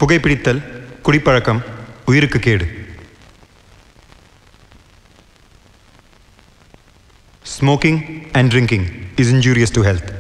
புகைப்பிடித்தல் குடிப்பழக்கம் உயிருக்கு கேடு smoking and drinking is injurious to health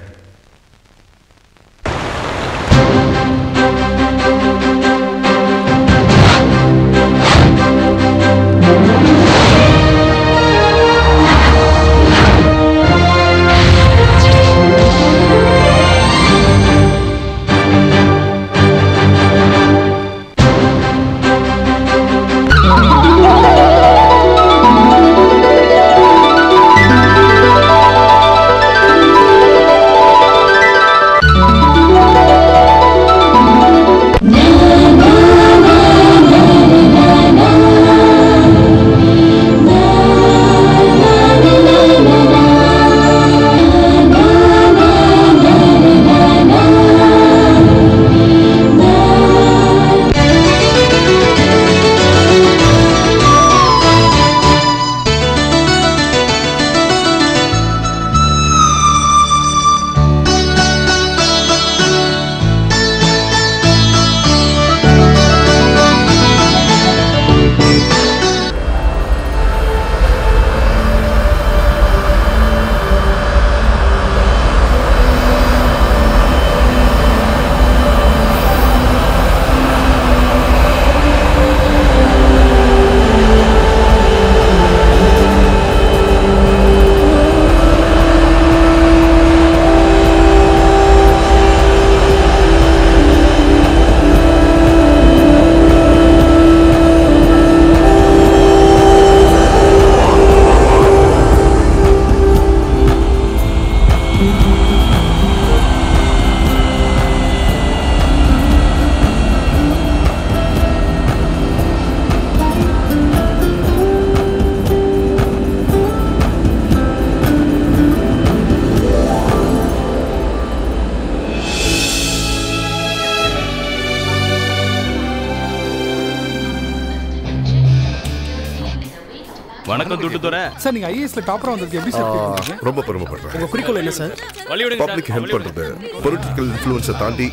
வணக்கம் துட்டுத்துறை சார் நீங்க ஐஏஎஸ்ல டாப்பரா வந்ததுக்கு எப்படி சார் feel பண்றீங்க? ரொம்ப பெருமைப்படுறேன் உங்க குறிக்கோள் என்ன சார் வழி விடுங்க பப்ளிக் சார், ஹெல்ப் வழி விடுங்க. பண்றது பொலிட்டிக்கல் இன்ஃப்ளூயன்ஸை தாண்டி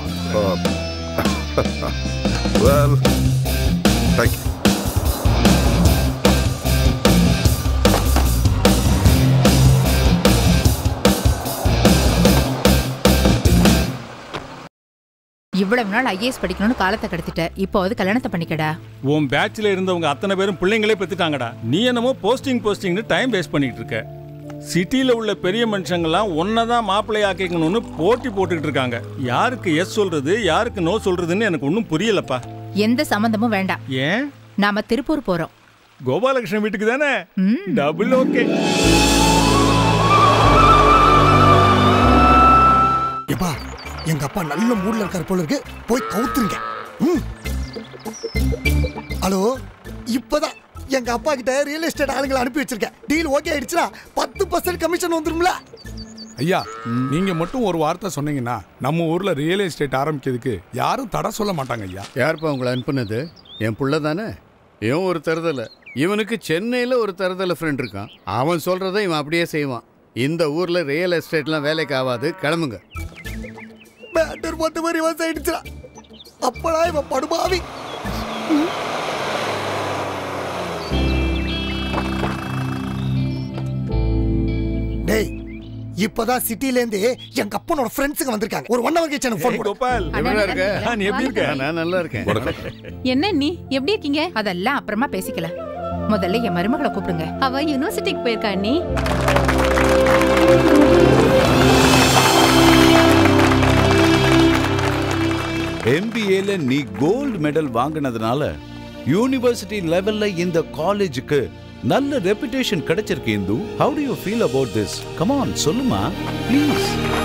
வெல் தேங்க்யூ இவ்வளவு நாள் ஐஏஎஸ் படிக்கணும்னு காலத்தை கடத்திட்ட இப்போ அது கல்யாணத்தை பண்ணிக்கடா உன் பேட்ச்ல இருந்தவங்க அத்தனை பேரும் பிள்ளைங்களே பெத்துட்டாங்கடா நீ என்னமோ போஸ்டிங் போஸ்டிங்னு டைம் வேஸ்ட் பண்ணிட்டு இருக்க சிட்டியில் உள்ள பெரிய மனுஷங்கள்லாம் ஒன்றை தான் மாப்பிள்ளை ஆக்கிக்கணும்னு போட்டி போட்டுக்கிட்டு இருக்காங்க யாருக்கு எஸ் சொல்றது யாருக்கு நோ சொல்றதுன்னு எனக்கு ஒன்றும் புரியலப்பா எந்த சம்பந்தமும் வேண்டாம் ஏன் நாம திருப்பூர் போறோம் கோபாலகிருஷ்ணன் வீட்டுக்கு தானே ம். டபுள் ஓகே எப்பா எங்க அப்பா நல்ல மூட்ல இருக்காரு போல இருக்கு போய் கவுத்துருங்க ம். ஹலோ இப்பதான் எங்க அப்பா கிட்ட ரியல் எஸ்டேட் ஆளுங்களை அனுப்பி வச்சிருக்கேன் டீல் ஓகே ஆயிடுச்சுனா பத்து பர்சன்ட் கமிஷன் வந்துரும்ல ஐயா நீங்க மட்டும் ஒரு வார்த்தை சொன்னீங்கன்னா நம்ம ஊர்ல ரியல் எஸ்டேட் ஆரம்பிக்கிறதுக்கு யாரும் தடை சொல்ல மாட்டாங்க ஐயா யாருப்பா உங்களை அனுப்புனது என் புள்ள தானே இவன் ஒரு தருதலை இவனுக்கு சென்னையில் ஒரு தருதலை ஃப்ரெண்ட் இருக்கான் அவன் சொல்கிறத இவன் அப்படியே செய்வான் இந்த ஊரில் ரியல் எஸ்டேட்லாம் வேலைக்கு ஆகாது கிளம்புங்க பேட்டர் பத்து மாதிரி வசம் ஆயிடுச்சுடா அப்படா இவன் படுபாவி டேய் இப்பதான் சிட்டில இருந்து எங்க அப்பனோட ஃப்ரெண்ட்ஸுங்க வந்திருக்காங்க ஒரு ஒன் ஹவர் கழிச்சு எனக்கு ஃபோன் ஏய், போடு கோபால் எப்படிடா இருக்க ஆ, நீ எப்படி இருக்க நான் நல்லா இருக்கேன் என்ன நீ எப்படி இருக்கீங்க அதெல்லாம் அப்புறமா பேசிக்கலாம் முதல்ல என் மருமகளை கூப்பிடுங்க அவ யூனிவர்சிட்டிக்கு போயிருக்கா நீ எம்பிஏல நீ கோல்டு மெடல் வாங்கினதுனால யூனிவர்சிட்டி லெவல்ல இந்த காலேஜுக்கு நல்ல ரெப்புடேஷன் கிடைச்சிருக்கு Indhu how do you feel about this come on சொல்லுமா ப்ளீஸ்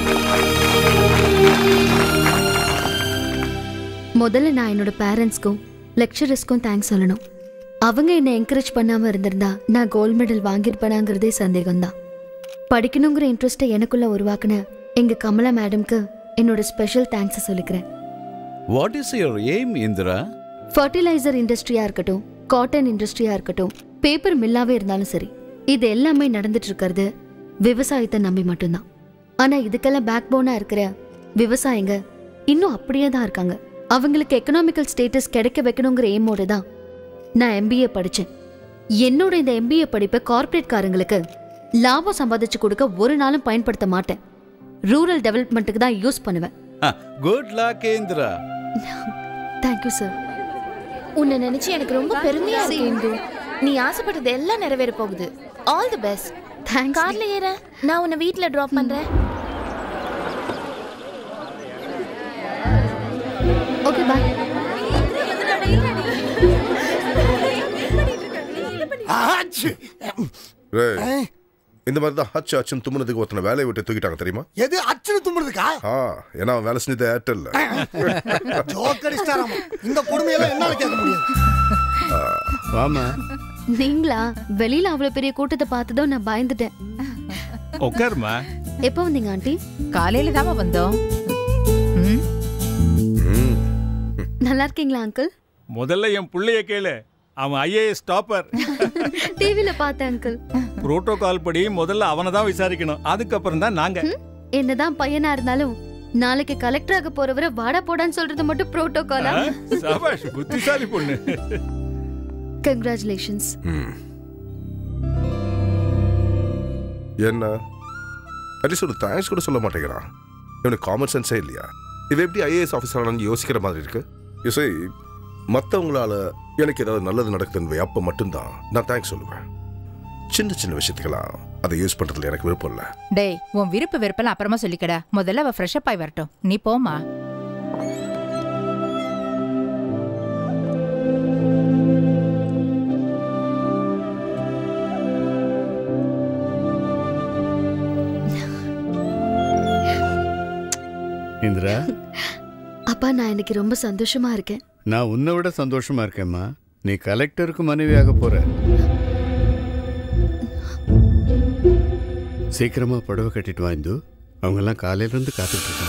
முதல்ல நான் என்னோட பேரண்ட்ஸ்க்கும் லெக்சரர்ஸ்க்கும் தேங்க்ஸ் சொல்லணும் அவங்க என்னை என்கரேஜ் பண்ணாம இருந்திருந்தா நான் கோல்ட் மெடல் வாங்கியிருப்பேனாங்கிறதே சந்தேகம்தான் படிக்கணுங்கிற இன்ட்ரெஸ்ட்டை எனக்குள்ள உருவாக்குன எங்க கமலா மேடம்க்கு என்னோட ஸ்பெஷல் தேங்க்ஸை சொல்லிக்கிறேன் what is your aim Indira fertiliser இண்டஸ்ட்ரியா இருக்கட்டும் காட்டன் இண்டஸ்ட்ரியா இருக்கட்டும் பேப்பர் மில்லாவே இருந்தாலும் சரி இது எல்லாமே நடந்துட்டு இருக்கிறது விவசாயத்தை நம்பி மட்டும்தான் ஆனா இதுக்கெல்லாம் பேக் போனா இருக்கிற விவசாயிங்க இன்னும் அப்படியே தான் இருக்காங்க அவங்களுக்கு எக்கனாமிக்கல் ஸ்டேட்டஸ் கிடைக்க வைக்கணுங்கிற எய்மோட தான் நான் எம்பிஏ படித்தேன் என்னோட இந்த எம்பிஏ படிப்பை கார்ப்பரேட் காரங்களுக்கு லாபம் சம்பாதிச்சு கொடுக்க ஒரு நாளும் பயன்படுத்த மாட்டேன் ரூரல் டெவலப்மெண்ட்டுக்கு தான் யூஸ் பண்ணுவேன் good luck Indira thank you sir உன்னை நினைச்சு எனக்கு ரொம்ப பெருமையா இருக்கு இந்து நீ ஆசைப்பட்டது எல்லாம் நிறைவேற போகுது ஆல் தி பெஸ்ட் தேங்க்ஸ் கார்ல ஏற நான் உன்னை வீட்ல டிராப் பண்றேன் ஓகே பாய் ஆச்சு. ரேய், இந்த மாதிரி தான் ஹச் அச்சுன்னு தும்முனதுக்கு ஒருத்தனை வேலையை விட்டு தூக்கிட்டாங்க தெரியுமா எது அச்சுன்னு தும்புறதுக்கா ஆ ஏன்னா அவன் வேலை செஞ்சது ஏர்டெல்ல ஜோக் அடிச்சிட்டாராமா இந்த கொடுமையெல்லாம் என்னால கேட்க முடியாது வாமா நீங்களா வெளியில அவ்வளவு பெரிய கூட்டத்தை பார்த்ததும் நான் பயந்துட்டேன் உட்காருமா எப்போ வந்தீங்க ஆண்டி காலையில தாமா வந்தோம் ம், நல்லா இருக்கீங்களா அங்கிள் முதல்ல என் புள்ளைய கேளு அவன் ஐஏஎஸ் டாப்பர் டிவில பார்த்தேன் அங்கிள் புரோட்டோகால் படி முதல்ல அவனை தான் விசாரிக்கணும் அதுக்கப்புறம் தான் நாங்க என்னதான் பையனா இருந்தாலும் நாளைக்கு கலெக்டர் ஆக போறவரை வாடா போடான்னு சொல்றது மட்டும் புரோட்டோகாலா ஆ, சபாஷ் புத்திசாலி பொண்ணு கங்க்ராச்சுலேஷன்ஸ் என்ன அட்லீஸ்ட் ஒரு தேங்க்ஸ் கூட சொல்ல மாட்டேங்கிறான் இவனுக்கு காமன் சென்ஸே இல்லையா இவன் எப்படி ஐஏஎஸ் ஆஃபீஸர் ஆனான்னு யோசிக்கிற மாதிரி இருக்கு யூசை மற்றவங்களால எனக்கு ஏதாவது நல்லது நடக்குதுன்னு அப்போ மட்டும்தான் நான் தேங்க்ஸ் சொல்லுவேன் சின்ன சின்ன விஷயத்துக்கெல்லாம் அதை யூஸ் பண்றதுல எனக்கு விருப்பம் இல்லை டேய் உன் விருப்பு வெறுப்பெல்லாம் அப்புறமா சொல்லிக்கடா முதல்ல அவ ஃப்ரெஷ் அப் ஆகி வரட்டும் நீ போமா இந்திரா அப்பா நான் இன்னைக்கு ரொம்ப சந்தோஷமா இருக்கேன் நான் உன்னை விட சந்தோஷமா இருக்கேம்மா நீ கலெக்டருக்கு மனைவியாக போற சீக்கிரமா புடவை கட்டிட்டு வா இந்து அவங்க எல்லாம் காலையில இருந்து காத்துட்டு இருக்காங்க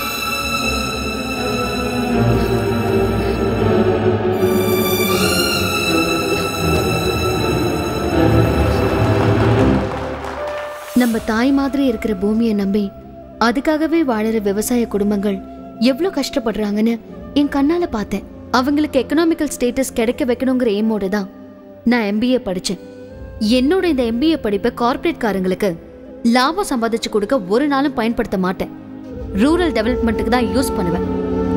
நம்ம தாய் மாதிரி இருக்கிற பூமியை நம்பி அதுக்காகவே வாழற விவசாய குடும்பங்கள் எவ்வளோ கஷ்டப்படுறாங்கன்னு என் கண்ணால பார்த்தேன் அவங்களுக்கு எக்கனாமிக்கல் ஸ்டேட்டஸ் கிடைக்க வைக்கணுங்கிற எய்மோட தான் நான் எம்பிஏ படித்தேன் என்னோட இந்த எம்பிஏ படிப்பை கார்ப்பரேட் காரங்களுக்கு லாபம் சம்பாதிச்சு கொடுக்க ஒரு நாளும் பயன்படுத்த மாட்டேன் ரூரல் டெவலப்மெண்ட்டுக்கு தான் யூஸ் பண்ணுவேன்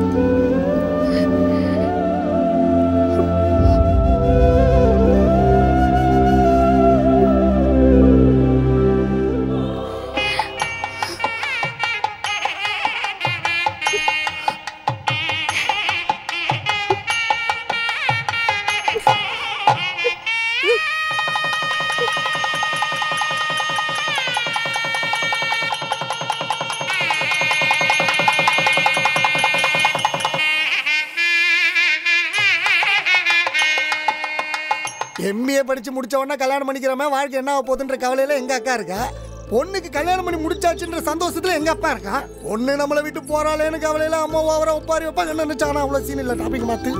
எம்பிஏ படிச்சு முடிச்ச உடனே கல்யாணம் பண்ணிக்கிறமே வாழ்க்கை என்ன ஆக போகுதுன்ற கவலையில எங்க அக்கா இருக்கா பொண்ணுக்கு கல்யாணம் பண்ணி முடிச்சாச்சுன்ற சந்தோஷத்துல எங்க அப்பா இருக்கான் பொண்ணு நம்மளை விட்டு போறாளேன்னு கவலையில அம்மா ஓவரா ஒப்பாரி வைப்பாங்க என்ன நினைச்சானா அவ்வளவு சீன் இல்ல டாபிக் மாத்து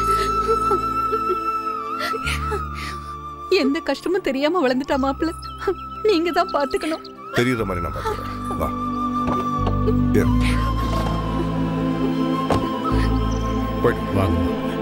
எந்த கஷ்டமும் தெரியாம வளர்ந்துட்டா மாப்பிள்ள நீங்க தான் பாத்துக்கணும் தெரியுற மாதிரி நான் பார்த்துக்கிறேன் வா ஏறு. போயிட்டு வாங்க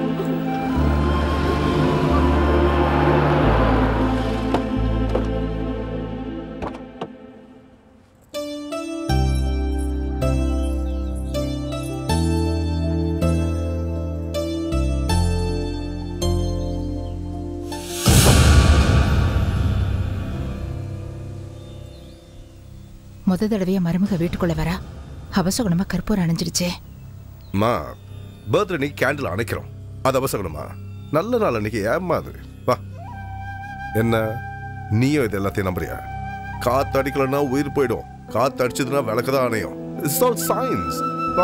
முத தடவையா மருமக வீட்டுக்குள்ள வரா அவசகுணமா கற்பூரம் அணைஞ்சிடுச்சே அம்மா பர்த்டே அன்னைக்கு கேண்டில் அணைக்கிறோம் அது அவசரமா நல்ல நாள் அன்னைக்கு ஏம்மா அது வா என்ன நீயும் இது எல்லாத்தையும் நம்புறியா காத்து அடிக்கலன்னா உயிர் போயிடும் காத்து அடிச்சதுன்னா விளக்கு தான் அணையும் இட்ஸ் ஆல் சயின்ஸ் வா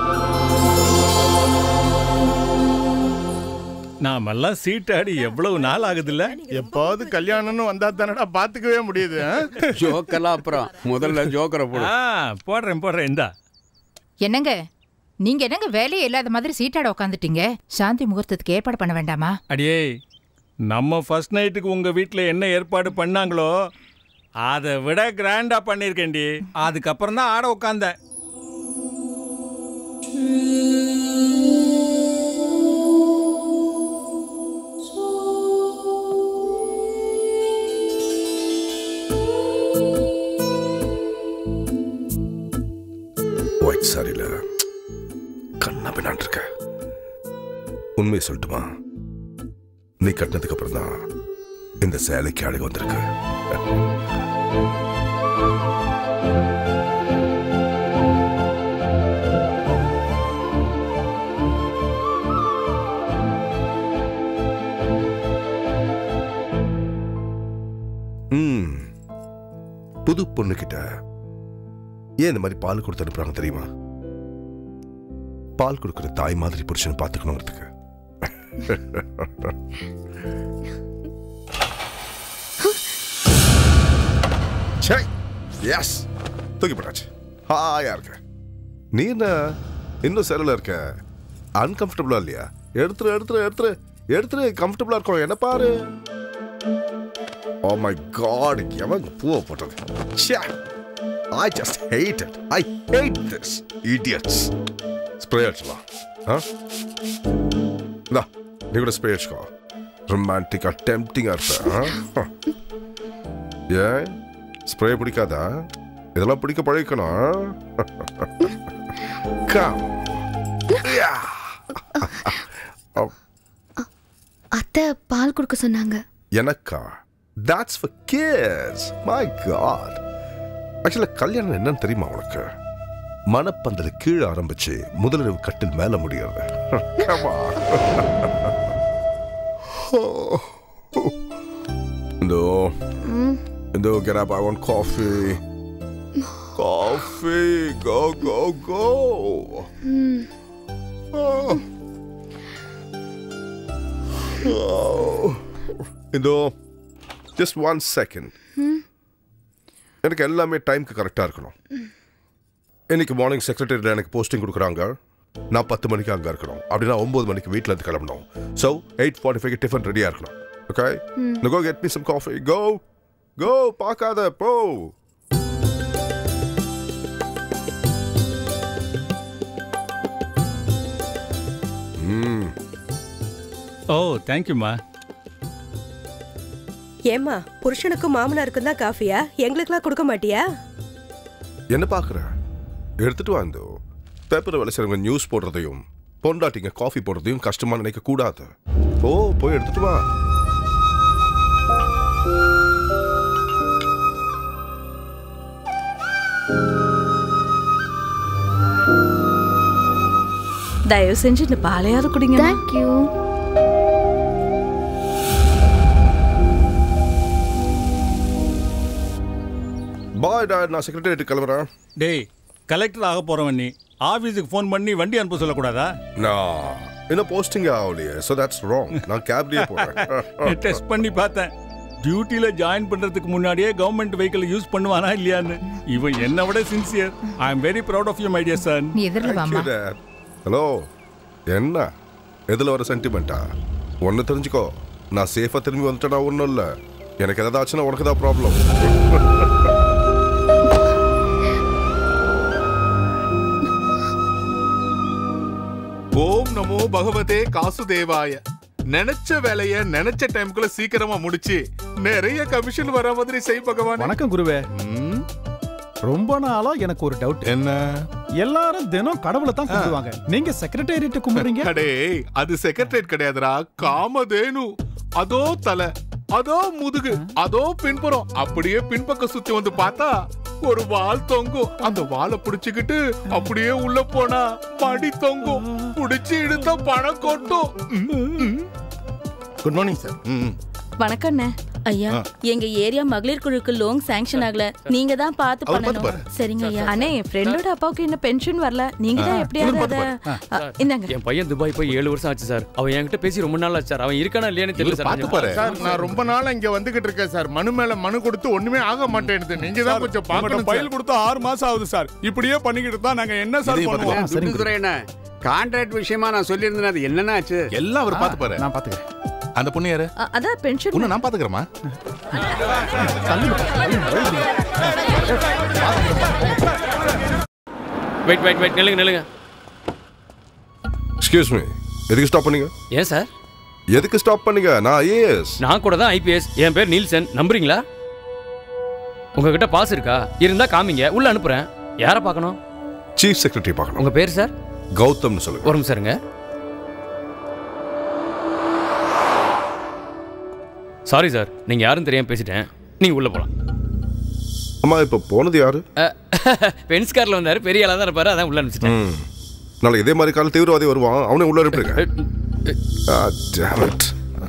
நாமெல்லாம் சீட்டாடி எவ்வளவு நாள் ஆகுதுல்ல எப்பாவது கல்யாணம்னு வந்தா தானடா பாத்துக்கவே முடியுது ஆ? ஜோக்கெல்லாம் அப்புறம் முதல்ல ஜோக்கரை போடு ஆ போடுறேன் போடுறேன் இந்தா என்னங்க நீங்க என்னங்க வேலையே இல்லாத மாதிரி சீட்டாட உட்காந்துட்டீங்க சாந்தி முகூர்த்தத்துக்கு ஏற்பாடு பண்ண வேண்டாமா அடியே நம்ம ஃபர்ஸ்ட் நைட்டுக்கு உங்க வீட்டில் என்ன ஏற்பாடு பண்ணாங்களோ அதை விட கிராண்டா பண்ணியிருக்கேன்டி அதுக்கப்புறம் தான் ஆட உட்காந்தேன் உண்மையை சொல்லட்டுமா நீ கட்டினதுக்கு அப்புறம் தான் இந்த சேலைக்கு அழகு வந்திருக்கு ம். புது பொண்ணு கிட்ட ஏன் இந்த மாதிரி பால் கொடுத்து அனுப்புறாங்க தெரியுமா பால் கொடுக்குற தாய் மாதிரி புருஷனை பார்த்துக்கணுங்கிறதுக்கு எஸ் தூக்கி போட்டாச்சு ஹாயா இருக்க நீ என்ன இன்னும் செரல இருக்க அன்கம்ஃபர்டபுளா இல்லையா எடுத்துரு எடுத்துரு எடுத்துரு எடுத்துரு கம்ஃபர்டபுளா இருக்கும் என்ன பாரு ஓ மை காட் எவன் பூவை போட்டது ச்சே I just hate it I hate this idiots spray அடிச்சுலாம் ஆ இந்தா நீ கூட ஸ்ப்ரே அடிச்சுக்கோ ரொமான்டிக்கா டெம்டிங்கா இருப்ப ஏன் ஸ்ப்ரே பிடிக்காதா இதெல்லாம் பிடிக்க பழகிக்கணும் Come. Yeah. அத்தை பால் கொடுக்க சொன்னாங்க எனக்கா that's for kids my god ஆக்சுவலாக கல்யாணம் என்னன்னு தெரியுமா உனக்கு மனப்பந்தல் கீழே ஆரம்பிச்சு முதலிரவு கட்டில் மேல முடியாது Come on. இந்தோ இந்தோ get up I want coffee coffee go go go oh. Oh. இதோ ஜஸ்ட் ஒன் செகண்ட் எனக்கு எல்லாமே டைம்க்கு கரெக்டாக இருக்கணும் இன்னைக்கு மார்னிங் செக்ரட்டரியில் எனக்கு போஸ்டிங் கொடுக்குறாங்க நான் பத்து மணிக்கு அங்கே இருக்கணும் அப்படின்னா ஒம்பது மணிக்கு வீட்டில் இருந்து கிளம்பணும் so eight forty five tiffin ரெடியாக இருக்கணும் okay hmm. Go get me some coffee go go பார்க்காத போ ம் ஓ தேங்க்யூம்மா ஏம்மா புருஷனுக்கும் மாமனாருக்கும் தான் காஃபியா எங்களுக்கெல்லாம் கொடுக்க மாட்டியா என்ன பார்க்குற எடுத்துட்டு வா இந்த பேப்பர் வேலை செய்றவங்க நியூஸ் போடுறதையும் பொண்டாட்டிங்க காஃபி போடுறதையும் கஷ்டமா நினைக்க கூடாது ஓ போய் எடுத்துட்டு வா தயவு செஞ்சு இந்த பாலையாவது குடிங்க தேங்க்யூ பாய் டாட் நான் செக்ரட்டரியேட் கிளம்புறேன் டேய் கலெக்டர் ஆக போறவன் நீ ஆபீஸுக்கு ஃபோன் பண்ணி வண்டி அனுப்ப சொல்லக்கூடாதா நான் இன்னும் போஸ்டிங் ஆகலையே ஸோ தட்ஸ் ராங் நான் கேப்லயே போறேன் டெஸ்ட் பண்ணி பார்த்தேன் டியூட்டில ஜாயின் பண்றதுக்கு முன்னாடியே கவர்மெண்ட் வெஹிக்கிள் யூஸ் பண்ணுவானா இல்லையான்னு இவன் என்னை விட sincere I am very proud of you my dear son நீ எதிரில் வாமா ஹலோ என்ன எதில் வர சென்டிமெண்ட்டா ஒன்று தெரிஞ்சுக்கோ நான் சேஃபாக திரும்பி வந்துட்டேனா ஒன்றும் இல்லை எனக்கு எதாவது ஆச்சுன்னா உனக்கு தான் ப்ராப்ளம் ஓம் நமோ பகவதே காசுதேவாய நினைச்ச வேலைய நினைச்ச டைம்குள்ள சீக்கிரமா முடிச்சு நிறைய கமிஷன் வர மாதிரி செய் பகவான் வணக்கம் குருவே ரொம்ப நாளா எனக்கு ஒரு டவுட் என்ன எல்லாரும் தினம் கடவுளை தான் கும்பிடுவாங்க நீங்க செக்ரட்டேரியட் கும்பிடுறீங்க அடே அது செக்ரட்டரியேட் கிடையாதுடா காமதேனு அதோ தலை அதோ முதுகு அதோ பின்புறம் அப்படியே பின்பக்கம் சுத்தி வந்து பார்த்தா ஒரு வால் தொங்கும் அந்த வாலை புடிச்சுக்கிட்டு அப்படியே உள்ள போனா மடி தொங்கும் புடிச்சு இழுத்தா பணம் கொட்டும் குட் மார்னிங் சார் வணக்கம் அண்ணே ஐயா ஆ. எங்க ஏரியா மகளிர் குழுக்கு லோன் சாங்ஷன் ஆகல நீங்க தான் பார்த்து அவர் பார்த்து பண்ணணும் சரிங்க ஐயா அண்ணே என் ஃப்ரெண்டோட அப்பாவுக்கு இன்னும் பென்ஷன் வரல நீங்க தான் எப்படியாவது அதை அ, இந்தாங்க என் பையன் துபாய் போய் ஏழு வருஷம் ஆச்சு சார் அவன் என்கிட்ட பேசி ரொம்ப நாள் ஆச்சு சார் அவன் இருக்கானா இல்லையான்னு தெரியல சார் கொஞ்சம் சார் நான் ரொம்ப நாளா இங்க வந்துகிட்டு இருக்கேன் சார் மனு மேல மனு கொடுத்து ஒண்ணுமே ஆக மாட்டேங்குது நீங்க தான் கொஞ்சம் பாக்கணும் ஃபைல் கொடுத்து ஆறு மாசம் ஆகுது சார் இப்படியே பண்ணிக்கிட்டு தான் நாங்க என்ன சார் பண்ணுவோம் துரை என்ன கான்ட்ராக்ட் விஷயமா நான் சொல்லியிருந்தேன் அது என்னென்ன ஆச்சு எல்லாம் அவர் பார்த்து பாரு நான் பாத்துக்கிறேன் அந்த பொண்ணு யாரு அ, அதான் பென்ஷன் பொண்ணு நான் பாத்துக்கிறேமா வெயிட் வெயிட் வெயிட் நில்லுங்க நில்லுங்க எக்ஸ்கியூஸ் மீ எதுக்கு ஸ்டாப் பண்ணீங்க ஏன் சார் எதுக்கு ஸ்டாப் பண்ணீங்க நான் ஐஏஎஸ் நான் கூட தான் ஐபிஎஸ் என் பேர் நீல்சன் நம்புறீங்களா உங்ககிட்ட பாஸ் இருக்கா இருந்தா காமிங்க உள்ள அனுப்புறேன் யாரை பார்க்கணும் சீஃப் செக்ரட்டரி பார்க்கணும் உங்க பேர் சார் கௌதம்னு சொல்லுங்க ஒரு நிமிஷம் இருங்க சாரி சார் நீங்கள் யாரும் தெரியாமல் பேசிட்டேன் நீங்கள் உள்ளே போகலாம் அம்மா இப்போ போனது யாரு பென்ஸ் காரில் வந்தார் பெரிய ஆளாக தான் இருப்பார் அதான் உள்ள அனுப்பிச்சிட்டேன் ம். நாளைக்கு இதே மாதிரி கால தீவிரவாதி வருவான் அவனே உள்ள அனுப்பிடுங்க Ah, damn it.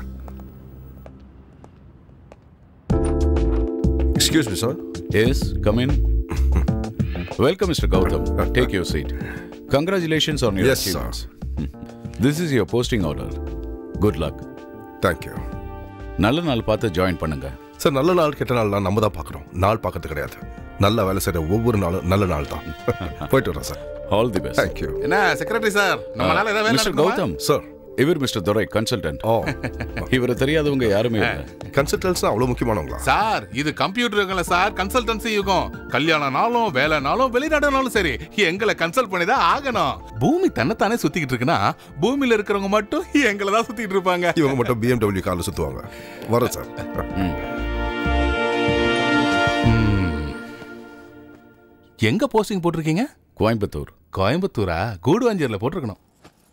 Excuse me, sir. Yes, come in. Welcome, Mr. Gautam. Take your seat. Congratulations on your Yes, sir. achievements. This is your posting order. Good luck. Thank you. நல்ல நாள் பார்த்து ஜாயின் பண்ணுங்க sir நல்ல நாள் கெட்ட நாள்லாம் நம்ம தான் பார்க்கணும் நாள் பார்க்கறது கிடையாது நல்ல வேலை செய்யற ஒவ்வொரு நாளும் நல்ல நாள் தான் போயிட்டு வரேன் sir all the best thank you என்ன செக்ரட்டரி சார் நம்மளால ஏதாவது வேலை மிஸ்டர் நடக்குமா? கௌதம் சார் இவர் மிஸ்டர் துரை கன்சல்டன்ட் ஓ இவரை தெரியாதவங்க யாருமே இல்லை கன்சல்டன்ஸ் அவ்வளவு முக்கியமானவங்களா சார் இது கம்ப்யூட்டர் யுகம்ல சார் கன்சல்டன்சி யுகம் கல்யாணம்னாலும் வேலைனாலும் வெளிநாடுனாலும் சரி எங்களை கன்சல்ட் பண்ணி தான் ஆகணும் பூமி தன்னைத்தானே சுத்திக்கிட்டு இருக்குன்னா பூமியில இருக்கிறவங்க மட்டும் எங்களை தான் சுத்திட்டு இருப்பாங்க இவங்க மட்டும் பிஎம்டபிள்யூ கார்ல சுத்துவாங்க வரேன் சார் எங்க போஸ்டிங் போட்டிருக்கீங்க கோயம்புத்தூர் கோயம்புத்தூரா கூடுவாஞ்சேரியில் போட்டிருக்கணும்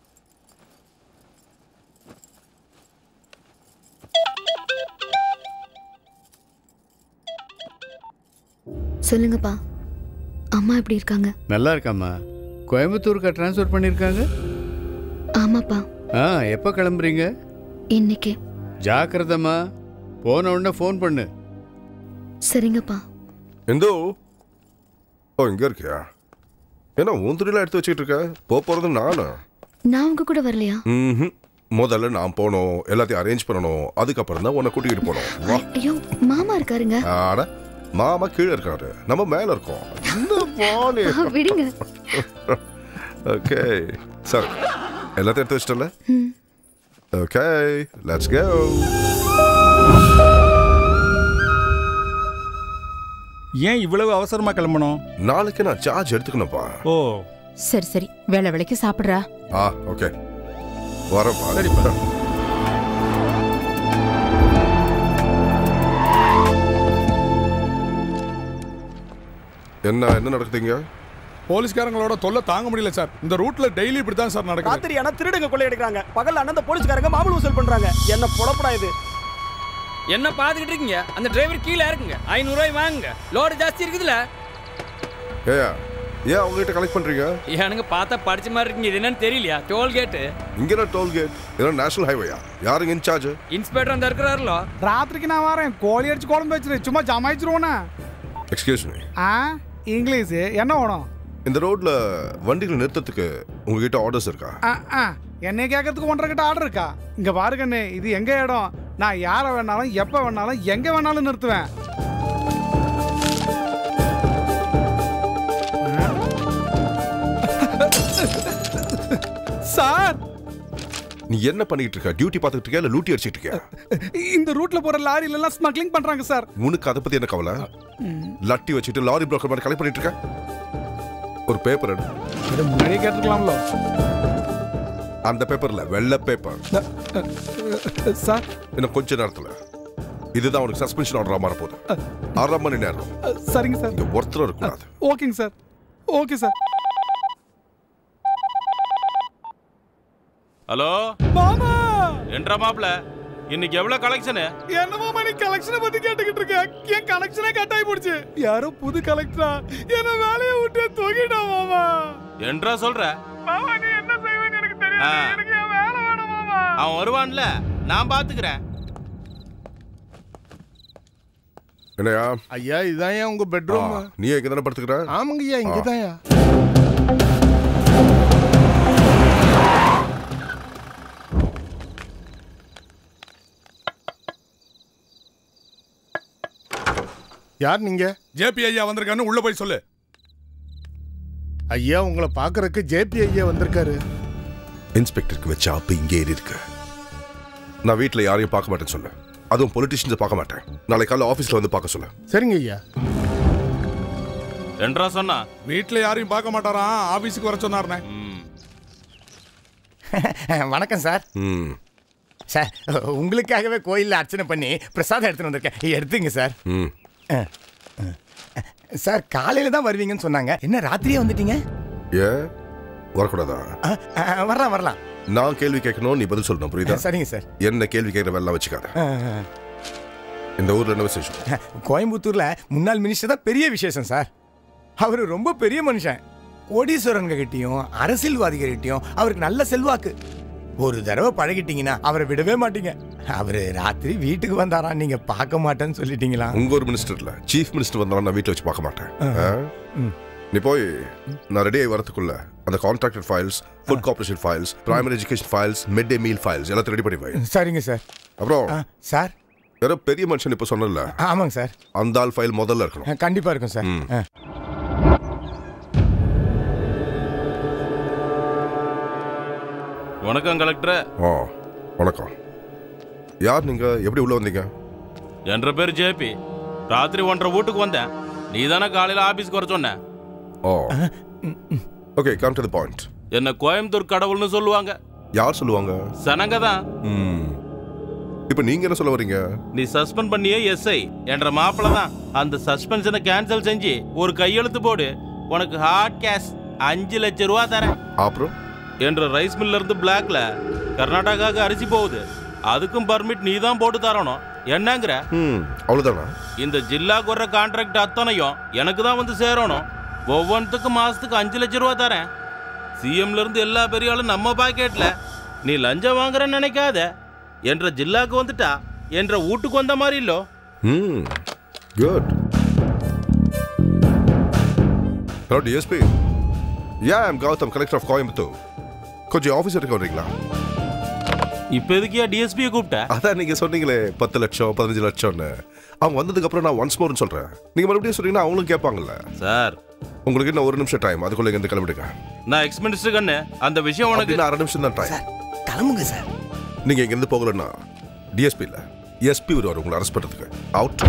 சொல்லுங்கப்பா அம்மா எப்படி இருக்காங்க நல்லா இருக்காம்மா கோயம்புத்தூருக்கு ட்ரான்ஸ்ஃபர் பண்ணியிருக்காங்க ஆமாப்பா ஆ எப்போ கிளம்புறீங்க இன்னைக்கு ஜாக்கிரதம்மா போன உடனே ஃபோன் பண்ணு சரிங்கப்பா எந்தோ ஓ இங்க இருக்கியா ஏன்னா உன் துணிலாம் எடுத்து வச்சுக்கிட்டு இருக்க போக போறது நானு நான் உங்க கூட வரலையா ம்ஹும். முதல்ல நான் போனோம் எல்லாத்தையும் அரேஞ்ச் பண்ணணும் அதுக்கப்புறம் தான் உன்னை கூட்டிகிட்டு போனோம் வா ஐயோ மாமா இருக்காருங்க ஆட மாமா கீழே இருக்காரு நம்ம மேல இருக்கோம் இன்னும் போனே. ஆ, விடுங்க ஓகே சார் எல்லாத்தையும் எடுத்து வச்சிட்டல ம். ஓகே லெட்ஸ் கோ ஏன் இவ்வளவு அவசரமா கிளம்பணும் நாளைக்கு நான் சார்ஜ் எடுத்துக்கணும்ப்பா ஓ சரி சரி வேலை வேலைக்கு சாப்பிட்றா ஆ ஓகே வரப்பா சரிப்பா என்ன என்ன நடக்குதுங்க போலீஸ்காரங்களோட தொல்லை தாங்க முடியல சார் இந்த ரூட்ல டெய்லி இப்படி தான் சார் நடக்குது ராத்திரி ஆனா திருடுங்க கொள்ளையடிக்கிறாங்க பகல்ல ஆனா இந்த போலீஸ்காரங்க மாமூல் வசூல் பண்றாங்க என்ன பொழப்படா இது என்ன பார்த்துக்கிட்டு இருக்கீங்க அந்த டிரைவர் கீழே இருக்குங்க ஐநூறுரூவாய் வாங்குங்க லோடு ஜாஸ்தி இருக்குதுல்ல ஏயா ஏன் அவங்ககிட்ட கலெக்ட் பண்றீங்க எனக்கு பார்த்தா படிச்ச மாதிரி இருக்கீங்க இது என்னன்னு தெரியலையா டோல்கேட்டு இங்க என்ன டோல் கேட் இதெல்லாம் நேஷனல் ஹைவேயா யாருங்க இன்சார்ஜ் இன்ஸ்பெக்டர் அந்த இருக்கிறாருல ராத்திரிக்கு நான் வரேன் கோழி அடிச்சு குழம்பு வச்சிரு சும்மா ஜமாயிச்சிருவோண்ணா எக்ஸ்கியூஸ் மீ ஆ இங்கிலீஷ் என்ன வேணும் இந்த ரோட்ல வண்டிகளை நிறுத்தத்துக்கு உங்ககிட்ட ஆர்டர்ஸ் இருக்கா ஆ ஆ என்னை கேட்கறதுக்கு ஒன்றரை கிட்ட ஆர்டர் இருக்கா இங்க பாருங்கண்ணே இது எங்க இடம் நான் யாரை வேணாலும் எப்ப வேணாலும் எங்க வேணாலும் நிறுத்துவேன் சார் நீ என்ன பண்ணிட்டு இருக்க டியூட்டி பார்த்துட்டு இருக்கியா இல்ல லூட்டி அடிச்சிட்டு இருக்கியா இந்த ரூட்ல போற லாரில எல்லாம் ஸ்மக்லிங் பண்றாங்க சார் உனக்கு அதை பத்தி என்ன கவலை லட்டி வச்சுட்டு லாரி புரோக்கர் மாதிரி கலெக்ட் பண்ணிட்டு இருக்க ஒரு பேப்பர் எடு இது முன்னாடியே கேட்டுக்கலாம்ல அந்த பேப்பர்ல வெள்ளை பேப்பர் சார் இன்னும் கொஞ்ச நேரத்துல இதுதான் உனக்கு சஸ்பென்ஷன் ஆர்டரா மாற போகுது அரை மணி நேரம் சரிங்க சார் இங்க ஒருத்தரும் இருக்கக்கூடாது ஓகேங்க சார் ஓகே சார் ஹலோ மாமா என்றா மாப்ள இன்னைக்கு எவ்வளவு கலெக்ஷனு என்ன மாமா நீ கலெக்ஷனை பத்தி கேட்டுக்கிட்டு இருக்க என் கலெக்ஷனே கட் ஆகி போடுச்சு யாரோ புது கலெக்டரா என்ன வேலையை விட்டு தூக்கிட்டா மாமா என்றா சொல்ற மாமா நீ என்ன செய்வேன்னு எனக்கு தெரியாது ஆ. எனக்கு என் வேலை வேணும் மாமா அவன் வருவான்ல நான் பாத்துக்கிறேன் என்னையா ஐயா இதான் உங்க பெட்ரூம் ஆ, நீ எங்க தானே படுத்துக்கிற ஆமாங்க ஐயா இங்கதான்யா யார் நீங்க ஜேபி ஐயா வந்திருக்கான்னு உள்ள போய் சொல்லு ஐயா உங்களை பாக்குறதுக்கு ஜேபி ஐயா வந்திருக்காரு இன்ஸ்பெக்டருக்கு வச்ச ஆப்பு இங்கே ஏறி இருக்கு நான் வீட்ல யாரையும் பார்க்க மாட்டேன்னு சொல்லு அதுவும் பொலிட்டிஷியன்ஸை பார்க்க மாட்டேன் நாளை காலைல ஆஃபீஸ்ல வந்து பார்க்க சொல்லு சரிங்க ஐயா என்றா சொன்னா வீட்ல யாரையும் பார்க்க மாட்டாராம் ஆபீஸுக்கு வர சொன்னார்னே வணக்கம் சார் ம் சார் உங்களுக்காகவே கோயிலில் அர்ச்சனை பண்ணி பிரசாதம் எடுத்துட்டு வந்திருக்கேன் எடுத்துங்க சார் ம் சார் காலையில தான் வருவீங்கன்னு சொன்னாங்க என்ன ராத்திரியே வந்துட்டீங்க ஏன் வரக்கூடாதா ஆ, ஆ, வரலாம் வரலாம் நான் கேள்வி கேட்கணும் நீ பதில் சொல்லணும் புரியுதா சரிங்க சார் என்ன கேள்வி கேட்கிற வேலை வச்சுக்காத ஆ, ஆ. இந்த ஊர்ல என்ன விசேஷம் கோயம்புத்தூர்ல முன்னாள் மினிஸ்டர் தான் பெரிய விசேஷம் சார் அவர் ரொம்ப பெரிய மனுஷன் கோடீஸ்வரன்க கிட்டயும் அரசியல்வாதிகள் கிட்டயும் அவருக்கு நல்ல செல்வாக்கு ஒரு தடவை பழகிட்டீங்கன்னா அவரை விடவே மாட்டீங்க அவரு ராத்திரி வீட்டுக்கு வந்தாராம் நீங்க பார்க்க மாட்டேன்னு சொல்லிட்டீங்களா உங்க ஒரு மினிஸ்டர் இல்ல சீஃப் மினிஸ்டர் வந்தாலும் நான் வீட்டில் வச்சு பார்க்க மாட்டேன் ஆ. ஆ? ம். நீ போய் நான் ரெடி ஆகி வரதுக்குள்ள அந்த contracted files food corporation files primary education files mid day meal files எல்லாத்தையும் ரெடி பண்ணி வை சரிங்க சார் அப்புறம் சார் யாரோ பெரிய மனுஷன் இப்போ சொன்னல ஆமாங்க சார் அந்த ஆள் ஃபைல் முதல்ல இருக்கணும் ஆ, கண்டிப்பா இருக்கும் சார் ம். ஆ. வணக்கம் கலெக்டர் ஆ வணக்கம் யார் நீங்க எப்படி உள்ள வந்தீங்க என்ற பேர் ஜேபி ராத்திரி ஒன்றரை வீட்டுக்கு வந்தேன் நீ தானே காலையில் ஆபீஸ்க்கு வர சொன்ன oh okay come to the point என்ன கோயம்புத்தூர் கடவுள்னு சொல்லுவாங்க யார் சொல்லுவாங்க சனங்க தான் ம் இப்போ நீங்க என்ன சொல்ல வரீங்க நீ சஸ்பெண்ட் பண்ணியே எஸ்ஐ என்ற மாப்பிள தான் அந்த சஸ்பென்ஷனை கேன்சல் செஞ்சு ஒரு கையெழுத்து போடு உனக்கு ஹார்ட் கேஷ் அஞ்சு லட்சம் ரூபா தரேன் அப்புறம் என்ற ரைஸ் மில்ல இருந்து பிளாக்ல கர்நாடகாவுக்கு அரிசி போகுது அதுக்கும் பர்மிட் நீ தான் போட்டு தரணும் என்னங்கிற ம் அவ்வளோதானா இந்த ஜில்லாக்கு வர்ற கான்ட்ராக்ட் அத்தனையும் எனக்கு தான் வந்து சேரணும் ஒவ்வொன்றுத்துக்கும் மாசத்துக்கு அஞ்சு லட்சம் ரூபா தரேன் சிஎம்ல இருந்து எல்லா பெரிய ஆளும் நம்ம பாக்கெட்ல நீ லஞ்சம் வாங்குறன்னு நினைக்காத என்ற ஜில்லாக்கு வந்துட்டா என்ற வீட்டுக்கு வந்த மாதிரி இல்லோ ம் good hello DSP ya I'm Gautham collector of Coimbatore கொஞ்சம் ஆஃபீஸ் இருக்க வரீங்களா இப்போ எதுக்கியா டிஎஸ்பியை கூப்பிட்ட அதான் நீங்க சொன்னீங்களே பத்து லட்சம் பதினஞ்சு லட்சம்னு அவங்க வந்ததுக்கு அப்புறம் நான் ஒன்ஸ் மோர்னு சொல்றேன் நீங்க மறுபடியும் சொன்னீங்கன்னா அவங்களும் கேட்பாங்கல்ல சார் உங்களுக்கு இன்னும் ஒரு நிமிஷம் டைம் அதுக்குள்ள இங்க இருந்து கிளம்பிடுங்க நான் எக்ஸ் மினிஸ்டர் கண்ணு அந்த விஷயம் உனக்கு அப்படின்னு அரை நிமிஷம் தான் டைம் கிளம்புங்க சார் நீங்க இங்க இருந்து போகலன்னா டிஎஸ்பி இல்ல எஸ்பி வருவார் உங்களை அரெஸ்ட் பண்றதுக்கு அவுட்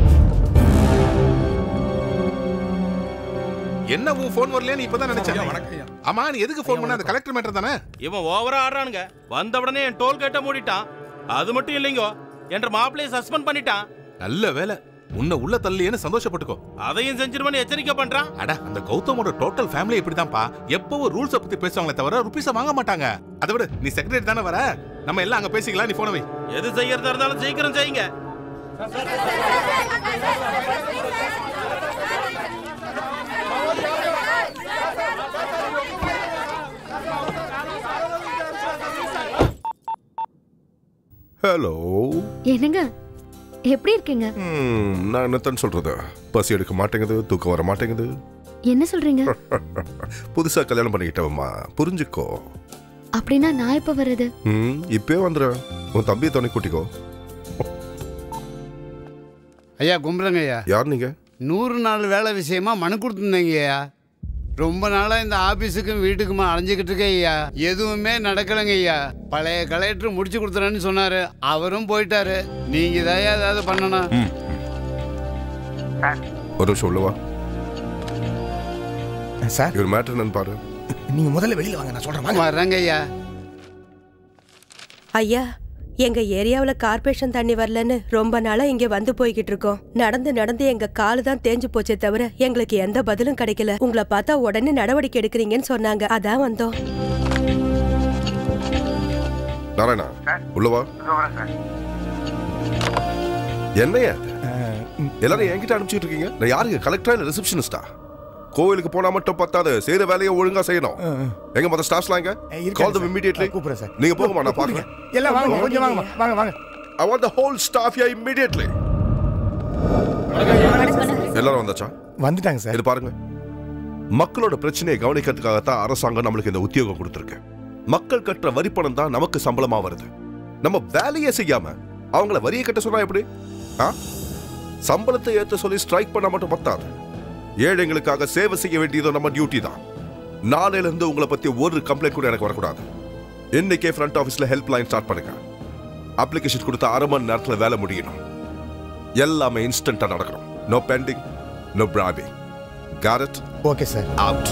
என்ன உன் ஃபோன் வரலையா நீ இப்பதான் நினைச்சேன் ஆமா நீ எதுக்கு ஃபோன் பண்ண அந்த கலெக்டர் மேட்டர் தானே இவன் ஓவரா ஆடுறானுங்க வந்த உடனே என் டோல் கேட்ட மூடிட்டான் அது மட்டும் இல்லைங்கோ என்ற மாப்பிளைய சஸ்பெண்ட் பண்ணிட்டான் நல்ல வேலை உன்னை உள்ள தள்ளியேன்னு சந்தோஷப்பட்டுக்கோ அதையும் செஞ்சிருவேன்னு எச்சரிக்கை பண்றான் அட அந்த கௌதமோட டோட்டல் ஃபேமிலி இப்படிதான்ப்பா எப்பவும் ரூல்ஸ பத்தி பேசுவாங்களே தவிர ருபீஸ வாங்க மாட்டாங்க அதை விட நீ செக்ரட்டரி தானே வர நம்ம எல்லாம் அங்க பேசிக்கலாம் நீ போன வை எது செய்யறதா இருந்தாலும் சீக்கிரம் செய்யுங்க ஹலோ என்னங்க எப்படி இருக்கீங்க நான் என்னத்தான் சொல்றது பசி எடுக்க மாட்டேங்குது தூக்கம் வர மாட்டேங்குது என்ன சொல்றீங்க புதுசா கல்யாணம் பண்ணிக்கிட்டவம்மா புரிஞ்சுக்கோ அப்படின்னா நான் எப்ப வர்றது ம் இப்பே வந்துடுறேன் உன் தம்பியை துணை கூட்டிக்கோ ஐயா கும்பிடுங்க ஐயா யார் நீங்க நூறு நாள் வேலை விஷயமா மனு கொடுத்துருந்தீங்க ஐயா ரொம்ப நாளா இந்த ஆபீஸுக்கும் வீட்டுக்குமா அலைஞ்சுக்கிட்டு இருக்கேன் ஐயா எதுவுமே நடக்கலைங்க ஐயா பழைய கலெக்டர் முடிச்சு கொடுத்துறேன்னு சொன்னாரு அவரும் போயிட்டாரு நீங்க தான் ஏதாவது பண்ணணும் ஒரு நிமிஷம் உள்ளவா சார் இவர் மேட்டர் என்னன்னு பாரு நீங்க முதல்ல வெளியில வாங்க நான் சொல்றேன் வாங்க. வர்றேங்க ஐயா ஐயா எங்க ஏரியாவுல கார்ப்பரேஷன் தண்ணி வரலன்னு ரொம்ப நாளா இங்க வந்து போய்கிட்டு இருக்கோம் நடந்து நடந்து எங்க காலு தான் தேஞ்சு போச்சே தவிர எங்களுக்கு எந்த பதிலும் கிடைக்கல உங்களை பார்த்தா உடனே நடவடிக்கை எடுக்கிறீங்கன்னு சொன்னாங்க அதான் வந்தோம் நாராயணா உள்ளவா என்னையா இது? எல்லாரும் என்கிட்ட அனுப்பிச்சிட்டு இருக்கீங்க நான் யாருங்க கலெக்டரா இல்ல ரிசப்ஷனிஸ்டா கோவிலுக்கு போனா மட்டும் பத்தாது செய்யற வேலையை ஒழுங்கா செய்யணும் எங்க மொத்த ஸ்டாஃப்ஸ்லாம் எங்க கால் தம் இமிடியட்லி கூப்பிடுறேன் சார் நீங்க போங்கம்மா நான் பாக்குறேன் எல்லாம் வாங்க கொஞ்சம் வாங்க வாங்க வாங்க I want the whole staff here immediately. எல்லாரும் வந்தாச்சா வந்துட்டாங்க சார் இது பாருங்க மக்களோட பிரச்சனையை கவனிக்கிறதுக்காகத்தான் அரசாங்கம் நம்மளுக்கு இந்த உத்தியோகம் கொடுத்துருக்கு மக்கள் கட்டுற வரி பணம் தான் நமக்கு சம்பளமா வருது நம்ம வேலையை செய்யாம அவங்கள வரியை கட்ட சொன்னா எப்படி ஆ? சம்பளத்தை ஏத்த சொல்லி ஸ்ட்ரைக் பண்ண மட்டும் பத்தாது ஏழைங்களுக்காக சேவை செய்ய வேண்டியது நம்ம டியூட்டி தான் நாளையில இருந்து உங்களை பத்தி ஒரு கம்ப்ளைண்ட் கூட எனக்கு வரக்கூடாது இன்னைக்கே ஃப்ரண்ட் ஆஃபீஸ்ல ஹெல்ப் லைன் ஸ்டார்ட் பண்ணுங்க அப்ளிகேஷன் கொடுத்த அரை மணி நேரத்துல வேலை முடியணும் எல்லாமே இன்ஸ்டன்டா நடக்கணும் no pending no probing got it okay sir out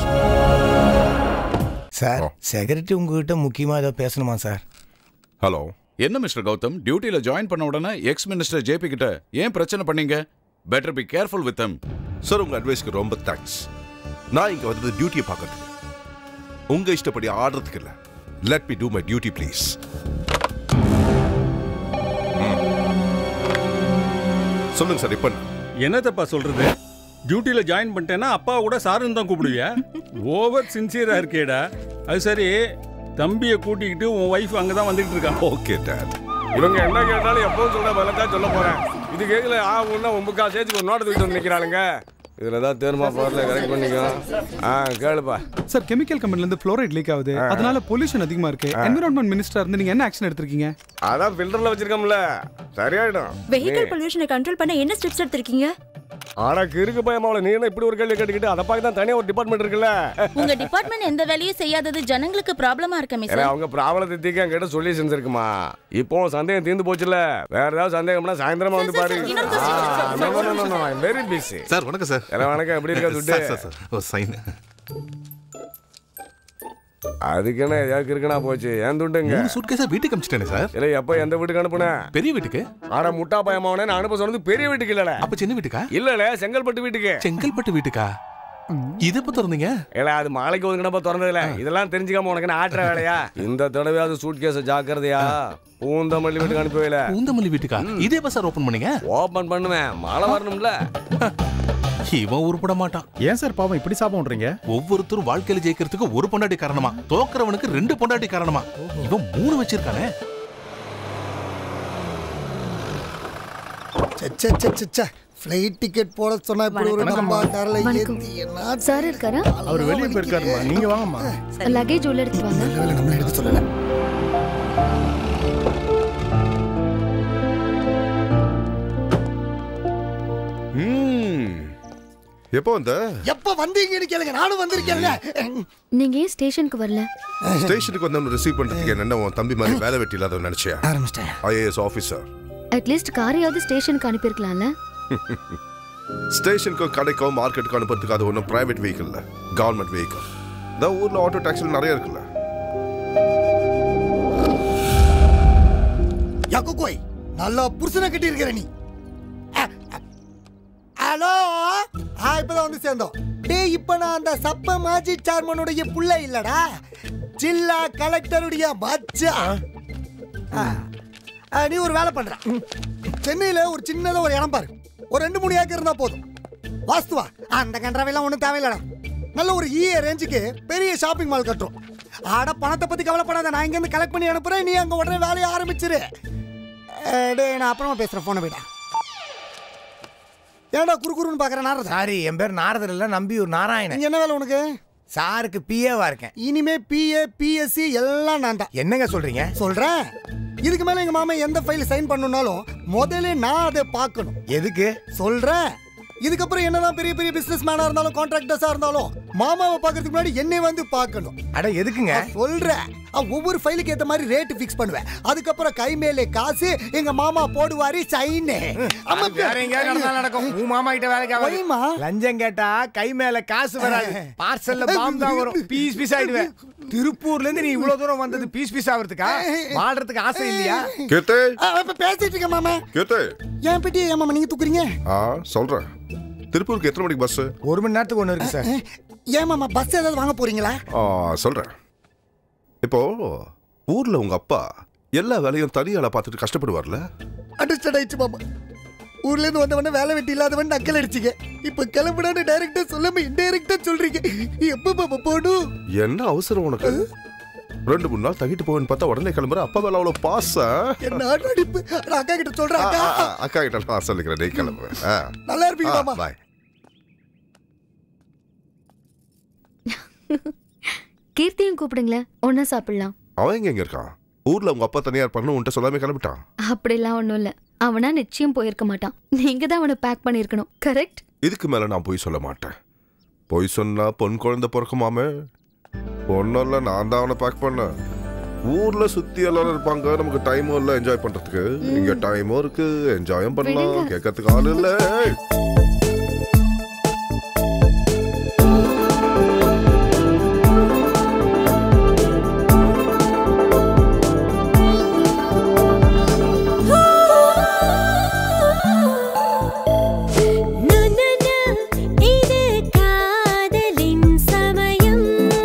sir secretary உங்ககிட்ட முக்கியமா ஏதோ பேசணுமா சார் ஹலோ என்ன மிஸ்டர் கௌதம் டியூட்டில ஜாயின் பண்ண உடனே எக்ஸ் மினிஸ்டர் ஜேபி கிட்ட ஏன் பிரச்சனை பண்ணீங்க better be careful with them sir உங்க அட்வைஸ்க்கு ரொம்ப தேங்க்ஸ் நான் இங்க வந்தது டியூட்டியை பார்க்கறதுக்கு உங்க இஷ்டப்படி ஆடுறதுக்கு இல்ல let me do my duty please சொல்லுங்க சார் இப்போ என்னத்தப்பா சொல்றது டியூட்டியில் ஜாயின் பண்ணிட்டேன்னா அப்பா கூட சாருன்னு தான் கூப்பிடுவியா ஓவர் சின்சியராக இருக்கேடா அது சரி தம்பியை கூட்டிக்கிட்டு உன் ஒய்ஃப் அங்கே தான் வந்துகிட்டு இருக்கான் ஓகே டேட் இவங்க என்ன கேட்டாலும் எப்பவும் சொல்ற பதில தான் சொல்ல போறேன் இது கேட்கல ஆ ஒன்னா ஒன்புக்கா சேர்த்துக்கு ஒரு நோட்டை தூக்கிட்டு வந்து நிக்கிறானுங்க இதுல தான் தேர்மா போறல கரெக்ட் பண்ணிக்கோ ஆ கேளுப்பா சார் கெமிக்கல் கம்பெனில இருந்து ஃப்ளோரைட் லீக் ஆகுது அதனால பொல்யூஷன் அதிகமா இருக்கு என்விரான்மெண்ட் மினிஸ்டர் இருந்து நீங்க என்ன ஆக்ஷன் எடுத்திருக்கீங்க அதான் ஃபில்டர்ல வச்சிருக்கோம்ல சரியாயிடும் வெஹிக்கல் பொல்யூஷனை கண்ட்ரோல் பண்ண என்ன ஸ்டெப்ஸ் எடுத்திருக்கீங்க ஆனா கிறுக்கு பயமாவள நீ என்ன இப்படி ஒரு கேள்வி கேட்டுக்கிட்டு அதை பார்க்க தான் தனியா ஒரு டிபார்ட்மெண்ட் இருக்குல்ல உங்க டிபார்ட்மெண்ட் எந்த வேலையும் செய்யாதது ஜனங்களுக்கு ப்ராப்ளமா இருக்க மிஸ் ஏன்னா அவங்க ப்ராப்ளத்தை தீக்க என்கிட்ட சொல்யூஷன்ஸ் இருக்குமா இப்போ சந்தேகம் தீர்ந்து போச்சுல வேற ஏதாவது சந்தேகம்னா சாயந்தரமா வந்து பாரு வெரி பிஸி சார் வணக்கம் சார் எல்லாம் வணக்கம் எப்படி இருக்கா துட்டு sir, sir, sir. Oh sign அதுக்கு என்ன ஏதாவது இருக்குனா போச்சு ஏன் துண்டுங்க மூணு சூட்கேஸா வீட்டுக்கு அமிச்சிட்டேனே சார் இல்ல எப்ப எந்த வீட்டுக்கு அனுப்புனேன் பெரிய வீட்டுக்கு ஆனா முட்டா பயமாவனே நான் அனுப்ப சொன்னது பெரிய வீட்டுக்கு இல்லல அப்ப சின்ன வீட்டுக்கா இல்லல செங்கல்பட்டு வீட்டுக்கு செங்கல்பட்டு வீட்டுக்கா இது எப்ப திறந்தீங்க இல்ல அது மாலைக்கு ஒதுங்கினப்ப திறந்ததுல இதெல்லாம் தெரிஞ்சுக்காம உனக்கு என்ன ஆட்டுற வேலையா இந்த தடவையாவது சூட் கேஸ் ஜாக்கிரதையா பூந்தமல்லி வீட்டுக்கு அனுப்பி வைல பூந்தமல்லி வீட்டுக்கா இதே எப்ப சார் ஓபன் பண்ணீங்க ஓபன் பண்ணுவேன் மழை வரணும்ல இவன் உருப்பட மாட்டான் ஏன் சார் பாவம் இப்படி சாபம் பண்றீங்க ஒவ்வொருத்தரும் வாழ்க்கையில ஜெயிக்கிறதுக்கு ஒரு பொண்டாட்டி காரணமா தோக்குறவனுக்கு ரெண்டு பொண்டாட்டி காரணமா இவன் மூணு வச்சிருக்கானே ஃப்ளைட் டிக்கெட் போட சொன்னா இப்படி ஒரு வணக்கம். டப்பா கார்ல வணக்கம். ஏத்தி என்ன சார் இருக்காரா அவர் வெளியே போயிருக்காருமா நீங்க வாங்கம்மா லக்கேஜ் உள்ள எடுத்து வாங்க நம்மள எடுக்க சொல்லல ம் எப்போ வந்த எப்ப வந்தீங்கன்னு கேளுங்க நானும் வந்திருக்கேன்ல நீங்க ஏன் ஸ்டேஷனுக்கு வரல ஸ்டேஷனுக்கு வந்து ரிசீவ் பண்றதுக்கு என்ன உன் தம்பி மாதிரி வேலை வெட்டி இல்லாத நினைச்சியா ஆரம்பிச்சிட்டேன் ஐஏஎஸ் ஆஃபீஸர் அட்லீஸ்ட் காரையாவது ஸ்டேஷனுக்கு அனுப்பியிருக்கலாம்ல ஸ்டேஷனுக்கோ கடைக்கோ மார்க்கெட்டுக்கோ அனுப்புறதுக்கு அது ஒன்றும் பிரைவேட் வெஹிக்கிள் இல்லை கவர்மெண்ட் வெஹிக்கிள் இந்த ஊர்ல ஆட்டோ டாக்ஸில் நிறைய இருக்குல்ல யாக்கோ கோய் நல்லா புருஷனை கட்டி இருக்கிற நீ ஹலோ ஆ இப்பதான் வந்து சேர்ந்தோம் டேய் இப்ப நான் அந்த சப்ப மாஜி சேர்மனுடைய புள்ள இல்லடா ஜில்லா கலெக்டருடைய மச்சான் ஆ. ஆ, நீ ஒரு வேலை பண்ற சென்னையில ஒரு சின்னதா ஒரு இடம் பாரு ஒரு ரெண்டு மூணு ஏக்கர் இருந்தா போதும் வாஸ்துவா அந்த கன்றாவெல்லாம் ஒன்றும் தேவையில்லடா நல்ல ஒரு ஈஏ ரேஞ்சுக்கு பெரிய ஷாப்பிங் மால் கட்டுறோம் ஆட பணத்தை பத்தி கவலைப்படாத நான் இங்கேருந்து கலெக்ட் பண்ணி அனுப்புறேன் நீ அங்க உடனே வேலையை ஆரம்பிச்சிரு அஹ் டேய் நான் அப்புறமா பேசுறேன் போன போயிட்டா ஏன்டா குறுகுறுன்னு பாக்குற நாரதா சாரி என் பேர் நாரதர் இல்ல நம்பியூர் நாராயணன் இங்க என்ன வேலை உனக்கு சாருக்கு பிஏவா இருக்கேன் இனிமே பிஏ பிஎஸ்சி எல்லாம் நான் தான் என்னங்க சொல்றீங்க சொல்றேன் இதுக்கு மேல எங்க மாமா எந்த ஃபைல் சைன் பண்ணணும்னாலும் முதல்ல நான் அதை பார்க்கணும் எதுக்கு சொல்றேன் இதுக்கப்புறம் என்னதான் பெரிய பெரிய பிசினஸ் மேனா இருந்தாலும் கான்ட்ராக்டர்ஸா இருந்தாலும் மாமாவை பார்க்கறதுக்கு முன்னாடி என்னை வந்து பார்க்கணும் அட எதுக்குங்க சொல்றேன் அஹ், ஒவ்வொரு ஃபைலுக்கு ஏத்த மாதிரி ரேட் ஃபிக்ஸ் பண்ணுவேன் அதுக்கப்புறம் கை மேலே காசு எங்க மாமா போடுவாரு சைன் அது வேற எங்கேயாவது நடந்தா நடக்கும் உன் மாமா கிட்ட வேலைக்கு ஆகாது. லஞ்சம் கேட்டா கை மேல காசு வராது பார்சல்ல பாம் தான் வரும் பீஸ் பீஸ் ஆயிடுவேன் திருப்பூர்ல இருந்து நீ இவ்வளவு தூரம் வந்தது பீஸ் பீஸ் ஆவறதுக்கா வாழ்றதுக்கு ஆசை இல்லையா கேத்து இப்ப பேசிட்டு இருக்கேன் மாமா கேத்து ஏன் பெட்டி ஏன் மாமா நீங்க தூக்குறீங்க ஆ சொல்றேன் திருப்பூருக்கு எத்தனை மணிக்கு பஸ் ஒரு மணி நேரத்துக்கு ஒண்ணு இருக்கு சார் ஏன் மாமா பஸ் ஏதாவது வாங்க போறீங்களா ஆ சொல்றேன் இப்போ ஊர்ல உங்க அப்பா எல்லா வேலையும் தனியால பார்த்துட்டு கஷ்டப்படுவார்ல அண்டர்ஸ்டாண்ட் ஆயிடுச்சு மாமா ஊர்ல இருந்து வந்தவன வேலை வெட்டி இல்லாதவன் நக்கல் அடிச்சிங்க இப்ப கிளம்புடான்னு டைரக்டா சொல்லாம இன்டைரக்டா சொல்றீங்க எப்ப மாமா போகணும் என்ன அவசரம் உனக்கு ரெண்டு மூணு நாள் தகிட்டு போவேன்னு பார்த்தா உடனே கிளம்புற அப்பா மேல அவ்வளவு பாச என்ன அடிப்பு நான் அக்கா கிட்ட சொல்றேன் அக்கா அக்கா கிட்ட நான் சொல்லிக்கிறேன் நீ கிளம்பு ஆ. நல்லா இருப்பீங்க ஆ, மாமா bye. கீர்த்தியும் கூப்பிடுங்களேன் ஒன்னா சாப்பிடலாம் அவன் எங்க எங்க இருக்கான் ஊர்ல உங்க அப்பா தனியார் பண்ணு உன்ட்ட சொல்லாம கிளம்பிட்டான் அப்படிலாம் ஒண்ணும் இல்ல அவனா நிச்சயம் போயிருக்க மாட்டான் நீங்க தான் அவனை பேக் பண்ணிருக்கணும் கரெக்ட் இதுக்கு மேல நான் போய் சொல்ல மாட்டேன் போய் சொன்னா பொன் குழந்தை பிறக்குமாமே பொண்ணெல்லாம் நான் தான் அவனை பேக் பண்ணேன் ஊர்ல சுத்தி எல்லாரும் இருப்பாங்க நமக்கு டைமும் இல்ல என்ஜாய் பண்றதுக்கு இங்க டைமும் இருக்கு என்ஜாயும் பண்ணலாம் விடுங்க. கேட்கறதுக்கு ஆள் இல்ல இது காதலின் சமயம்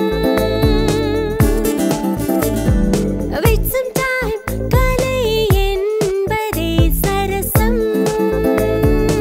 Wait some time கலை என்பதே சரசம்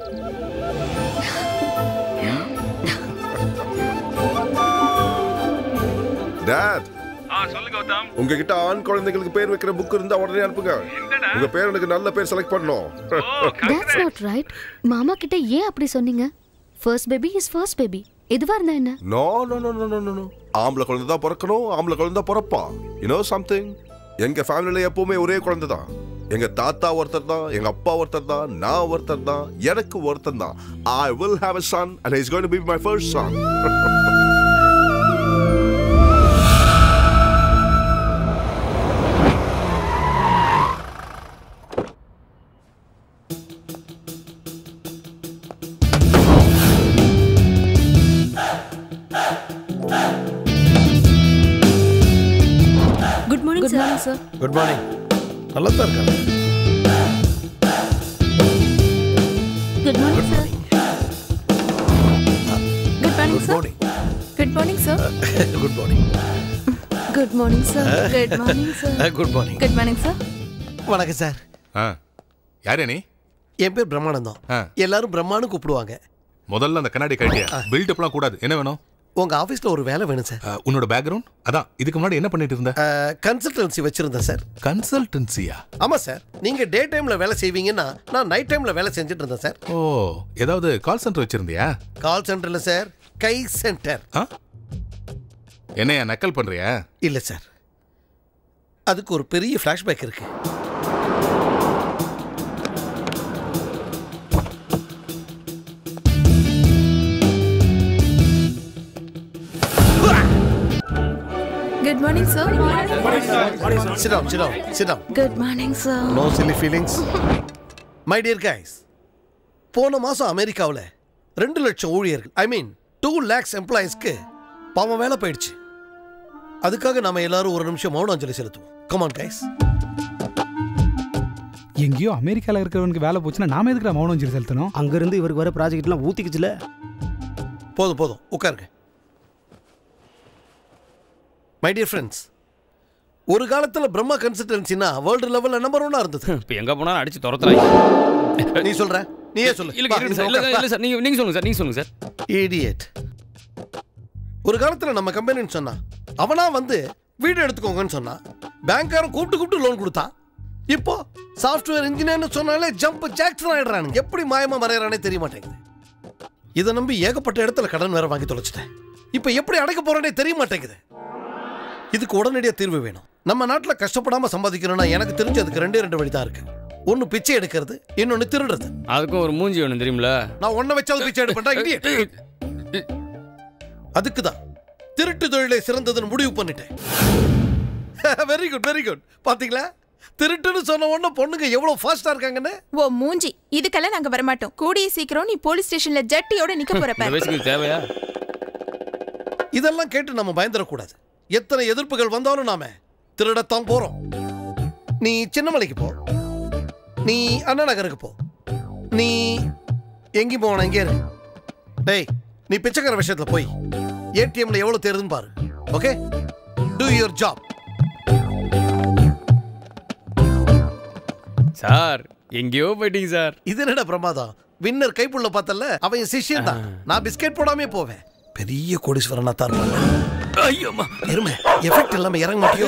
டாட் உங்ககிட்ட ஆண் குழந்தைகளுக்கு பேர் வைக்கிற புக் இருந்தா உடனே அனுப்புங்க உங்க பேர் எனக்கு நல்ல பேர் செலக்ட் பண்ணணும் தட்ஸ் நாட் ரைட் மாமா கிட்ட ஏன் அப்படி சொன்னீங்க first baby is first baby எதுவா இருந்தா என்ன no no no no no no ஆம்பளை குழந்தை தான் பிறக்கணும் ஆம்பளை குழந்தை தான் பிறப்பா யூனோ சம்திங் எங்க ஃபேமிலில எப்பவுமே ஒரே குழந்தை தான் எங்க தாத்தா ஒருத்தர் தான் எங்க அப்பா ஒருத்தர் தான் நான் ஒருத்தர் தான் எனக்கு ஒருத்தர் தான் I will have a son and he's going to be my first son good morning sir sir good morning நல்லா தான் இருக்காங்க good morning sir good morning sir good morning sir good morning good morning sir good morning sir good morning good morning sir வணக்கம் sir யாரே நீ என் பேர் பிரம்மானந்தம் எல்லாரும் பிரம்மான்னு கூப்பிடுவாங்க முதல்ல அந்த கண்ணாடி கட்டியா பில்டப்லாம் கூடாது என்ன வேணும் உங்க ஆபீஸ்ல ஒரு வேலை வேணும் சார் அஹ், உன்னோட பேக்ரவுண்ட் அதான் இதுக்கு முன்னாடி என்ன பண்ணிட்டு இருந்த கன்சல்டன்சி வச்சிருந்தேன் சார் கன்சல்டன்சியா ஆமா சார் நீங்க டே டைம்ல வேலை செய்வீங்கன்னா நான் நைட் டைம்ல வேலை செஞ்சுட்டு இருந்தேன் சார் ஓ ஏதாவது கால் சென்டர் வச்சிருந்தியா கால் சென்டர்ல சார் கை சென்டர் என்னையா நக்கல் பண்றியா இல்ல சார் அதுக்கு ஒரு பெரிய ஃபிளாஷ்பேக் இருக்கு good morning sir Sit down, sit down, sit down. Good morning sir no silly feelings my dear guys போன மாதம் அமெரிக்காவில் ரெண்டு லட்சம் ஊழியர்கள் ஐ மீன் டூ லேக்ஸ் எம்ப்ளாயிஸ்க்கு பாவம் வேலை போயிடுச்சு அதுக்காக நாம எல்லாரும் ஒரு நிமிஷம் மௌன அஞ்சலி செலுத்துவோம் கமான் கைஸ் எங்கேயோ அமெரிக்கால இருக்கிறவனுக்கு வேலை போச்சுன்னா நாம எதுக்குடா மௌனம் அஞ்சலி செலுத்தணும் அங்கிருந்து இவருக்கு வர ப்ராஜெக்ட்லாம் ஊத்திக்குச்சுல போதும் போதும் உட்காருங்க மை டியர் ஃப்ரெண்ட்ஸ் ஒரு காலத்துல பிரம்மா கன்சல்டன்சினா வேர்ல்டு லெவல்ல நம்பர் ஒன்னா இருந்தது இப்போ எங்க போனாலும் அடிச்சு துரத்துறாங்க நீ சொல்ற நீயே சொல்லு இல்ல வா, இல்ல இங்க சார் இல்ல உட்கார், இல்ல சார் நீங்க நீங்க சொல்லுங்க சார் நீங்க சொல்லுங்க சார் இடியட் ஒரு காலத்துல நம்ம கம்பெனின்னு சொன்னா அவனா வந்து வீடு எடுத்துக்கோங்கன்னு சொன்னா பேங்க்காரன் கூப்பிட்டு கூப்பிட்டு லோன் கொடுத்தான் இப்போ சாஃப்ட்வேர் இன்ஜினியர்னு சொன்னாலே ஜம்ப் ஜாக்சன் ஆயிடுறானுங்க எப்படி மாயமா மறையறானே தெரிய மாட்டேங்குது இதை நம்பி ஏகப்பட்ட இடத்துல கடன் வேற வாங்கி தொலைச்சிட்டேன் இப்போ எப்படி அடைக்க போறேனே தெரிய மாட்டேங்குது இதுக்கு உடனடியாக தீர்வு வேணும் நம்ம நாட்டில் கஷ்டப்படாம சம்பாதிக்கணும்னா எனக்கு தெரிஞ்சு அதுக்கு ரெண்டே ரெண்டு வழி தான் இருக்கு ஒன்று பிச்சை எடுக்கிறது இன்னொன்று திருடுறது அதுக்கும் ஒரு மூஞ்சி வேணும் தெரியுமில நான் ஒன்ன வச்சாவது பிச்சை எடுப்பேன்டா இடியட் அதுக்கு தான் திருட்டு தொழிலை சிறந்ததுன்னு முடிவு பண்ணிட்டேன் வெரி குட் வெரி குட் பாத்தீங்களா திருட்டுன்னு சொன்ன உடனே பொண்ணுங்க எவ்வளவு ஃபாஸ்டா இருக்காங்கன்னு ஓ மூஞ்சி இதுக்கெல்லாம் நாங்க வரமாட்டோம் கூடிய சீக்கிரம் நீ போலீஸ் ஸ்டேஷன்ல ஜட்டியோட நிக்க போற இந்த பாரு. வயசுக்கு இது தேவையா இதெல்லாம் கேட்டு நம்ம பயந்துடக்கூடாது எத்தனை எதிர்ப்புகள் வந்தாலும் நாம திருடத்தான் போறோம் நீ சின்னமலைக்கு போ நீ அண்ணா நகருக்கு போ நீ எங்கேயும் போவன எங்கே இரு டேய் நீ பிச்சைக்கார விஷயத்துல போய் ஏடிஎம்ல எவ்வளவு தேருதுன்னு பாரு okay do your job sir எங்கேயோ போயிட்டீங்க சார் இது என்னடா பிரமாதம் வின்னர் கைப்புள்ள பார்த்தல அவன் என் சிஷ்யன் தான் நான் பிஸ்கெட் போடாமே போவேன் பெரிய கோடீஸ்வரனா தான் இருப்பாங்க ஐயோமா எருமை எஃபெக்ட் இல்லாம இறங்க மாட்டியோ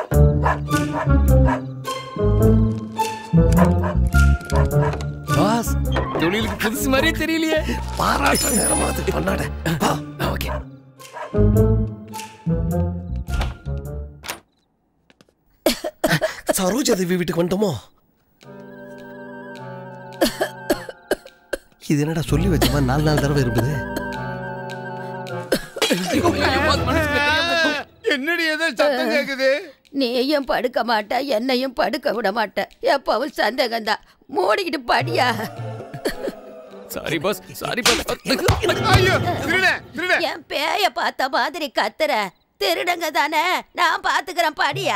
பாஸ் தொழிலுக்கு புதுசு மாதிரியே தெரியலையே பாராட்ட நேரமா அது பண்ணாட ஓகே சரோஜா தேவி வீட்டுக்கு வந்துட்டோமோ இது என்னடா சொல்லி வச்ச மாதிரி நாலு நாலு தடவை இருக்குது என்னடி ஏதோ சத்தம் கேக்குது நீயும் படுக்க மாட்ட என்னையும் படுக்க விட மாட்ட எப்பவும் சந்தேகம்தான் மூடிக்கிட்டு படியா சாரி பாஸ் சாரி பாஸ் ஐயோ திருட திருட என் பேய பார்த்த மாதிரி கத்துற திருடங்க தானே நான் பாத்துக்கிறேன் படியா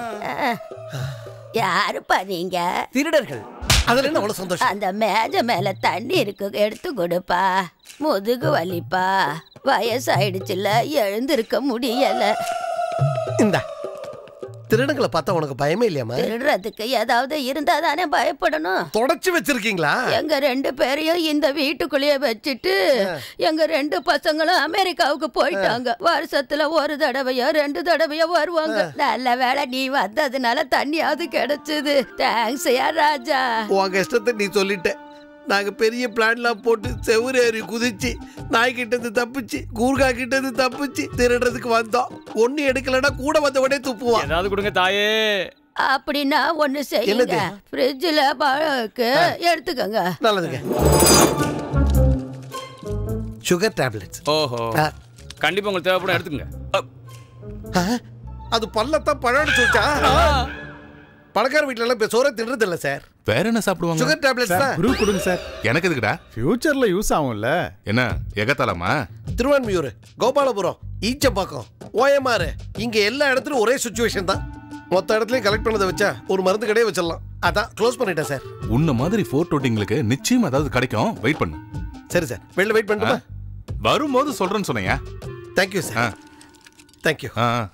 யாருப்பா நீங்க திருடர்கள் அதுல என்ன அவ்வளவு சந்தோஷம் அந்த மேஜை மேல தண்ணி இருக்கு எடுத்து கொடுப்பா முதுகு வலிப்பா வயசாயிடுச்சுல எழுந்திருக்க முடியல இந்த திருடங்களை பார்த்தா உனக்கு பயமே இல்லையாமா திருடுறதுக்கு ஏதாவது இருந்தா தானே பயப்படணும் தொடச்சு வச்சிருக்கீங்களா எங்க ரெண்டு பேரையும் இந்த வீட்டுக்குள்ளேயே வச்சுட்டு எங்க ரெண்டு பசங்களும் அமெரிக்காவுக்கு போயிட்டாங்க வருஷத்துல ஒரு தடவையோ ரெண்டு தடவையோ வருவாங்க நல்ல வேளை நீ வந்ததுனால தண்ணியாவது கிடைச்சது தேங்க்ஸ் யா ராஜா உங்க இஷ்டத்தை நீ சொல்லிட்ட நாங்க பெரிய பிளான்லாம் போட்டு செவுரு ஏறி குதிச்சு நாய்கிட்ட இருந்து தப்பிச்சு கூர்கா கிட்ட இருந்து தப்பிச்சு திருடுறதுக்கு வந்தோம் ஒண்ணு எடுக்கலன்னா கூட வந்தவனே துப்புவான் ஏதாவது கொடுங்க தாயே அப்படின்னா ஒண்ணு செய்யுங்க என்னது? ஃப்ரிட்ஜில் பழக்கு எடுத்துக்கோங்க நல்லதுங்க சுகர் டேப்லெட்ஸ் ஓஹோ கண்டிப்பா உங்களுக்கு தேவைப்படும் எடுத்துக்கங்க அது பல்லத்தான் பழம்னு சொல்லிச்சா பணக்கார வீட்ல எல்லாம் இப்ப சோறை தின்றது இல்ல சார் வேற என்ன சாப்பிடுவாங்க சுகர் டேப்லெட்ஸ் தான் குரு கொடுங்க சார் எனக்கு எதுக்குடா ஃபியூச்சர்ல யூஸ் ஆகும்ல என்ன எகத்தாலமா திருவான்மியூர் கோபாலபுரம் ஈச்சம்பாக்கம் ஓஎம்ஆர் இங்க எல்லா இடத்துலயும் ஒரே சுச்சுவேஷன் தான் மொத்த இடத்துலயும் கலெக்ட் பண்ணதை வச்சா ஒரு மருந்து கடையே வச்சிடலாம் அதான் க்ளோஸ் பண்ணிட்டேன் சார் உன்ன மாதிரி ஃபோர் டோட்டிங்களுக்கு நிச்சயம் ஏதாவது கிடைக்கும் வெயிட் பண்ணு சரி சார் வெளில வெயிட் பண்ணட்டுமா வரும்போது சொல்றேன்னு சொன்னீங்க தேங்க்யூ சார் தேங்க்யூ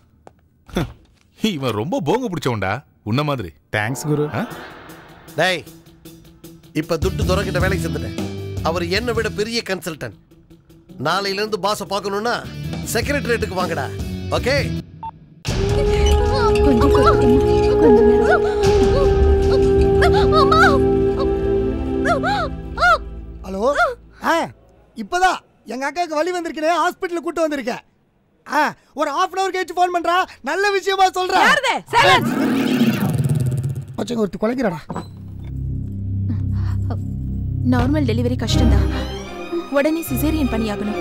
இவன் ரொம்ப போங்க பிடிச்சவன்டா உன்ன மாதிரி தேங்க்ஸ் குரு டேய் இப்ப துட்டு துறக்கிட்ட வேலைக்கு சேர்ந்துட்டேன் அவர் என்னை விட பெரிய கன்சல்டன்ட் நாளையில இருந்து பாஸை பார்க்கணும்னா செக்ரட்டரியேட்டுக்கு வாங்கடா ஓகே ஹலோ ஆ இப்போதான் எங்க அக்காவுக்கு வலி வந்திருக்கேன் ஹாஸ்பிட்டலுக்கு கூட்டு வந்திருக்கேன் ஆ ஒரு ஹாஃப் அன் அவர் கழிச்சு ஃபோன் பண்றா நல்ல விஷயமா சொல்றேன் பச்சங்க ஒருத்தி குலைக்கிறாடா நார்மல் டெலிவரி கஷ்டம்தான் உடனே சிசேரியன் பண்ணியாகணும்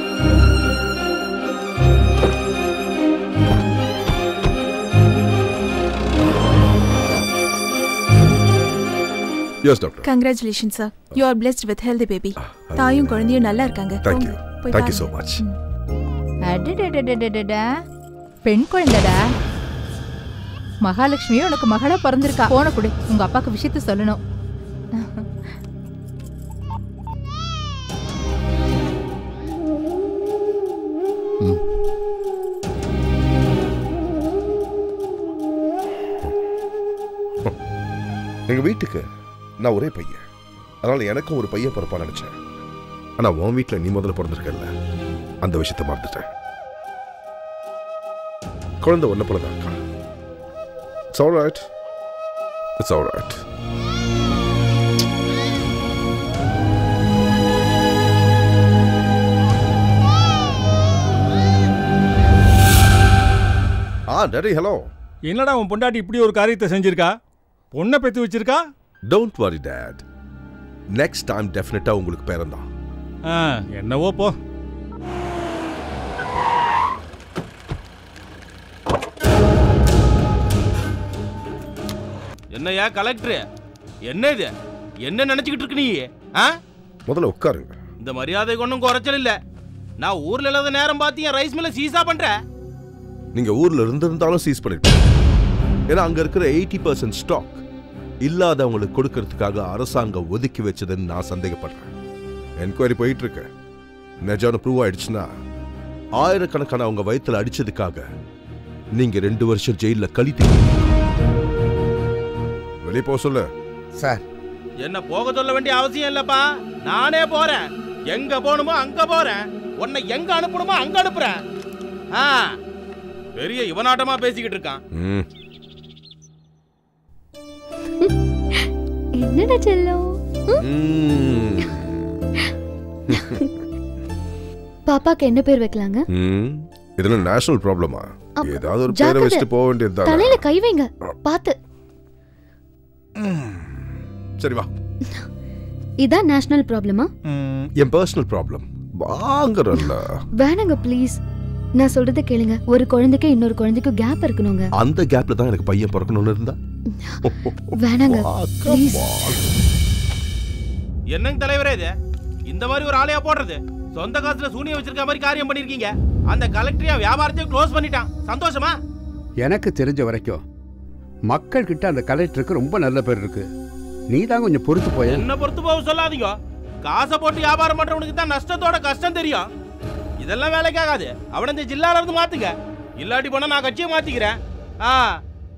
yes doctor congratulation sir you are blessed with healthy baby தாயும் குழந்தையும் நல்லா இருக்காங்க தேங்க்யூ போய் தேங்க்யூ பாருங்க. ஸோ மச் அடடடடடடடா. பெண் குழந்தைடா மகாலட்சுமியும் உனக்கு மகளா பிறந்திருக்கா போன கொடு உங்க அப்பாக்கு விஷயத்த சொல்லணும் எங்க வீட்டுக்கு நான் ஒரே பையன் அதனால எனக்கும் ஒரு பையன் பிறப்பா நினைச்சேன் ஆனா உன் வீட்டுல நீ முதல்ல பிறந்திருக்கல அந்த விஷயத்த மறந்துட்டேன் குழந்தை ஒன்ன போல தான் இருக்கா it's all right it's all right ah daddy hello என்னடா உன் பொண்டாட்டி இப்படி ஒரு காரியத்தை செஞ்சிருக்கா பொண்ணை பெத்து வச்சிருக்கா don't worry date next time டெஃபினட்டா உங்களுக்கு பேரன் தான் ஆ, என்னவோ போ என்னையா கலெக்டர் என்ன இது என்ன நினைச்சுக்கிட்டு இருக்கு நீ ஆ முதல்ல உட்காருங்க இந்த மரியாதைக்கு ஒன்றும் குறைச்சல் இல்ல நான் ஊர்ல இல்லாத நேரம் பார்த்து என் ரைஸ் மில்ல சீசா பண்றேன் நீங்க ஊர்ல இருந்திருந்தாலும் சீஸ் பண்ணிருப்பீங்க ஏன்னா அங்க இருக்கிற எயிட்டி பர்சன்ட் ஸ்டாக் இல்லாதவங்களுக்கு கொடுக்கறதுக்காக அரசாங்கம் ஒதுக்கி வச்சதுன்னு நான் சந்தேகப்படுறேன் என்கொயரி போயிட்டு இருக்கு நிஜம்னு ப்ரூவ் ஆயிடுச்சுன்னா ஆயிரக்கணக்கான அவங்க வயித்துல அடிச்சதுக்காக நீங்க ரெண்டு வருஷம் ஜெயில கழித்து வெளியே போக சொல்லு சார் என்ன போக சொல்ல வேண்டிய அவசியம் இல்லப்பா நானே போறேன் எங்க போகணுமோ அங்க போறேன் உன்னை எங்க அனுப்பணுமோ அங்க அனுப்புறேன் ஆ பெரிய இவனாட்டமா பேசிக்கிட்டு இருக்கான் ம் என்னடா செல்லம் ம். பாப்பாக்கு என்ன பேர் வைக்கலாங்க ம். இதெல்லாம் நேஷனல் ப்ராப்ளமா அப்ப- ஏதாவது ஒரு பேரை ஜாக்கிரதை. வச்சுட்டு போக வேண்டியதுதான் தலையில கை வைங்க பாத்து சரி வா இதான் நேஷனல் ப்ராப்ளமா என் பர்சனல் ப்ராப்ளம் வாங்குறல்ல வேணாங்க ப்ளீஸ் நான் சொல்றதை கேளுங்க ஒரு குழந்தைக்கு இன்னொரு குழந்தைக்கு கேப் இருக்கணுங்க அந்த கேப்ல தான் எனக்கு பையன் பிறக்கணும்னு இருந்தா வேணாங்க ப்ளீஸ் என்னங்க தலைவரே இது இந்த மாதிரி ஒரு ஆளையா போடுறது சொந்த காசுல சூனியம் வச்சிருக்க மாதிரி காரியம் பண்ணிருக்கீங்க அந்த கலெக்டரையா வியாபாரத்தையும் க்ளோஸ் பண்ணிட்டான் சந்தோஷமா எனக்கு தெரிஞ்ச வரைக்கும் மக்கள் கிட்ட அந்த கலெக்டருக்கு ரொம்ப நல்ல பேர் இருக்கு நீ தான் கொஞ்சம் பொறுத்து போய என்ன பொறுத்து போக சொல்லாதீங்க காசை போட்டு வியாபாரம் பண்றவனுக்கு தான் நஷ்டத்தோட கஷ்டம் தெரியும் இதெல்லாம் வேலைக்காகாது அவனை இந்த ஜில்லால இருந்து மாத்துங்க இல்லாட்டி போனா நான் கட்சியை மாத்திக்கிறேன் ஆ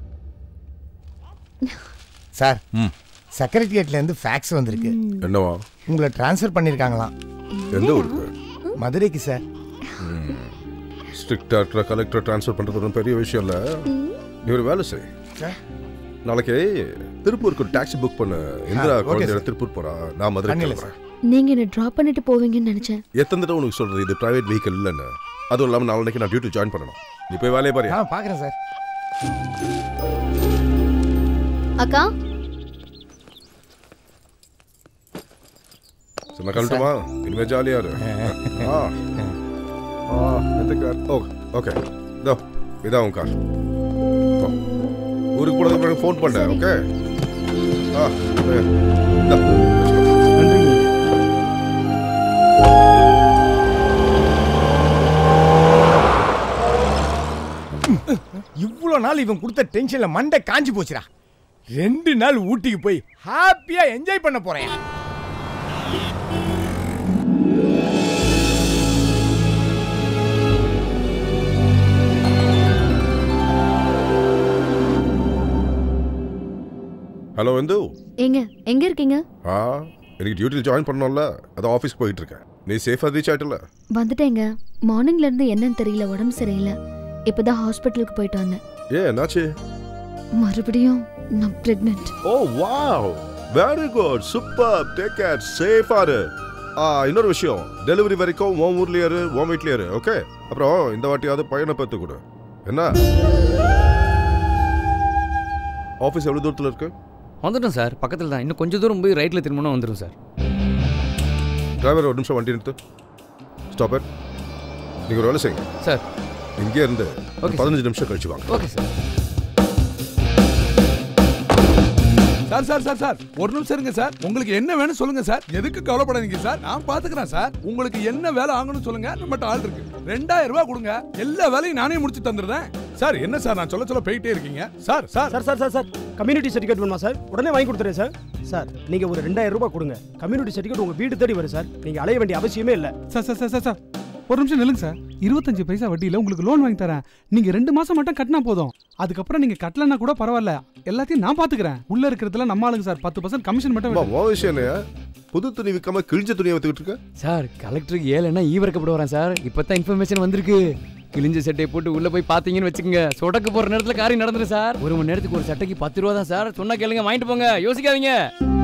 சார் செக்ரட்டரியேட்லேருந்து ஃபேக்ஸ் வந்திருக்கு என்னவா உங்களை ட்ரான்ஸ்ஃபர் பண்ணியிருக்காங்களாம் எந்த ஊருக்கு மதுரைக்கு sir strict doctor collector transfer பண்ணுறது ஒன்றும் பெரிய விஷயம் இல்லை நீ ஒரு வேலை செய் சார் நாளைக்கு திருப்பூருக்கு ஒரு டாக்ஸி புக் பண்ணு இந்திரா ஆ, okay, குழந்தையோட sir. திருப்பூர் போறா நான் மதுரை பண்ணிடலாம், கிளம்புறேன் நீங்க என்ன டிராப் பண்ணிட்டு போவீங்கன்னு நினைச்சேன் எத்தனை தடவை உனக்கு சொல்றது இது பிரைவேட் வெஹிக்கிள் இல்லைன்னு அதுவும் இல்லாமல் நாளைக்கு நான் டியூட்டி ஜாயின் பண்ணணும் நீ போய் வேலையை பாரு ஆ பார்க்குறேன் சார் அக்கா சொன்ன கழட்டுமா இனிமே ஜாலியா இரு ஆ ஆ எந்த கார் ஓ ஓகே இதோ இதான் உன் கார் போ. ஊருக்கு போனதுக்கு பிறகு ஃபோன் பண்ணேன் ஓகே ஆ சரி. இந்தா, இவ்வளோ நாள் இவன் கொடுத்த டென்ஷன்ல மண்டை காஞ்சி போச்சுடா ரெண்டு நாள் ஊட்டிக்கு போய் ஹாப்பியா என்ஜாய் பண்ண போறேன் ஹலோ வந்து எங்க எங்க இருக்கீங்க ஆ எனக்கு டியூட்டியில் ஜாயின் பண்ணோம்ல அதான் ஆஃபீஸ்க்கு போயிட்டு இருக்கேன் நீ சேஃபாக ரீச் ஆயிட்டல வந்துட்டேங்க மார்னிங்ல இருந்து என்னன்னு தெரியல உடம்பு சரியில்லை இப்பதான் ஹாஸ்பிட்டலுக்கு போயிட்டு வந்தேன் ஏ என்னாச்சு மறுபடியும் நான் pregnant oh wow very good super take care சேஃபா இரு ஆ இன்னொரு விஷயம் டெலிவரி வரைக்கும் உன் ஊர்லயே இரு உன் வீட்லயே இரு ஓகே அப்புறம் இந்த வாட்டியாவது பையனை பெற்று கொடு என்ன ஆஃபீஸ் எவ்வளோ தூரத்தில் இருக்கு வந்துட்டோம் சார் பக்கத்தில் தான் இன்னும் கொஞ்சம் தூரம் போய் ரைட்டில் திரும்பினா வந்துடும் சார் டிரைவர் ஒரு நிமிஷம் வண்டி நிறுத்து ஸ்டாப் இட் நீங்கள் ஒரு வேலை செய்யுங்க சார் இங்கே இருந்து ஒரு பதினஞ்சு நிமிஷம் கழிச்சு வாங்க okay sir sir sir sir sir ஒரு நிமிஷம் இருங்க சார் உங்களுக்கு என்ன வேணும் சொல்லுங்க சார் எதுக்கு கவலைப்படாதீங்க சார் நான் பாத்துக்கிறேன் சார் உங்களுக்கு என்ன வேலை ஆகணும்னு சொல்லுங்க நம்மகிட்ட ஆள் இருக்கு ரெண்டாயிரம் ரூபாய் கொடுங்க எல்லா வேலையும் நானே முடிச்சு தந்துடுறேன் சார் என்ன சார் நான் சொல்ல சொல்ல போயிட்டே இருக்கீங்க sir sir sir sir sir sir community certificate வேணுமா சார் உடனே வாங்கி கொடுத்துறேன் சார் சார் நீங்க ஒரு ரெண்டாயிரம் ரூபாய் கொடுங்க கம்யூனிட்டி சர்டிஃபிகேட் உங்க வீடு தேடி வரும் சார் நீங்க அலைய வேண்டிய அவசியமே இல்லை sir sir sir sir sir ஒரு நிமிஷம் நில்லுங்க சார் இருபத்தஞ்சு பைசா வட்டியில் உங்களுக்கு லோன் வாங்கி தரேன் நீங்க ரெண்டு மாசம் மட்டும் கட்டினா போதும் அதுக்கப்புறம் நீங்க கட்டலன்னா கூட பரவாயில்ல எல்லாத்தையும் நான் பாத்துக்கிறேன் உள்ள இருக்கிறதுல நம்ம ஆளுங்க சார் பத்து பர்சன்ட் கமிஷன் மட்டும் அம்மா, உன் விஷயம் என்னையா புது துணி விற்காம கிழிஞ்ச துணியை வித்துக்கிட்டு இருக்க சார் கலெக்டருக்கு ஏழைன்னா ஈவரக்கப்பட வரேன் சார் இப்போ தான் இன்ஃபர்மேஷன் வந்திருக்கு கிழிஞ்ச சட்டையை போட்டு உள்ள போய் பார்த்தீங்கன்னு வச்சுக்கோங்க சொடக்கு போற நேரத்தில் காரியம் நடந்துரும் சார் ஒரு மணி நேரத்துக்கு ஒரு சட்டைக்கு பத்து ரூபா தான் சார் சொன்னா கேளுங்க வாங்கிட்டு போங்க யோசிக்காதீங்க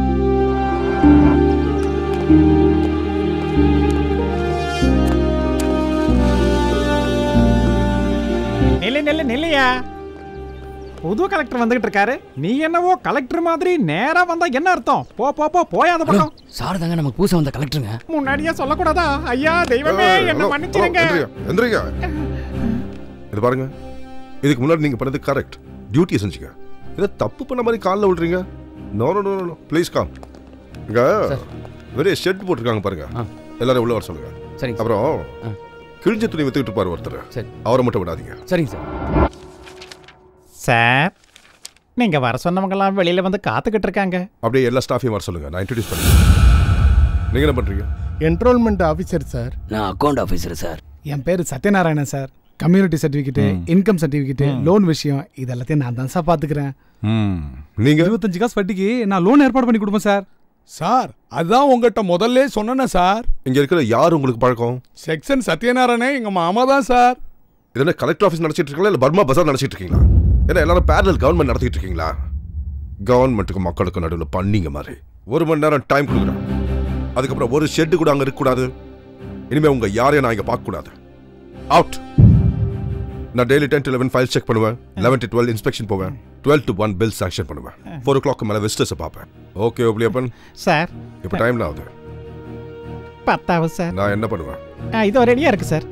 நில்லு நில்லு நில்லையா புது கலெக்டர் வந்துகிட்டு இருக்காரு நீ என்னவோ கலெக்டர் மாதிரி நேரா வந்தா என்ன அர்த்தம் போ போ போ போயாத பக்கம் சார் தாங்க நமக்கு புதுசாக வந்த கலெக்டருங்க முன்னாடியே சொல்லக்கூடாதா ஐயா தெய்வமே ஏய், என்ன ஹலோ, மன்னிச்சிருங்க ஹலோ, எந்திரிங்க, எந்திரிங்க. இது பாருங்க இதுக்கு முன்னாடி நீங்க பண்ணது கரெக்ட் டியூட்டியை செஞ்சீங்க இதை தப்பு பண்ண மாதிரி காலில் விடுறீங்க no no no no please come இங்க வெறும் ஷெட் போட்டிருக்காங்க பாருங்க எல்லாரும் உள்ள வர சொல்லுங்க சரி அப்புறம் கிழிஞ்ச துணி வித்துக்கிட்டு இருப்பாரு ஒருத்தர் சரி அவரை மட்டும் விடாதீங்க சரிங்க சார் சார் நீங்க வர சொன்னவங்கலாம் வெளியில வந்து காத்துக்கிட்டு இருக்காங்க அப்படியே எல்லா ஸ்டாஃபையும் வர சொல்லுங்க நான் இன்ட்ரடியூஸ் பண்ணுறேன் நீங்க என்ன பண்றீங்க என்ரோல்மெண்ட் ஆஃபீஸர் சார் நான் அக்கௌண்ட் ஆஃபீஸர் சார் என் பேர் Sathyanarayanan sir community certificate income certificate loan விஷயம் இது எல்லாத்தையும் நான் தான் சார் பாத்துக்கிறேன் நீங்க இருபத்தஞ்சு காசு வட்டிக்கு நான் லோன் ஏற்பாடு பண்ணி கொடுப்பேன் சார் சார் அதான் உங்ககிட்ட முதல்ல சொன்னேனே சார் இங்க இருக்கிற யார் உங்களுக்கு பழக்கம் செக்ஷன் சத்யநாராயணே எங்க மாமா தான் சார் இது என்ன கலெக்டர் ஆஃபீஸ் நடத்திட்டு இருக்கீங்களா இல்ல பர்மா பசார் நடத்திட்டு இருக்கீங்களா ஏன்னா எல்லாரும் பேரல் கவர்மெண்ட் நடத்திட்டு இருக்கீங்களா கவர்மெண்ட்டுக்கும் மக்களுக்கும் நடுவில் பண்ணீங்க மாதிரி ஒரு மணி நேரம் டைம் கொடுக்குறேன் அதுக்கப்புறம் ஒரு ஷெட்டு கூட அங்க இருக்கக்கூடாது இனிமே உங்க யாரையும் நான் இங்க பார்க்க கூடாது அவுட் நான் daily ten to eleven file check பண்ணுவேன் லெவன் டு டுவெல் இன்ஸ்பெக்ஷன் போவேன் twelve to one bill sanction பண்ணுவேன் ஃபோர் ஓ கிளாக் மேலே விசிட்டர்ஸை பார்ப்பேன் ஓகே ஒப்ளியப்பன் சார் இப்போ டைம் ஆகுது பத்தாவது சார் நான் என்ன பண்ணுவேன் ஆ, இதோ ரெடியா இருக்கு sir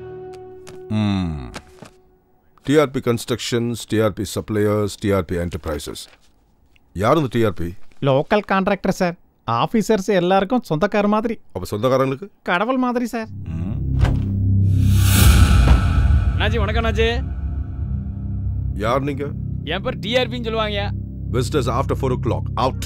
TRP constructions TRP suppliers TRP enterprises யார் இந்த TRP local contractor sir officers எல்லாருக்கும் சொந்தக்கார மாதிரி அப்போ சொந்தக்காரங்களுக்கு கடவுள் மாதிரி சார் அண்ணாச்சி வணக்கம் அண்ணாச்சி யார் நீங்க என் பேர் டிஆர்பின்னு சொல்லுவாங்க visitors after four o'clock out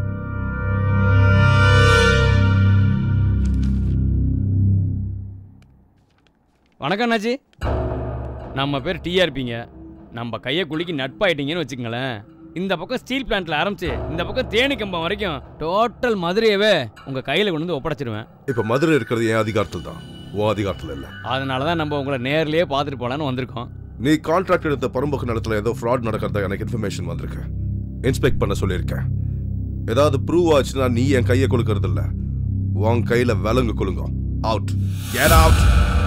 வணக்கம் அண்ணாச்சி நம்ம பேர் டிஆர்பிங்க நம்ம கையை குலுக்கி நட்பாயிட்டீங்கன்னு வச்சுக்கங்களேன் இந்த பக்கம் ஸ்டீல் பிளான்ட்ல ஆரம்பிச்சு இந்த பக்கம் தேனி கம்பம் வரைக்கும் டோட்டல் மதுரையவே உங்க கையில கொண்டு வந்து ஒப்படைச்சிருவேன் இப்ப மதுரை இருக்கிறது என் அதிகாரத்தில் தான் உன் அதிகாரத்தில் இல்ல அதனால தான் நம்ம உங்களை நேர்லயே பார்த்துட்டு போலான்னு வந்திருக்கோம் நீ கான்ட்ராக்ட் எடுத்த பரம்புக்கு நிலத்துல ஏதோ ஃப்ராட் நடக்கிறதா எனக்கு இன்ஃபர்மேஷன் வந்திருக்கு இன்ஸ்பெக்ட் பண்ண சொல்லியிருக்கேன் ஏதாவது ப்ரூவ் ஆச்சுன்னா நீ என் கையை கொடுக்கறது இல்ல உன் கையில விலங்கு கொளுங்க அவுட் கெட் அவுட்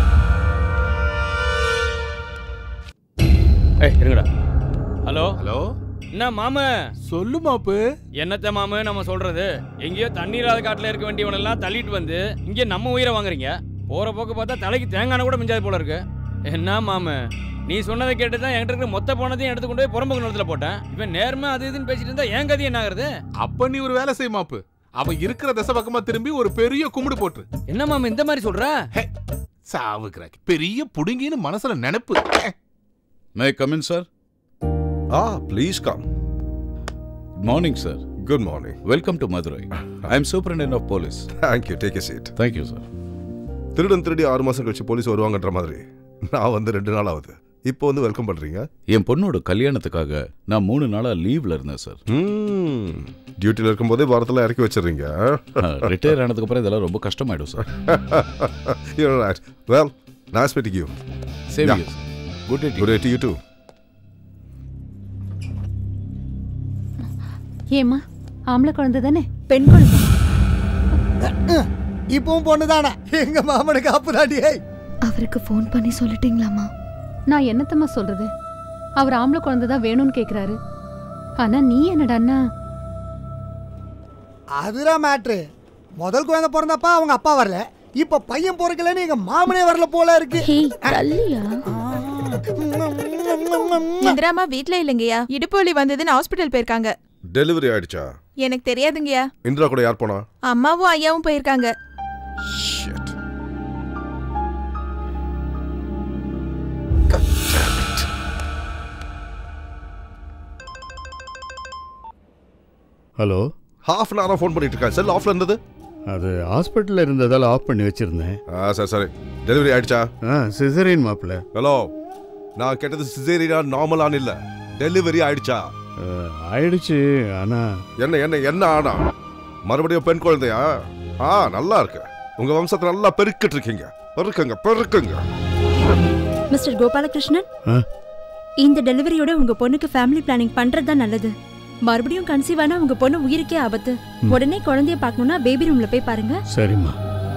ஏய் இருங்கடா ஹலோ ஹலோ என்ன மாமு சொல்லு மாப்பு என்னத்த மாமு நம்ம சொல்றது எங்கேயோ தண்ணீராத காட்டுல இருக்க வேண்டியவனெல்லாம் தள்ளிட்டு வந்து இங்கே நம்ம உயிரை வாங்குறீங்க போற போக்கு பார்த்தா தலைக்கு தேங்காய் கூட மிஞ்சாது போல இருக்கு என்ன மாமு நீ சொன்னதை கேட்டு தான் என்கிட்ட இருக்கிற மொத்த பணத்தையும் எடுத்து கொண்டு போய் புறம்புக்கு நிலத்துல போட்டேன் இவன் நேர்மை அது இதுன்னு பேசிட்டு இருந்தா என் கதி என்ன ஆகுறது அப்ப நீ ஒரு வேலை செய் மாப்பு அவன் இருக்கிற தசை பக்கமா திரும்பி ஒரு பெரிய கும்பிடு போட்டு என்ன மாமு இந்த மாதிரி சொல்ற சாவுக்கிறாக்கி பெரிய புடுங்கின்னு மனசுல நினைப்பு may come in sir ah please come good morning sir good morning welcome to Madurai I am superintendent of police thank you take a seat thank you sir திருடன் திருடி ஆறு மாசம் கழிச்சு போலீஸ் வருவாங்கன்ற மாதிரி நான் வந்து ரெண்டு நாள் ஆகுது இப்போ வந்து வெல்கம் பண்றீங்க என் பொண்ணோட கல்யாணத்துக்காக நான் மூணு நாளா லீவ்ல இருந்தேன் சார் டியூட்டியில் இருக்கும்போதே வாரத்தில் இறக்கி வச்சிடுறீங்க ரிட்டையர் ஆனதுக்கு அப்புறம் இதெல்லாம் ரொம்ப கஷ்டமாயிடும் sir You're right. Well, nice meeting you. Same Yeah. here, sir. Good day to you. Good day to you too. ஏம்மா ஆம்பளை குழந்தை தானே பெண் குழந்தை இப்பவும் பொண்ணுதானே எங்க மாமனுக்கு அப்புதாடியே அவருக்கு ஃபோன் பண்ணி சொல்லிட்டீங்களாமா நான் என்னத்தம்மா சொல்றது அவர் ஆம்பளை குழந்தை தான் வேணும்னு கேக்குறாரு ஆனா நீ என்னடான்னா அதுதான் மேட்ரு முதல் குழந்தை பிறந்தப்ப அவங்க அப்பா வரல இப்ப பையன் பிறக்கலன்னு எங்க மாமனே வரல போல இருக்கு இந்திராமா வீட்ல இல்லைங்கய்யா இடுப்பு வலி வந்ததுன்னு ஹாஸ்பிட்டல் போயிருக்காங்க டெலிவரி ஆயிடுச்சா எனக்கு தெரியாதுங்கய்யா இந்திரா கூட யார் போனா அம்மாவும் ஐயாவும் போயிருக்காங்க ஹலோ ஹாஃப் அன் ஹவரா ஃபோன் பண்ணிட்டு இருக்கேன் செல் ஆஃப்ல இருந்தது அது ஹாஸ்பிட்டலில் இருந்ததால் ஆஃப் பண்ணி வச்சிருந்தேன் ஆ சரி சரி டெலிவரி ஆயிடுச்சா ஆ சிசரின் மாப்பிள்ள ஹலோ நான் கேட்டது சிசேரியா நார்மலான இல்ல டெலிவரி ஆயிடுச்சா ஆயிடுச்சு ஆனா என்ன என்ன என்ன ஆனா மறுபடியும் பெண் குழந்தையா ஆ நல்லா இருக்கு உங்க வம்சத்தை நல்லா பெருக்கிட்டு இருக்கீங்க பெருக்குங்க பெருக்குங்க மிஸ்டர் கோபாலகிருஷ்ணன் ஆ? இந்த டெலிவரியோட உங்க பொண்ணுக்கு ஃபேமிலி பிளானிங் பண்றது தான் நல்லது மறுபடியும் கன்சீவ் ஆனா உங்க பொண்ணு உயிருக்கே ஆபத்து ம். உடனே குழந்தைய பார்க்கணும்னா பேபி ரூம்ல போய் பாருங்க சரிம்மா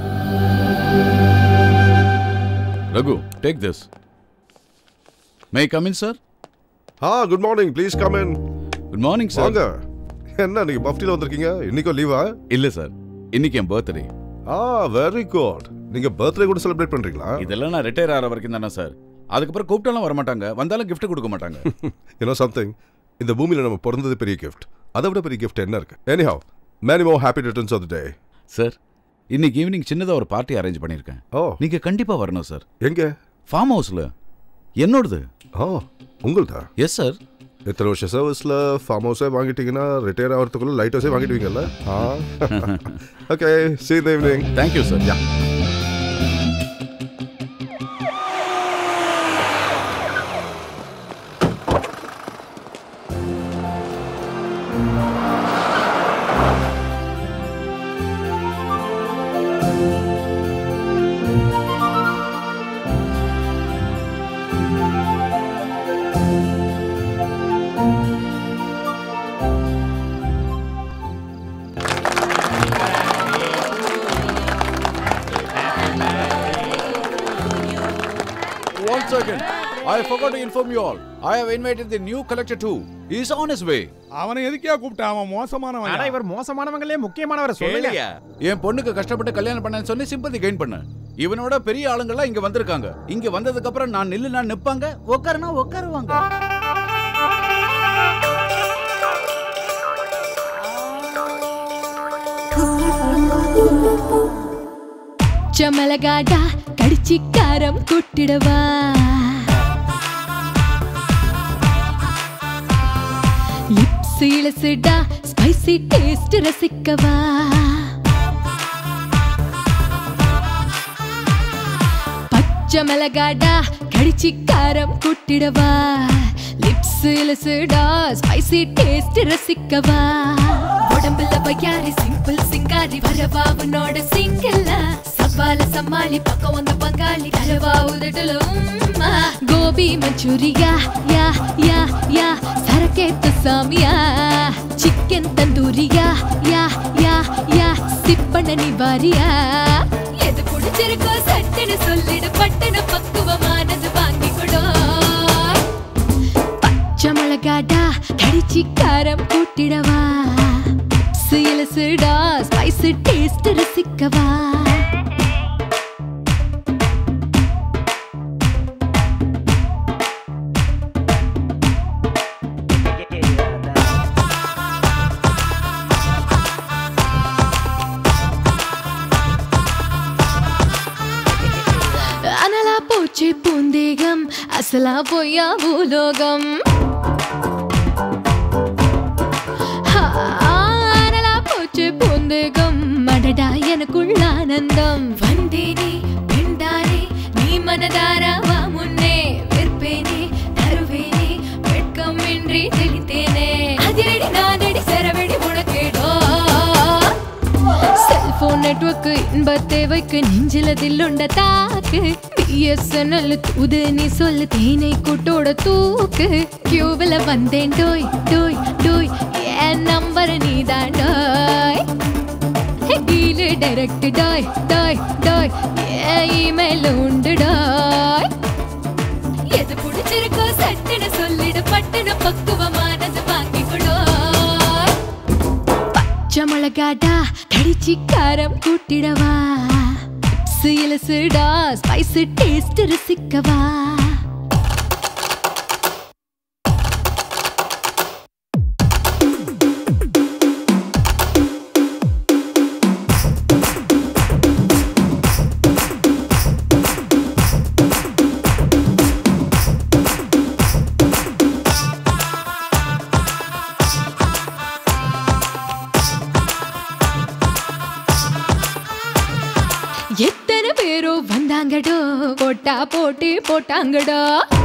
Raghu take this may come in sir ah good morning please come in good morning sir வாங்க என்ன நீங்க பஃப்டில வந்திருக்கீங்க இன்னைக்கும் லீவா இல்ல சார் இன்னைக்கு என் பர்த்டே ஆ வெரி குட் நீங்க பர்த்டே கூட செலிப்ரேட் பண்றீங்களா இதெல்லாம் நான் ரிட்டையர் ஆகிற வரைக்கும் தானே சார் அதுக்கப்புறம் கூப்பிட்டாலும் வர மாட்டாங்க வந்தாலும் gift கொடுக்க மாட்டாங்க யூனோ சம்திங் இந்த பூமியில நம்ம பிறந்தது பெரிய கிஃப்ட் அதை விட பெரிய கிஃப்ட் என்ன இருக்கு எனிஹவ் மேனி மோ happy returns of the day sir இன்னைக்கு ஈவினிங் சின்னதா ஒரு பார்ட்டி அரேஞ்ச் பண்ணியிருக்கேன் ஓ நீங்க கண்டிப்பா வரணும் சார் எங்க ஃபார்ம் ஹவுஸ்ல என்னோடது ஓ உங்கள்தா எஸ் சார் இத்தனை வருஷம் சர்வீஸில் ஃபார்ம் ஹவுஸே வாங்கிட்டீங்கன்னா ரிட்டையர் ஆகிறதுக்குள்ள லைட் ஹவுஸே வாங்கிடுவீங்கல்ல ah okay see the evening thank you sir ya One second. I forgot to inform you all. I have invited the new collector too. He is on his way. அவனை எதுக்கே கூப்பிட்டான் அவன் மோசமானவன் ஆனா இவர் மோசமானவங்களே முக்கியமானவர் சொல்லுங்க கேளுயா. என் பொண்ணுக்கு கஷ்டப்பட்டு கல்யாணம் பண்ணேன்னு சொல்லி சிம்பதி கெயின் பண்ண இவனோட பெரிய ஆளுங்கெல்லாம் இங்க வந்திருக்காங்க இங்க வந்ததுக்கு அப்புறம் நான் நில்லு நான் நிப்பாங்க உட்காருனா உட்காருவாங்க ಚಮಲಗಾಡ ಕಡಿಚಿ ಕಾರಂ ಕುಟ್ಟಿಡವಾ ಲಿಪ್ಸ್ ಇಳಿಸಿಡ ಸ್ಪೈಸಿ ಟೇಸ್ಟ್ ರಸಿಕ್ಕವಾ ಪಚ್ಚ ಮೆಲಗಾಡ ಕಡಿಚಿ ಕಾರಂ ಕುಟ್ಟಿಡವಾ ಲಿಪ್ಸ್ சிலுசுடா ஸ்பைசி டேஸ்ட் ரசிக்கவா உடம்புல பையாரி சிம்பிள் சிங்காரி வரவா உன்னோட சிங்கிள் சவால சமாளி பக்கம் வந்த பங்காளி கரவா உதட்டுல உம்மா கோபி மஞ்சூரியா யா யா யா சரக்கேத்து சாமியா சிக்கன் தந்தூரியா யா யா யா சிப்பண்ண நிவாரியா எது பிடிச்சிருக்கோ சட்டுன்னு சொல்லிடு பட்டுன்னு பக்குவமானது வாங்கி கொடு பச்சை மிளகாடா கடிச்சி காரம் கூட்டிடவா சிலசுடா ஸ்பைஸ் டேஸ்ட் ரசிக்கவா అనలా పోచే పుందేగం అసలా పోయా భూలోకం అనలా போச்சு பூந்தேகம் மடடா எனக்குள்ள ஆனந்தம் வந்தேனே பெண்டானே நீ மனதாராவா முன்னே விற்பேனே தருவேனே வெட்கமின்றி தெளித்தேனே அதிரடி நானடி சரவெடி உனக்கேடோ செல்போன் நெட்வொர்க் இன்ப தேவைக்கு நெஞ்சில தில்லுண்ட தாக்கு பிஎஸ்என்எல் தூது நீ சொல்லு தேனை கூட்டோட தூக்கு கியூவில் வந்தேன் டோய் டோய் டோய் என் நம்பர் நீ தான் டோய் கீழே டைரக்ட் டாய் டாய் டாய் என் இமெயில் உண்டு டாய் எது பிடிச்சிருக்கோ சட்டுன்னு சொல்லிடு பட்டுன்னு பக்குவமானது வாங்கி கொடோய் பச்சை மிளகாடா கடிச்சி காரம் கூட்டிடவா சிலசுடா ஸ்பைஸ் டேஸ்ட் ரசிக்கவா எத்தனை பேரோ வந்தாங்கடோ போட்டா போட்டி போட்டாங்கடோ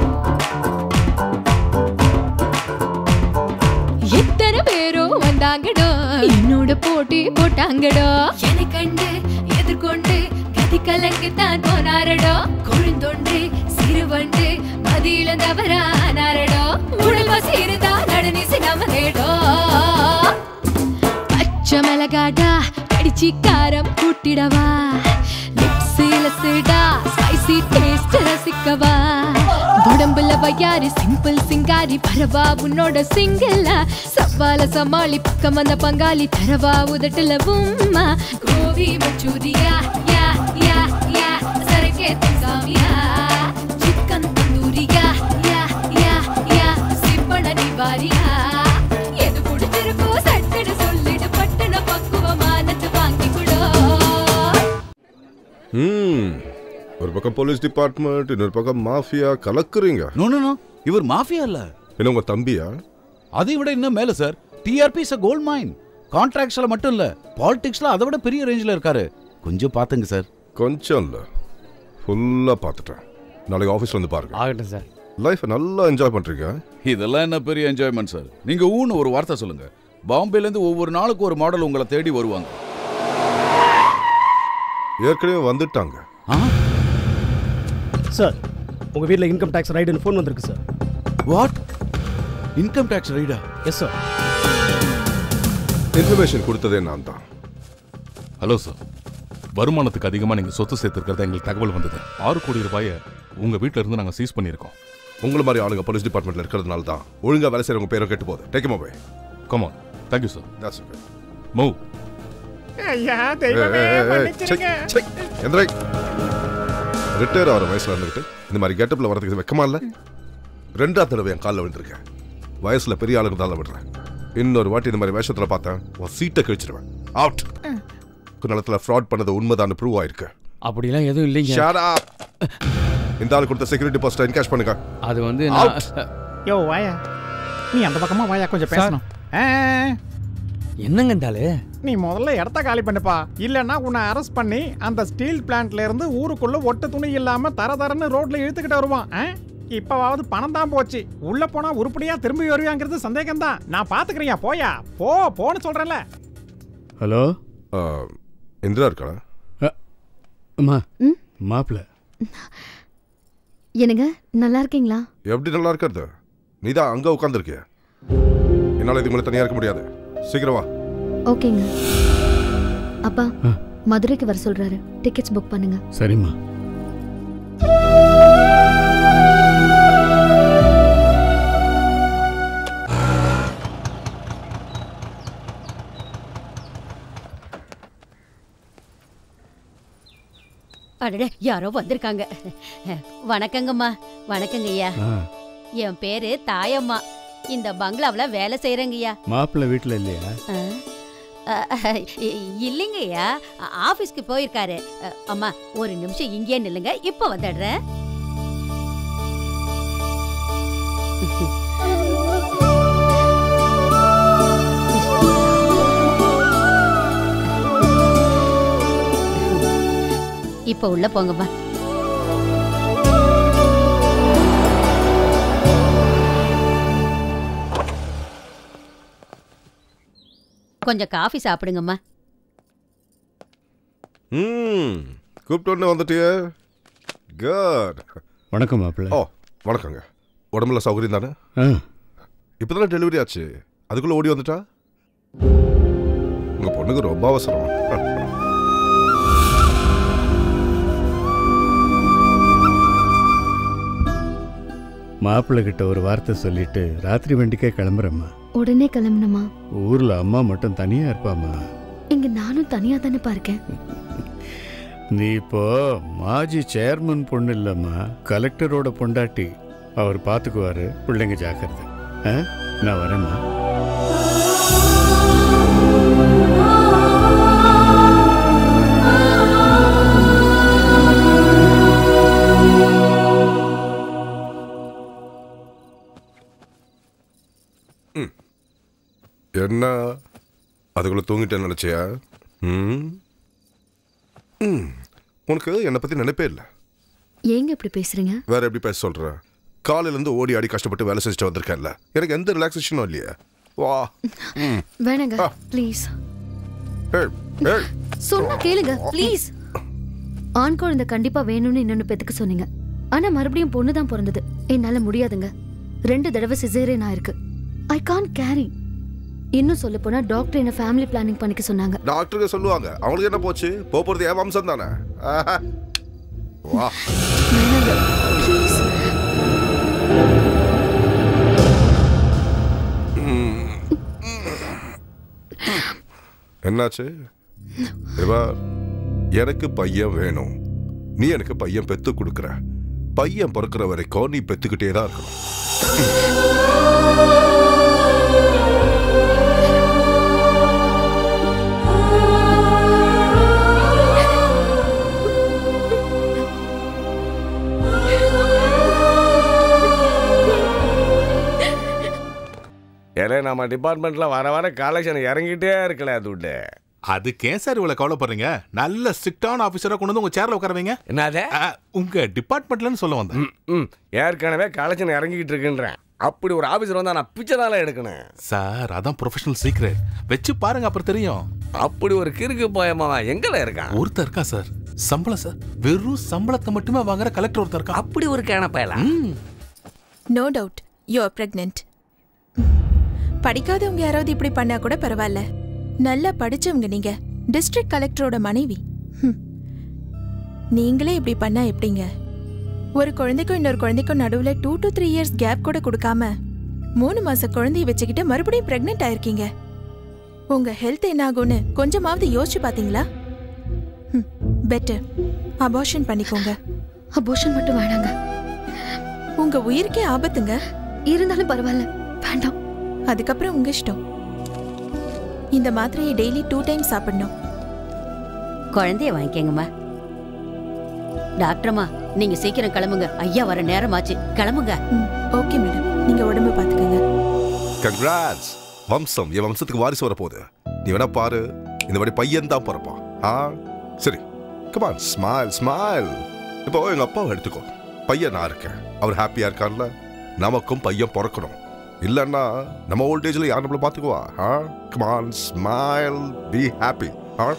எத்தனை பேரோ வந்தாங்கடோ என்னோட போட்டி போட்டாங்கடோ என்னை கண்டு எதிர்கொண்டு கதி கலங்கு தான் போனாரடோ கொழுந்தொன்று சிறுவண்டு மதியில தவறானாரடோ உடல் வசிருந்தா நடுநிசி நமதேடோ பச்சை மிளகாடா கடிச்சி காரம் கூட்டிடவா லிப்ஸில சிடா ஸ்பைசி டேஸ்ட் ரசிக்கவா உடம்புல வயாரி சிம்பிள் சிங்காரி பரவா உன்னோட சிங்கிள் சவால சமாளி பக்கம் வந்த பங்காளி தரவா உதட்டுல உம்மா கோவி மச்சூரியா யா யா யா சரக்கே சாமியா சிக்கன் தந்தூரியா யா யா யா சிப்பண நிவாரியா எது பிடிச்சிருக்கோ சட்டுன்னு சொல்லிடு பட்டுன பக்குவமானது வாங்கி கொடு ம் ஒரு பக்கம் போலீஸ் டிபார்ட்மெண்ட் இன்னொரு பக்கம் மாஃபியா கலக்குறீங்க நோ நோ நோ இவர் மாஃபியா இல்ல என்ன உங்க தம்பியா அதை விட இன்னும் மேல sir TRP is gold mine கான்ட்ராக்ட்ஸ்ல மட்டும் இல்ல பாலிடிக்ஸ்ல அதை விட பெரிய ரேஞ்சில் இருக்காரு கொஞ்சம் பாத்துங்க சார் கொஞ்சம் இல்ல ஃபுல்லா பார்த்துட்டேன் நாளைக்கு ஆஃபீஸ்ல வந்து பாருங்க ஆகட்டும் சார் லைஃப்பை நல்லா என்ஜாய் பண்றீங்க இதெல்லாம் என்ன பெரிய என்ஜாய்மெண்ட் சார் நீங்க ஊன்னு ஒரு வார்த்தை சொல்லுங்க பாம்பேல இருந்து ஒவ்வொரு நாளுக்கு ஒரு மாடல் உங்களை தேடி வருவாங்க ஏற்கனவே வந்துட்டாங்க சார் உங்க வீட்ல இன்கம் டாக்ஸ் ரைடுன்னு ஃபோன் வந்திருக்கு சார் வாட் இன்கம் டாக்ஸ் ரைடா எஸ் சார் இன்ஃபர்மேஷன் கொடுத்ததே நான் தான் ஹலோ சார் வருமானத்துக்கு அதிகமாக நீங்கள் சொத்து சேர்த்துருக்கிறதா எங்களுக்கு தகவல் வந்தது ஆறு கோடி ரூபாயை உங்கள் வீட்டில் இருந்து நாங்கள் சீஸ் பண்ணியிருக்கோம் உங்களை மாதிரி ஆளுங்க போலீஸ் டிபார்ட்மெண்ட்ல இருக்கிறதுனால தான் ஒழுங்கா வேலை செய்யறவங்க பேரும் கெட்டு போகுது take mobile come on thank you sir that's okay move ஐயா தெய்வமே மன்னிச்சிருங்க எந்திரை ரிட்டையர் ஆகிற வயசுல இருந்துகிட்டு இந்த மாதிரி கெட்டப்ல வரதுக்கு வெக்கமா இல்ல ரெண்டாவது தடவை என் காலில் விழுந்திருக்கேன் வயசுல பெரிய ஆளுங்க தான் விடுறேன் இன்னொரு வாட்டி இந்த மாதிரி வேஷத்துல பார்த்தேன் உன் சீட்டை கழிச்சிருவேன் அவுட் குணத்துல ஃப்ராட் பண்ணது உண்மைதான் ப்ரூவ் ஆயிருக்கு அப்படிலாம் எதுவும் இல்லைங்க Shut up. இந்த ஆள் கொடுத்த செக்யூரிட்டி போஸ்ட் என்கேஷ் பண்ணுங்க அது வந்து Out. யோ வாயா நீ அந்த பக்கமா வாயா கொஞ்சம் பேசணும் ஆ, என்னங்க இந்த ஆளு நீ முதல்ல இடத்த காலி பண்ணுப்பா இல்லைன்னா உன்னை அரெஸ்ட் பண்ணி அந்த ஸ்டீல் பிளான்ட்ல இருந்து ஊருக்குள்ள ஒட்டு துணி இல்லாம தர தரன்னு ரோட்ல இழுத்துக்கிட்டு வருவான் ஆ? இப்பவாவது பணம் தான் போச்சு உள்ள போனா உருப்படியா திரும்பி வருவியாங்கிறது சந்தேகம் தான் நான் பாத்துக்கிறேன்யா போயா போ போன்னு சொல்றேன்ல ஹலோ இந்திரா இருக்கா அம்மா மாப்பிள்ள என்னங்க நல்லா இருக்கீங்களா எப்படி நல்லா இருக்கிறது நீ தான் அங்கே உட்காந்துருக்கிய என்னால் இதுக்கு மேலே தனியாக இருக்க முடியாது சீக்கிரம் வா ஓகேங்க அப்பா மதுரைக்கு வர சொல்றாரு டிக்கெட்ஸ் புக் பண்ணுங்க சரிம்மா அடடே யாரோ வந்திருக்காங்க வணக்கங்கம்மா வணக்கங்க ஐயா ஆ என் பேரு தாயம்மா இந்த பங்களாவுல வேலை செய்யறேங்கய்யா மாப்பிள்ளை வீட்டில் இல்லையா இல்லைங்கய்யா ஆபீஸ்க்கு போயிருக்காரு அ, அம்மா ஒரு நிமிஷம் இங்கேயே நில்லுங்க இப்ப வந்துடுறேன் இப்ப உள்ள போங்கம்மா கொஞ்சம் காஃபி சாப்பிடுங்கம்மா ம் கூப்பிட்டு உடனே வந்துட்டியே குட் வணக்கம் மாப்பிள்ளை ஓ வணக்கங்க உடம்புல சௌகரியம் தானே ஆ இப்போ தானே டெலிவரி ஆச்சு அதுக்குள்ளே ஓடி வந்துட்டா உங்கள் பொண்ணுக்கு ரொம்ப அவசரம் மாப்பிள்ளை கிட்ட ஒரு வார்த்தை சொல்லிட்டு ராத்திரி வண்டிக்கே கிளம்புறேம்மா உடனே கிளம்பணுமா ஊர்ல அம்மா மட்டும் தனியா இருப்பாம்மா இங்க நானும் தனியா தானேப்பா இருக்கேன் நீ இப்போ மாஜி சேர்மன் பொண்ணு இல்லம்மா கலெக்டரோட பொண்டாட்டி அவர் பார்த்துக்குவாரு பிள்ளைங்க ஜாக்கிரதை ஆ? நான் வரேம்மா என்ன அதுக்குள்ளே தூங்கிட்டேன்னு நினச்சியா ம் ம் உனக்கு என்னை பற்றி நினைப்பே இல்லை ஏங்க இப்படி பேசுறீங்க வேற எப்படி பேச சொல்ற காலையிலேருந்து ஓடி ஆடி கஷ்டப்பட்டு வேலை செஞ்சுட்டு வந்திருக்கேன்ல எனக்கு எந்த ரிலாக்ஸேஷனும் இல்லையே வா ம் வேணாங்க ப்ளீஸ் ஏய் ஏய் சொன்னா கேளுங்க ப்ளீஸ் ஆண் குழந்தை கண்டிப்பா வேணும்னு இன்னொன்னு பெத்துக்க சொன்னீங்க ஆனா மறுபடியும் பொண்ணு தான் பிறந்தது என்னால முடியாதுங்க ரெண்டு தடவை சிசேரியன் ஆயிருக்கு ஐ கான் கேரி இன்னும் சொல்ல போனா டாக்டர் என்ன ஃபேமிலி பிளானிங் பண்ணிக்க சொன்னாங்க டாக்டருக்கு சொல்லுவாங்க அவங்களுக்கு என்ன போச்சு போக போகிறது என் வம்சம் தானே ஆஹா. வா ம். என்னாச்சு இவா எனக்கு பையன் வேணும் நீ எனக்கு பையன் பெத்து கொடுக்குற பையன் பிறக்கிற வரைக்கும் நீ பெத்துக்கிட்டே தான் இருக்கணும் ஏலே நம்ம டிபார்ட்மெண்ட்ல வர வர கலெக்ஷன் இறங்கிட்டே இருக்கல துட்டு அதுக்கு ஏன் சார் இவ்வளவு கவலைப்படுறீங்க நல்ல ஸ்ட்ரிக்டான ஆபீசரா கொண்டு வந்து உங்க சேர்ல உட்கார வைங்க என்னது உங்க டிபார்ட்மெண்ட்லன்னு சொல்ல வந்தேன் ம் ஏற்கனவே கலெக்ஷன் இறங்கிக்கிட்டு இருக்குன்றேன் அப்படி ஒரு ஆபீசர் வந்தா நான் பிச்சை தானே எடுக்கணும் சார் அதான் ப்ரொஃபஷனல் சீக்ரெட் வச்சு பாருங்க அப்புறம் தெரியும் அப்படி ஒரு கிறுக்கு போயமாவா எங்கல இருக்கான் ஒருத்தர் இருக்கா சார் சம்பளம் சார் வெறும் சம்பளத்தை மட்டுமே வாங்குற கலெக்டர் ஒருத்தர் இருக்கா அப்படி ஒரு கேனப்பயலா no doubt you are pregnant படிக்காதவங்க யாராவது இப்படி பண்ணா கூட பரவாயில்ல நல்லா படிச்சவங்க நீங்க டிஸ்ட்ரிக்ட் கலெக்டரோட மனைவி ஹம். நீங்களே இப்படி பண்ணா எப்படிங்க ஒரு குழந்தைக்கும் இன்னொரு குழந்தைக்கும் நடுவுல two to three years gap கூட கொடுக்காம மூணு மாச குழந்தைய வச்சுக்கிட்டு மறுபடியும் பிரெக்னென்ட் ஆயிருக்கீங்க உங்க ஹெல்த் என்ன ஆகும்னு கொஞ்சமாவது யோசிச்சு பாத்தீங்களா பெட்டர் அபார்ஷன் பண்ணிக்கோங்க அபோஷன் மட்டும் வேணாங்க உங்க உயிருக்கே ஆபத்துங்க இருந்தாலும் பரவாயில்ல வேண்டாம் அதுக்கப்புறம் உங்க இஷ்டம் இந்த மாத்திரையை டெய்லி டூ டைம்ஸ் சாப்பிடணும் குழந்தைய வாங்கிக்கங்கம்மா டாக்டர்மா நீங்க சீக்கிரம் கிளம்புங்க ஐயா வர நேரமாச்சு கிளம்புங்க ஓகே மேடம் நீங்க உடம்பு பாத்துக்கங்க கங்க்ராட்ஸ் வம்சம் என் வம்சத்துக்கு வாரிசு வரப்போகுது நீ வேணா பாரு இந்த மாதிரி பையன் தான் பிறப்பான் ஆ சரி கமான் ஸ்மைல் ஸ்மைல் இப்போ எங்க அப்பாவை எடுத்துக்கோ பையன் நான் இருக்கேன் அவர் ஹாப்பியா இருக்கார்ல நமக்கும் பையன் பிறக்கணும் இல்லைன்னா நம்ம ஓல்டேஜ்ல யார் நம்மள பாத்துக்குவா ah come on smile be happy ஆ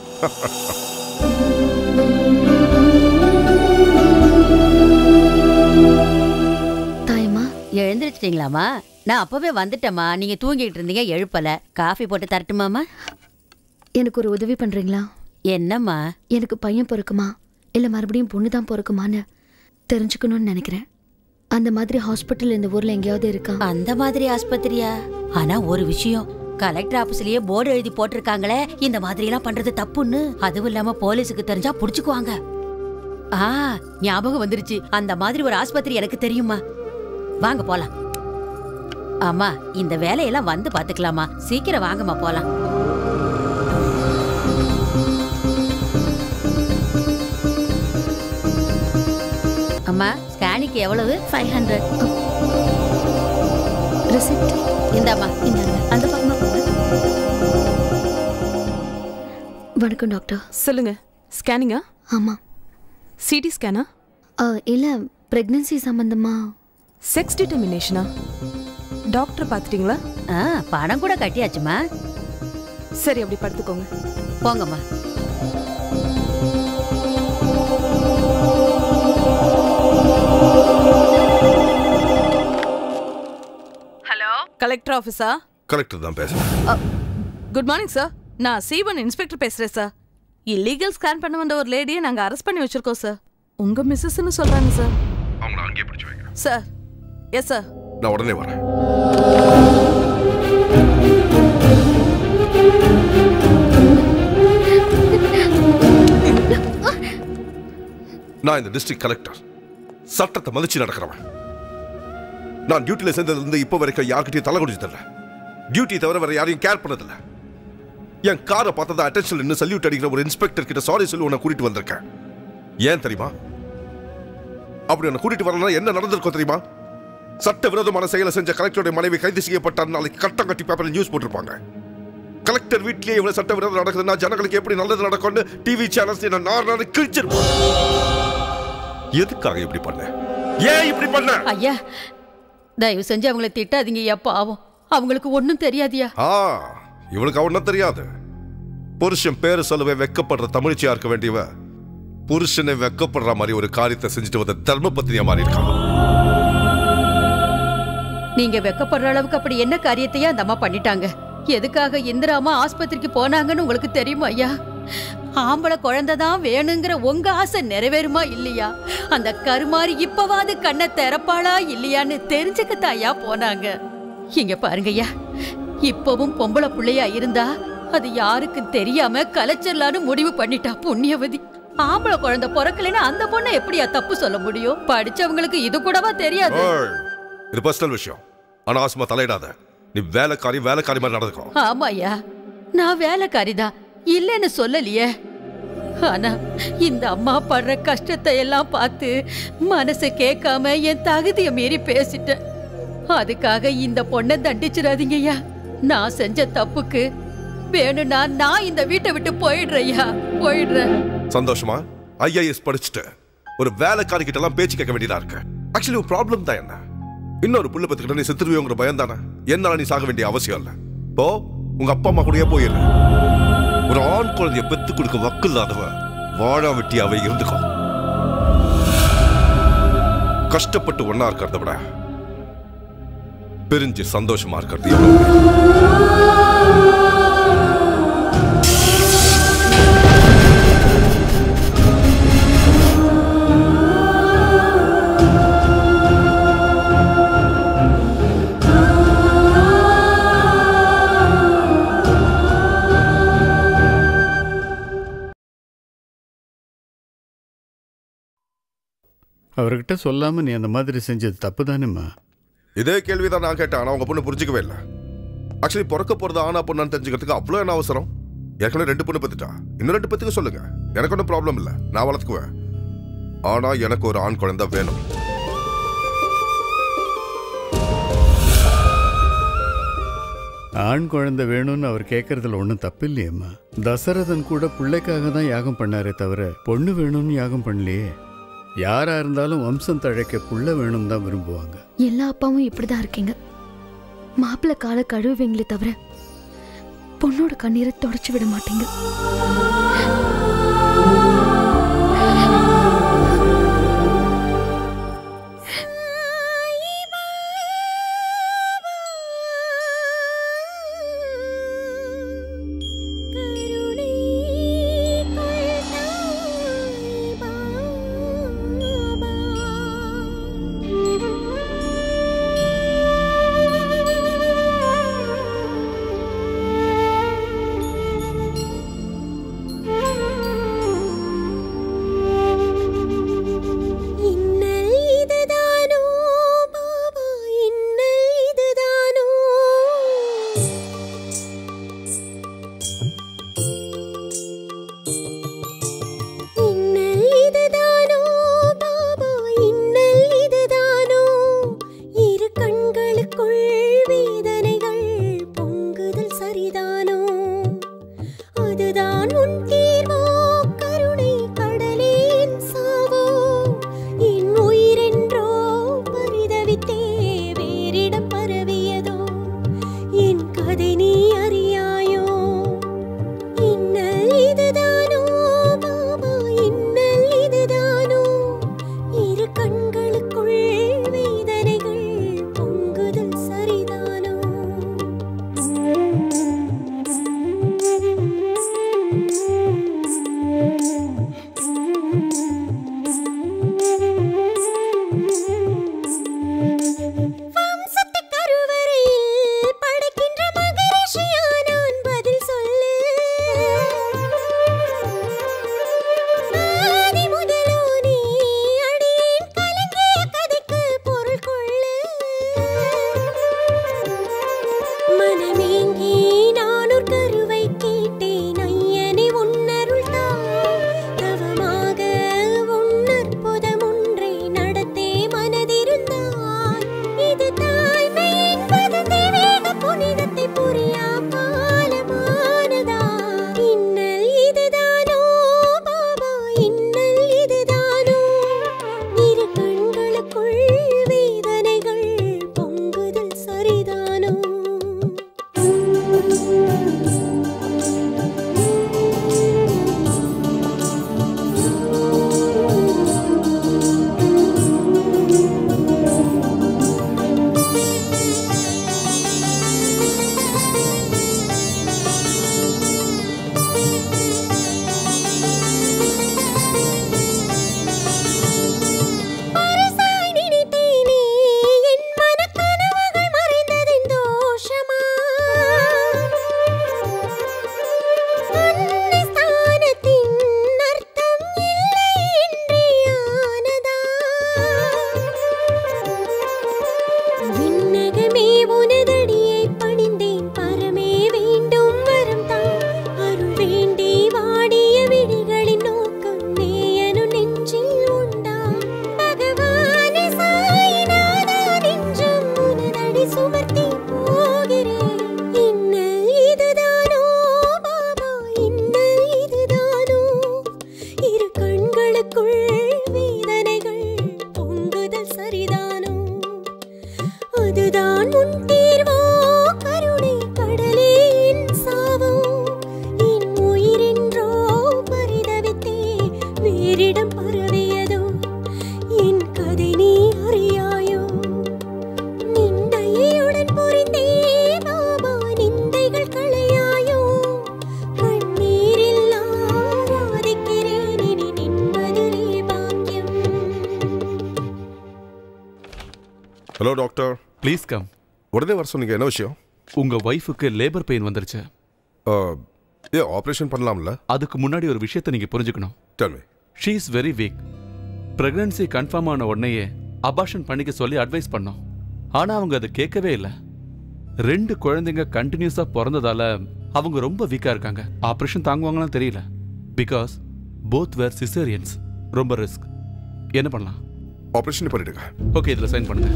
தாயம்மா எழுந்திருச்சிட்டீங்களாமா நான் அப்பவே வந்துட்டேம்மா நீங்க தூங்கிட்டு இருந்தீங்க எழுப்பல காஃபி போட்டு தரட்டுமாமா எனக்கு ஒரு உதவி பண்றீங்களா என்னம்மா எனக்கு பையன் பிறக்குமா இல்ல மறுபடியும் பொண்ணு தான் பிறக்குமான்னு தெரிஞ்சுக்கணும்னு நினைக்கிறேன் அந்த மாதிரி ஹாஸ்பிட்டல் இந்த ஊர்ல எங்கேயாவது இருக்கா அந்த மாதிரி ஆஸ்பத்திரியா ஆனா ஒரு விஷயம் கலெக்டர் ஆபீஸ்லயே போர்டு எழுதி போட்டிருக்காங்களே இந்த மாதிரி எல்லாம் பண்றது தப்புன்னு அதுவும் இல்லாம போலீஸுக்கு தெரிஞ்சா புடிச்சுக்குவாங்க ஆ ஞாபகம் வந்துருச்சு அந்த மாதிரி ஒரு ஆஸ்பத்திரி எனக்கு தெரியுமா வாங்க போலாம் ஆமா இந்த வேலையெல்லாம் வந்து பாத்துக்கலாமா சீக்கிரம் வாங்கம்மா போலாம் அம்மா ஸ்கேனிக்கு எவ்வளவு ஃபைவ் ஹண்ட்ரட் ரெசிப்ட் இந்தாம்மா இந்தாங்க அந்த பக்கமா போங்க வணக்கம் டாக்டர் சொல்லுங்க ஸ்கேனிங்கா ஆமா சிடி ஸ்கேனா ஆ, இல்ல பிரெக்னன்சி சம்பந்தமா செக்ஸ் டிட்டர்மினேஷனா டாக்டர் பார்த்துட்டீங்களா ஆ பணம் கூட கட்டியாச்சுமா சரி அப்படி படுத்துக்கோங்க போங்கம்மா ஹலோ கலெக்டர் ஆஃபீஸா கரெக்ட் தான் பேசுறேன் குட் மார்னிங் சார் நான் சீவன் இன்ஸ்பெக்டர் பேசுறேன் சார் இல்லீகல் ஸ்கேன் பண்ண வந்த ஒரு லேடியை நாங்க அரெஸ்ட் பண்ணி வச்சிருக்கோம் சார் உங்க மிஸ்ஸஸ்னு சொல்றாங்க சார் அவங்கள அங்கேயே பிடிச்சு வைக்கிறேன் சார் எஸ் சார் நான் உடனே வரேன் நான் இந்த டிஸ்ட்ரிக்ட் கலெக்டர் சட்டத்தை மதிச்சு நடக்கிறவன் நான் டியூட்டில சேர்ந்ததுல இருந்து இப்போ வரைக்கும் யார்கிட்டயும் தலை குடிச்சு தரல டியூட்டி தவிர வேற யாரையும் கேர் பண்ணதில்ல என் காரை பார்த்ததா அட்டென்ஷன் நின்று சல்யூட் அடிக்கிற ஒரு இன்ஸ்பெக்டர் கிட்ட சாரி சொல்லி உன்னை கூட்டிட்டு வந்திருக்கேன் ஏன் தெரியுமா அப்படி உன்னை கூட்டிட்டு வரலாம் என்ன நடந்திருக்கும் தெரியுமா சட்ட விரோதமான செயலை செஞ்ச கலெக்டருடைய மனைவி கைது செய்யப்பட்டார் நாளைக்கு கட்டம் கட்டி பேப்பரில் நியூஸ் போட்டிருப்பாங்க கலெக்டர் வீட்லயே இவ்வளவு சட்ட விரோதம் நடக்குதுன்னா ஜனங்களுக்கு எப்படி நல்லது நடக்கும்னு டிவி சேனல்ஸ் என்ன நார் நாள் கிழிச்சிருப்பாங்க எதுக்காக இப்படி பண்ண ஏன் இப்படி பண்ண ஐயா தயவு செஞ்சு அவங்கள திட்டாதீங்க ஐயா பாவம் அவங்களுக்கு ஒன்றும் தெரியாதியா ஆ இவளுக்கு ஒன்றும் தெரியாது புருஷன் பேரு சொல்லவே வெக்கப்படுற தமிழ்ச்சியா இருக்க வேண்டியவ புருஷனை வெக்கப்படுற மாதிரி ஒரு காரியத்தை செஞ்சுட்டு வந்த தர்ம பத்தினியா மாறி இருக்கான் நீங்க வெக்கப்படுற அளவுக்கு அப்படி என்ன காரியத்தையா அந்த அம்மா பண்ணிட்டாங்க எதுக்காக இந்திராமா ஆஸ்பத்திரிக்கு போனாங்கன்னு உங்களுக்கு தெரியுமா ஐயா ஆம்பளை குழந்தை தான் வேணுங்கிற உங்க ஆசை நிறைவேறுமா இல்லையா அந்த கருமாரி இப்பவாது கண்ணை திறப்பாளா இல்லையான்னு தெரிஞ்சுக்கத்தான் ஐயா போனாங்க இங்க பாருங்க ஐயா இப்பவும் பொம்பளை புள்ளையா இருந்தா அது யாருக்கும் தெரியாம கலைச்சிடலான்னு முடிவு பண்ணிட்டா புண்ணியவதி ஆம்பளை குழந்தை பிறக்கலைன்னா அந்த பொண்ணை எப்படியா தப்பு சொல்ல முடியும் படிச்சவங்களுக்கு இது கூடவா தெரியாது ஓய், இது பர்சனல் விஷயம் அனாவசியமா தலையிடாத நீ வேலைக்காரி வேலைக்காரி மாதிரி நடந்துக்கோ ஆமாய்யா நான் வேலைக்காரிதான் இல்லைன்னு சொல்லலையே ஆனா இந்த அம்மா படுற கஷ்டத்தை எல்லாம் பார்த்து மனசை கேட்காம என் தகுதியை மீறி பேசிட்டேன் அதுக்காக இந்த பொண்ணை தண்டிச்சிடாதீங்கய்யா நான் செஞ்ச தப்புக்கு வேணும்னா நான் இந்த வீட்டை விட்டு போயிடுறேன்யா போயிடுறேன் சந்தோஷமா ஐஏஎஸ் படிச்சுட்டு ஒரு வேலைக்காரி கிட்ட எல்லாம் பேச்சு கேட்க வேண்டியதா இருக்கு ஆக்சுவலி ஒரு ப்ராப்ளம் தான் என்ன இன்னொரு புள்ள பத்துக்கிட்ட நீ செத்துருவியோங்கிற பயம் தானே என்னால நீ சாக வேண்டிய அவசியம் இல்ல போ உங்க அப்பா அம்மா கூடயே போயிரு ஒரு ஆண் குழந்தைய பெத்து கொடுக்க வக்கு இல்லாதவ வாழா வெட்டியாவே இருந்துக்கோ கஷ்டப்பட்டு ஒன்னா இருக்கிறத விட பிரிஞ்சு சந்தோஷமா இருக்கிறது எவ்வளவு அவர்கிட்ட சொல்லாம நீ அந்த மாதிரி செஞ்சது தப்பு தானேம்மா இதே கேள்விதான் நான் கேட்டேன் ஆனா உங்க பொண்ணு புரிஞ்சுக்கவே இல்லை ஆக்சுவலி பிறக்க போறது ஆனா பொண்ணான்னு தெரிஞ்சுக்கிறதுக்கு அவ்வளோ என்ன அவசரம் ஏற்கனவே ரெண்டு பொண்ணு பத்துட்டா இன்னும் ரெண்டு பத்துக்கு சொல்லுங்க எனக்கு ஒன்றும் ப்ராப்ளம் இல்லை நான் வளர்த்துக்குவேன் ஆனா எனக்கு ஒரு ஆண் குழந்தை வேணும் ஆண் குழந்தை வேணும்னு அவர் கேட்கறதுல ஒன்றும் தப்பு இல்லையேம்மா தசரதன் கூட பிள்ளைக்காக தான் யாகம் பண்ணாரே தவிர பொண்ணு வேணும்னு யாகம் பண்ணலையே யாரா இருந்தாலும் வம்சம் தழைக்க புள்ள வேணும் தான் விரும்புவாங்க எல்லா அப்பாவும் இப்படிதான் இருக்கீங்க மாப்பிள்ளை காலை கழுவுவீங்களே தவிர பொண்ணோட கண்ணீரை தொடச்சு விட மாட்டீங்க இன்னல் இதுதானோ பாபா இன்னல் இதுதானோ இன்னல் இதுதானோ பாபா இன்னல் இதுதானோ இரு கண்களுக்குள் வேதனைகள் பொங்குதல் சரிதானோ அதுதான் உன் தீர்வோ கருணை கடலேன் சாவோ என் உயிரென்றோ பரிதவித்தே வேறிடம் பரவியதோ என் கதை நீ அறியாயோ இன்னல் இதுதானோ பாபா இன்னல் இதுதானோ இரு கண்களுக்குள் வேதனைகள் பொங்குதல் சரிதானோ வம்சத்து கருவறையில் படைக்கின்ற மகரிஷியா நான் பதில் சொல்லு ஆதி முதலோனே அடியேன் கலங்கிய கதைக்கு பொருள் கொள்ளு மனமேங்கி நான் ஒரு கருவை கேட்டேன் ஐயனே உன்னருள் தான் தவமாக உன்னற்புதம் ஒன்றை நடத்தே மனதிருந்தாய் இது தாய்மை என்பது தெய்வீக புனிதத்தை புரியா காலமானதா இன்னல் இதுதானோ பாபா இன்னல் இதுதானோ இரு கண்களுக்குள் வேதனைகள் பொங்குதல் சரிதானோ பரிசாய் நினைத்தேனே என் மனக்கனவுகள் மறைந்ததின் தோஷமா அன்னை ஸ்தானத்தின் அர்த்தம் இல்லை என்றே ஆனதா விண்ணகமே உனதடியை பணிந்தேன் பரமே வேண்டும் வரம் தான் அருள் வேண்டி வாடிய விழிகளின் நோக்கம் நேயனு நெஞ்சில் உண்டா பகவானே சாயிநாதா நெஞ்சம் உனதடி சுமர்த்தி போகிறேன் இன்னல் இதுதானோ பாபா இன்னல் இதுதானோ இரு கண்களுக்குள் வேதனைகள் பொங்குதல் சரிதானோ அதுதான் உன் தீர்வோ கருணை கடலே என் சாவோ என் உயிரென்றோ பரிதவித்தே வேறிடம் பரவியதோ என் கதை நீ அறியாயோ நிந்தையுடன் புரிந்தே பாபா நிந்தைகள் களையாயோ கண்ணீரில் ஆராதிக்கிறேன் இனி நின்பதிலே பாக்கியம் ஹலோ டாக்டர் ப்ளீஸ் கம் உடனே வர சொன்னீங்க என்ன விஷயம் உங்க ஒய்ஃபுக்கு லேபர் பெயின் வந்துருச்சு ஏ ஆப்ரேஷன் பண்ணலாம்ல அதுக்கு முன்னாடி ஒரு விஷயத்தை நீங்க புரிஞ்சுக்கணும் Tell me. She is very weak pregnancy confirm ஆன உடனேயே அபார்ஷன் பண்ணிக்க சொல்லி அட்வைஸ் பண்ணோம் ஆனா அவங்க அதை கேட்கவே இல்லை ரெண்டு குழந்தைங்க கண்டினியூஸா பிறந்ததால அவங்க ரொம்ப வீக்கா இருக்காங்க ஆபரேஷன் தாங்குவாங்களான்னு தெரியல பிகாஸ் போத் வேர் சிசேரியன்ஸ் ரொம்ப ரிஸ்க் என்ன பண்ணலாம் ஆப்ரேஷன் பண்ணிடுங்க ஓகே இதுல சைன் பண்ணுங்க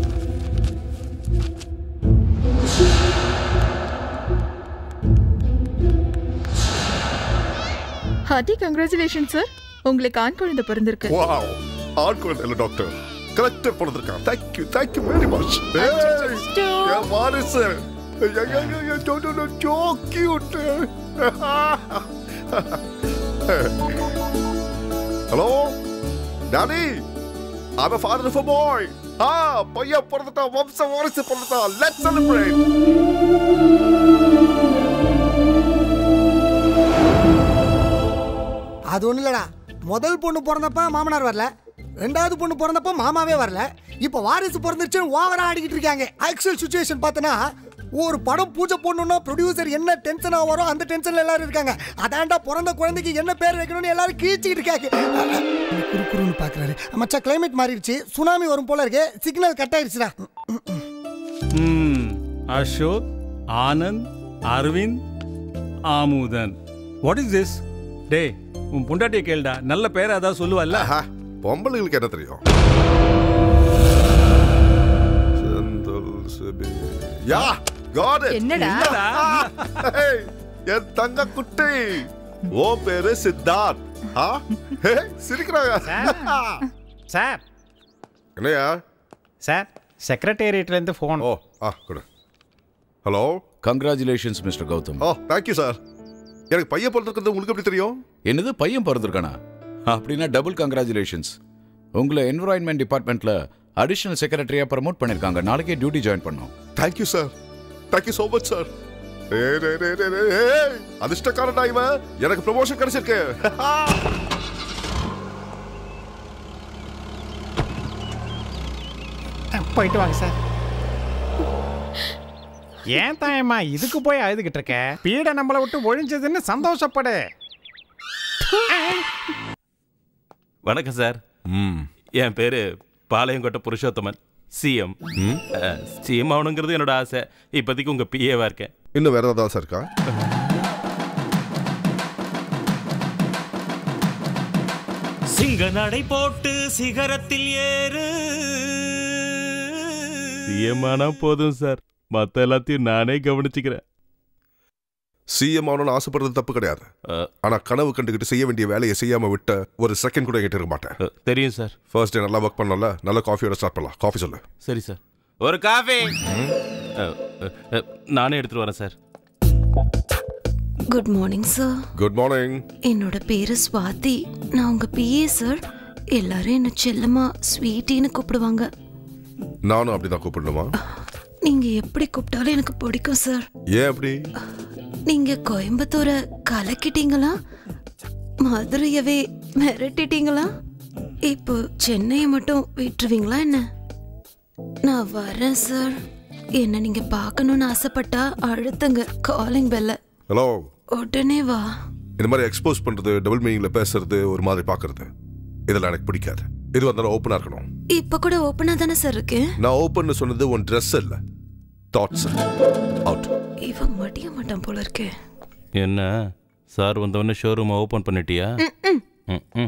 ஹார்ட்டி கங்க்ராச்சுலேஷன் சார் உங்களுக்கு ஆண் குழந்தை பிறந்திருக்கு வாவ் ஆண் குழந்தை இல்ல டாக்டர் கரெக்டா பிறந்திருக்கான் தேங்க்யூ தேங்க்யூ வெரி மச் என் வாரிசு so cute hello daddy I'm a father of a boy. ஆ பையன் பிறந்துட்டான் வம்ச வாரிசு பிறந்துட்டான் லெட்ஸ் செலிப்ரேட் அது ஒன்றும் இல்லடா முதல் பொண்ணு பிறந்தப்ப மாமனார் வரல ரெண்டாவது பொண்ணு பிறந்தப்ப மாமாவே வரல இப்போ வாரிசு பிறந்துருச்சு ஓவரா ஆடிக்கிட்டு இருக்காங்க ஆக்சுவல் சுச்சுவேஷன் பார்த்தனா ஒரு படம் பூஜை போடணும்னா ப்ரொடியூசர் என்ன டென்ஷனாக வரும் அந்த டென்ஷன்ல எல்லாரும் இருக்காங்க அதான்டா பிறந்த குழந்தைக்கு என்ன பேர் வைக்கணும்னு எல்லாரும் கீச்சிக்கிட்டு இருக்காங்க குறு குறுன்னு பார்க்குறாரு மச்சா கிளைமேட் மாறிடுச்சு சுனாமி வரும் போல இருக்கு சிக்னல் கட் ஆயிடுச்சுடா ம் Ashok Anand Aravind Amudhan what is this டே உன் பொண்டாட்டியை கேளுடா நல்ல பேரை அதான் சொல்லுவல்ல பொம்பளைங்களுக்கு என்ன தெரியும் செந்தல் சிபி யா காட் இட் என்னடா? என் தங்க குட்டி ஓ பேரு சித்தார்த் ஆ ஹே, சிரிக்கிறாங்க சார் என்னையா சார் செக்ரட்டேரியட்லேருந்து ஃபோன் ஓ ஆ கொடு hello congratulations mister Gautham oh thank you sir எனக்கு பையன் பிறந்திருக்கிறது உங்களுக்கு எப்படி தெரியும் என்னது பையன் பிறந்திருக்கானா அப்படின்னா டபுள் கங்க்ராச்சுலேஷன்ஸ் உங்களை என்விரான்மெண்ட் டிபார்ட்மெண்ட்ல அடிஷனல் செக்ரட்டரியா ப்ரமோட் பண்ணிருக்காங்க நாளைக்கே டியூட்டி ஜாயின் பண்ணோம் thank you sir thank you so much sir அதிர்ஷ்டக்காரன் இவன் எனக்கு ப்ரமோஷன் கிடைச்சிருக்கு போயிட்டு வாங்க சார் ஏன் தாயம்மா இதுக்கு போய் அழுதுகிட்டு இருக்க பீடை நம்மளை விட்டு ஒழிஞ்சதுன்னு சந்தோஷப்படு வணக்கம் சார் என் பேரு பாளையங்கோட்டை புருஷோத்தமன் சிஎம் சிஎம் ஆகணுங்கிறது என்னோட ஆசை இப்போதைக்கு உங்க பிஏவா இருக்கேன் இன்னும் வேற ஏதாவது சார் இருக்கா சிங்க நடை போட்டு சிகரத்தில் ஏறு சிஎம் ஆனா போதும் சார் மத்த எல்லாத்தையும் நானே கவனிச்சுக்கிறேன் சிஎம் ஆகணும்னு ஆசைப்படுறது தப்பு கிடையாது ஆனா கனவு கண்டுகிட்டு செய்ய வேண்டிய வேலையை செய்யாம விட்ட ஒரு செகண்ட் கூட என்கிட்ட இருக்க மாட்டேன் தெரியும் சார் ஃபர்ஸ்ட் டே நல்லா ஒர்க் பண்ணல நல்ல காஃபியோட ஸ்டார்ட் பண்ணலாம் காஃபி சொல்லு சரி சார் ஒரு காஃபி நானே எடுத்துட்டு வரேன் sir good morning sir good morning என்னோட பேரு ஸ்வாதி நான் உங்க பிஏ சார் எல்லாரும் என்ன செல்லமா ஸ்வீட்டின்னு கூப்பிடுவாங்க நானும் அப்படிதான் கூப்பிடணுமா நீங்க எப்படி கூப்பிட்டாலும் எனக்கு பிடிக்கும் சார் ஏன் அப்படி நீங்க கோயம்புத்தூரை கலக்கிட்டீங்களா மதுரையவே மிரட்டிட்டீங்களா இப்போ சென்னையை மட்டும் விட்டுருவீங்களா என்ன நான் வரேன் சார் என்ன நீங்க பார்க்கணும்னு ஆசைப்பட்டா அழுத்துங்க காலிங் பெல்ல ஹலோ உடனே வா இந்த மாதிரி எக்ஸ்போஸ் பண்றது டபுள் மீனிங்ல பேசுறது ஒரு மாதிரி பாக்குறது இதெல்லாம் எனக்கு பிடிக்காது இது வந்தாலும் ஓப்பனா இருக்கணும் இப்ப கூட ஓப்பனா தானே சார் இருக்கு நான் ஓப்பன் சொன்னது உன் ட்ரெஸ் இல்ல தாட்ஸ் அவுட் இவன் மடிய மாட்டான் போல இருக்கே என்ன சார் வந்தவொடனே ஷோரூமை ஓப்பன் பண்ணிட்டியா ம், ம்.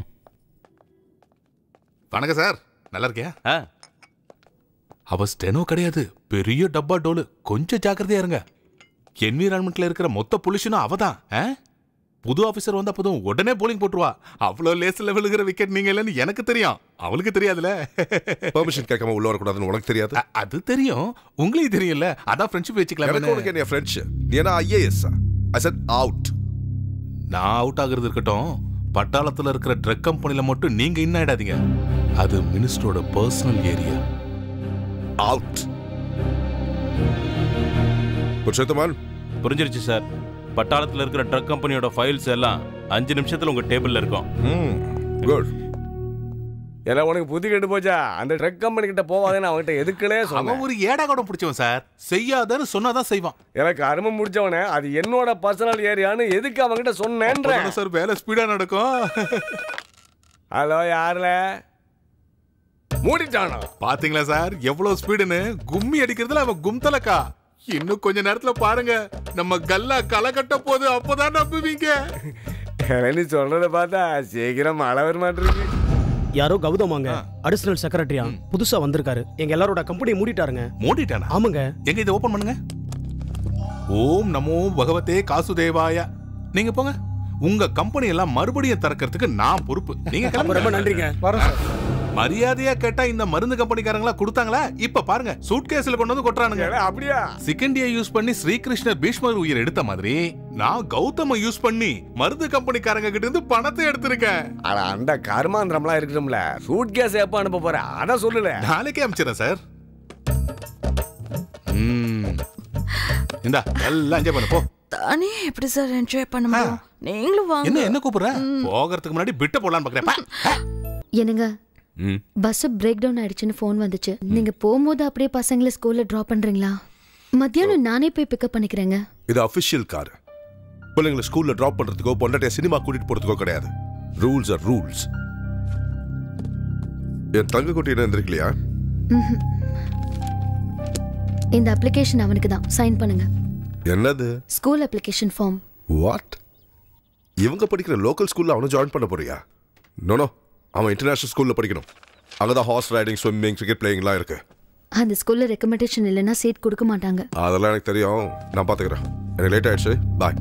வணக்கம் சார் நல்லா இருக்கியா ஆ அவ ஸ்டெனோ கிடையாது பெரிய டப்பா டோலு கொஞ்சம் ஜாக்கிரதையா இருங்க என்விரான்மெண்ட்ல இருக்கிற மொத்த பொல்யூஷனும் அவ தான் புது ஆபீசர் வந்தா போதும் உடனே போலிங் போட்டுருவா அவ்வளோ லேஸ்ல விழுகிற விக்கெட் நீங்க இல்லைன்னு எனக்கு தெரியும் அவளுக்கு தெரியாதுல பெர்மிஷன் கேட்காம உள்ள வரக்கூடாதுன்னு உனக்கு தெரியாது அது தெரியும் உங்களுக்கு தெரியும்ல அதான் ஃப்ரெண்ட்ஷிப் எனக்கு உனக்கு வச்சுக்கலாம் என்ன ஃப்ரெண்ட்ஸ் நீ என்ன ஐஏஎஸ் ஐ செட் அவுட் நான் அவுட் ஆகுறது இருக்கட்டும் பட்டாளத்துல இருக்கிற ட்ரக் கம்பெனில மட்டும் நீங்க இன்னும் ஆயிடாதீங்க அது மினிஸ்டரோட பர்சனல் ஏரியா அவுட் புருஷோத்தமன் புரிஞ்சிருச்சு சார் பட்டாளத்தில் இருக்கிற ட்ரக் கம்பெனியோட ஃபைல்ஸ் எல்லாம் அஞ்சு நிமிஷத்தில் உங்கள் டேபிளில் இருக்கும் குட் ஏன்னா உனக்கு புத்தி கெட்டு போச்சா அந்த ட்ரக் கம்பெனி கிட்ட போவாதேன்னு அவன்கிட்ட எதுக்குனே அவன் சொன்னேன் ஒரு ஏடாகடம் பிடிச்சவன் சார் செய்யாதன்னு சொன்னாதான் செய்வான் எனக்கு அருமை முடிச்சவனே அது என்னோட பர்சனல் ஏரியான்னு எதுக்கு அவன்கிட்ட சொன்னேன்றேன் அப்பதானே சார் வேலை ஸ்பீடா நடக்கும் ஹலோ யாருல மூடிட்டானா பாத்தீங்களா சார் எவ்வளவு ஸ்பீடுன்னு கும்மி அடிக்கிறதுல அவன் கும்தலக்கா இன்னும் கொஞ்ச நேரத்துல பாருங்க நம்ம கல்லா களை கட்ட போது அப்பதான் நம்புவீங்க நீ சொல்றத பார்த்தா சீக்கிரம் மழை வர மாட்டிருக்கு யாரோ கௌதமாங்க அடிஷனல் செக்ரட்டரியா புதுசா வந்திருக்காரு எங்க எல்லாரோட கம்பெனியை மூடிட்டாருங்க மூடிட்டானா ஆமாங்க எங்க இதை ஓபன் பண்ணுங்க ஓம் நமோ பகவதே காசுதேவாய நீங்க போங்க உங்க கம்பெனி எல்லாம் மறுபடியும் திறக்கிறதுக்கு நான் பொறுப்பு நீங்க கிளம்புங்க. ரொம்ப நன்றிங்க. வரோம் சார் மரியாதையா கேட்டா இந்த மருந்து கம்பெனிக்காரங்களா கொடுத்தாங்களா இப்ப பாருங்க சூட் கேஸ்ல கொண்டு வந்து கொட்டுறானுங்க அப்படியா சிக்கண்டியா யூஸ் பண்ணி ஸ்ரீகிருஷ்ணர் பீஷ்மர் உயிர் எடுத்த மாதிரி நான் கௌதம யூஸ் பண்ணி மருந்து கம்பெனிக்காரங்க கிட்ட இருந்து பணத்தை எடுத்திருக்கேன் அட அந்த கர்மாந்திரம்லாம் இருக்கணும்ல சூட் கேஸ் எப்ப அனுப்ப போற அதான் சொல்லல நாளைக்கே அனுப்பிச்சிடறேன் சார் ம். இந்தா எல்லாம் என்ஜாய் பண்ணு போ தானே எப்படி சார் என்ஜாய் பண்ண முடியும் நீங்களும் வாங்க என்ன என்ன கூப்பிடுற போகிறதுக்கு முன்னாடி பிட்ட போடலான்னு பாக்குறேன் என்னங்க பஸ் பிரேக் டவுன் ஆயிடுச்சுன்னு ஃபோன் வந்துச்சு நீங்க போகும்போது அப்படியே பசங்களை ஸ்கூல்ல டிராப் பண்றீங்களா மத்தியானம் நானே போய் பிக்கப் பண்ணிக்கிறேங்க இது அஃபிஷியல் கார் பிள்ளைங்களை ஸ்கூல்ல டிராப் பண்றதுக்கோ பொண்டாட்டிய சினிமா கூட்டிட்டு போறதுக்கோ கிடையாது ரூல்ஸ் ஆர் ரூல்ஸ் என் தங்க குட்டி என்ன எந்திரிக்கலையா ம்ஹும். இந்த அப்ளிகேஷன் அவனுக்கு தான் சைன் பண்ணுங்க என்னது ஸ்கூல் அப்ளிகேஷன் ஃபார்ம் வாட் இவங்க படிக்கிற லோக்கல் ஸ்கூல்ல அவனை ஜாயின் பண்ண போறியா நோ அவன் இன்டர்நேஷனல் ஸ்கூல்ல படிக்கணும் அங்கதான் ஹார்ஸ் ரைடிங் ஸ்விம்மிங் கிரிக்கெட் பிளேயிங்லாம் இருக்கு அந்த ஸ்கூல்ல ரெக்கமெண்டேஷன் இல்லைன்னா சீட் கொடுக்க மாட்டாங்க அதெல்லாம் எனக்கு தெரியும் நான் பாத்துக்கிறேன் எனக்கு லேட் ஆயிடுச்சு bye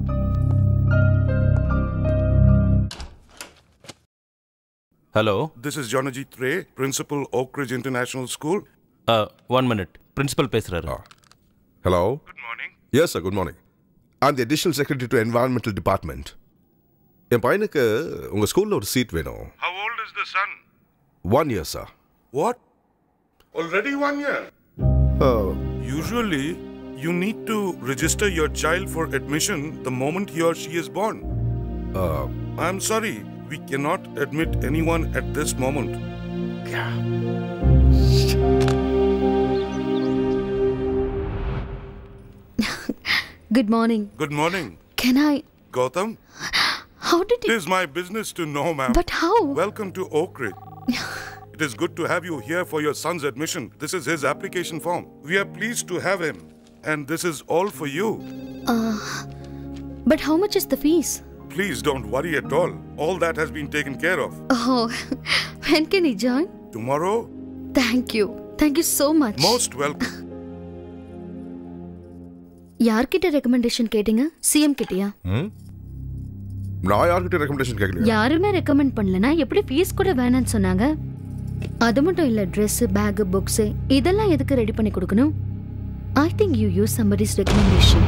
hello This is Janajit Ray, Principal Oak Ridge International School. One minute principal பேசுறாரு hello good morning yes sir good morning I'm the additional secretary to environmental department என் பையனுக்கு உங்க ஸ்கூல்ல ஒரு சீட் வேணும் How old is the son? One year sir What? Already one year? Usually, you need to register your child for admission the moment he or she is born. I'm sorry, we cannot admit anyone at this moment. Good morning Good morning. Can I Gautam? How did It is my business to know, ma'am. But how? Welcome to Oak Ridge. it is good to have you here for your son's admission. This is his application form. We are pleased to have him. And this is all for you. Uh, but how much is the fees? Please don't worry at all. All that has been taken care of. Oh, when can he join? Tomorrow, Thank you. Thank you so much. most welcome. யார்கிட்ட recommendation கேட்டீங்க CM கிட்டயா ம்? நான் யார்கிட்ட recommendation கேட்கலையா யாருமே recommend பண்ணலனா எப்படி ஃபீஸ் கூட வேணாம்னு சொன்னாங்க அது மட்டும் இல்ல Dress பேக் புக்ஸ் இதெல்லாம் எதுக்கு ரெடி பண்ணி கொடுக்கணும் I think you use somebody's recommendation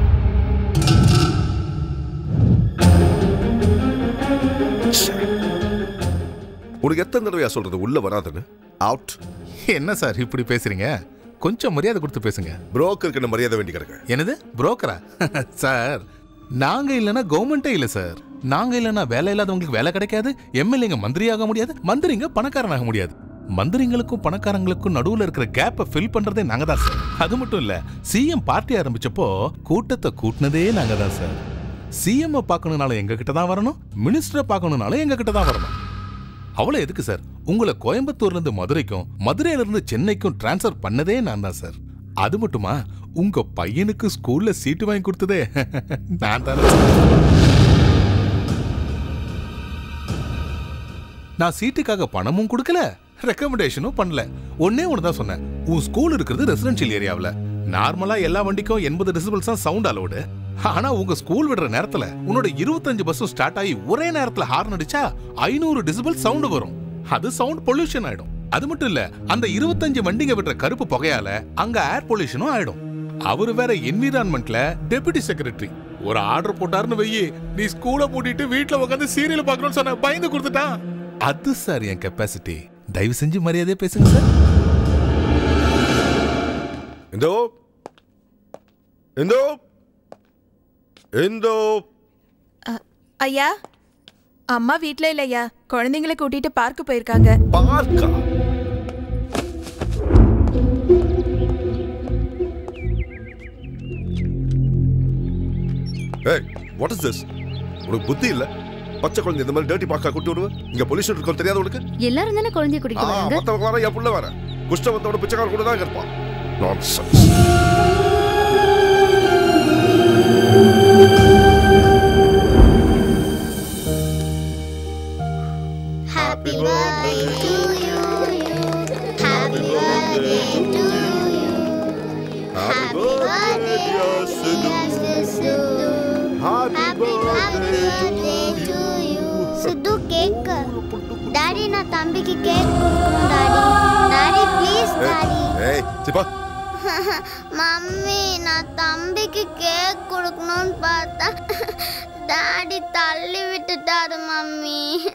உனக்கு எத்தனை தடவையா சொல்றது உள்ள வராதுன்னு அவுட் என்ன சார் இப்படி பேசுறீங்க கொஞ்சம் மரியாதை கொடுத்து பேசுங்க புரோக்கருக்கு என்ன மரியாதை வேண்டி கிடக்கு என்னது புரோக்கரா சார் நாங்க இல்லைன்னா கவர்மெண்ட்டே இல்ல சார் நாங்க இல்லைன்னா வேலை இல்லாதவங்களுக்கு வேலை கிடைக்காது எம்எல்ஏங்க மந்திரி ஆக முடியாது மந்திரிங்க பணக்காரன் ஆக முடியாது மந்திரிங்களுக்கும் பணக்காரங்களுக்கும் நடுவுல இருக்கிற கேப்பை ஃபில் பண்றதே நாங்க தான் சார் அது மட்டும் இல்ல சிஎம் பார்ட்டி ஆரம்பிச்சப்போ கூட்டத்தை கூட்டினதே நாங்க தான் சார் சிஎம் பார்க்கணும்னாலும் எங்க கிட்ட தான் வரணும் மினிஸ்டரை பார்க்கணும்னாலும் எங்க கிட்ட தான் வரணும் அவ்வளவு எதுக்கு சார் உங்களை கோயம்புத்தூர்ல இருந்து மதுரைக்கும் மதுரையில இருந்து சென்னைக்கும் டிரான்ஸ்ஃபர் பண்ணதே நான் தான் சார் அது மட்டுமா உங்க பையனுக்கு ஸ்கூல்ல சீட்டு வாங்கி கொடுத்ததே நான் தானே நான் சீட்டுக்காக பணமும் கொடுக்கல ரெக்கமெண்டேஷனும் பண்ணல ஒன்னே ஒன்று தான் சொன்னேன் உன் ஸ்கூல் இருக்கிறது ரெசிடென்ஷியல் ஏரியாவில் நார்மலா எல்லா வண்டிக்கும் எண்பது டெசிபிள்ஸ் தான் சவுண்ட் அலோடு ஆனா உங்க ஸ்கூல் விடுற நேரத்துல உன்னோட இருபத்தஞ்சு பஸ்ஸும் ஸ்டார்ட் ஆகி ஒரே நேரத்துல ஹார்ன் அடிச்சா ஐநூறு டெசிபிள் சவுண்ட் வரும் அது சவுண்ட் பொல்யூஷன் ஆயிடும் அது மட்டும் இல்ல அந்த இருபத்தஞ்சு வண்டிங்க விடுற கருப்பு புகையால அங்க ஏர் பொல்யூஷனும் ஆயிடும் அவரு வேற என்விரான்மெண்ட்ல டெபுட்டி செக்ரட்டரி ஒரு ஆர்டர் போட்டாருன்னு வெயி நீ ஸ்கூலை பூட்டிட்டு வீட்ல உட்காந்து சீரியல் பார்க்கணும்னு சொன்ன பயந்து கொடுத்துட்டான் அது சார் என் கெப்பாசிட்டி தயவு செஞ்சு மரியாதையா பேசுங்க சார் இந்தோ இந்தோ இந்தோ ஐயா அம்மா வீட்ல இல்லையா குழந்தைங்களை கூட்டிட்டு பார்க்க போயிருக்காங்க பார்க்கா ஏய் வாட் இஸ் திஸ் உனக்கு புத்தி இல்ல பச்சை குழந்தை இந்த மாதிரி டர்ட்டி பார்க்க கூட்டி விடுவேன் இங்க பொல்யூஷன் இருக்கும் தெரியாது உனக்கு எல்லாரும் தானே குழந்தைய ஆ குடிக்க வராங்க மத்தவங்க வர என் புள்ள வர குஷ்டவத்தோட பிச்சைக்கார கூட தான் இருப்பான் nonsense Happy birthday to you. Happy birthday to you. Happy birthday, dear Sidhu. Happy birthday to you. Siddhu cake daddy நான் தம்பிக்கு கேக் கொடுக்கணும் டாடி டாடி ப்ளீஸ் டாடி ஏய் சிப்பா மம்மி நான் தம்பிக்கு கேக் கொடுக்கணும்னு பார்த்தா டாடி தள்ளி விட்டுட்டாரு மம்மி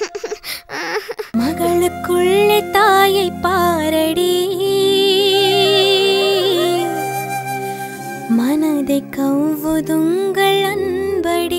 மகளுக்குள்ளே தாயை பாரடி மனதை கவ்வுதுங்கள் அன்படி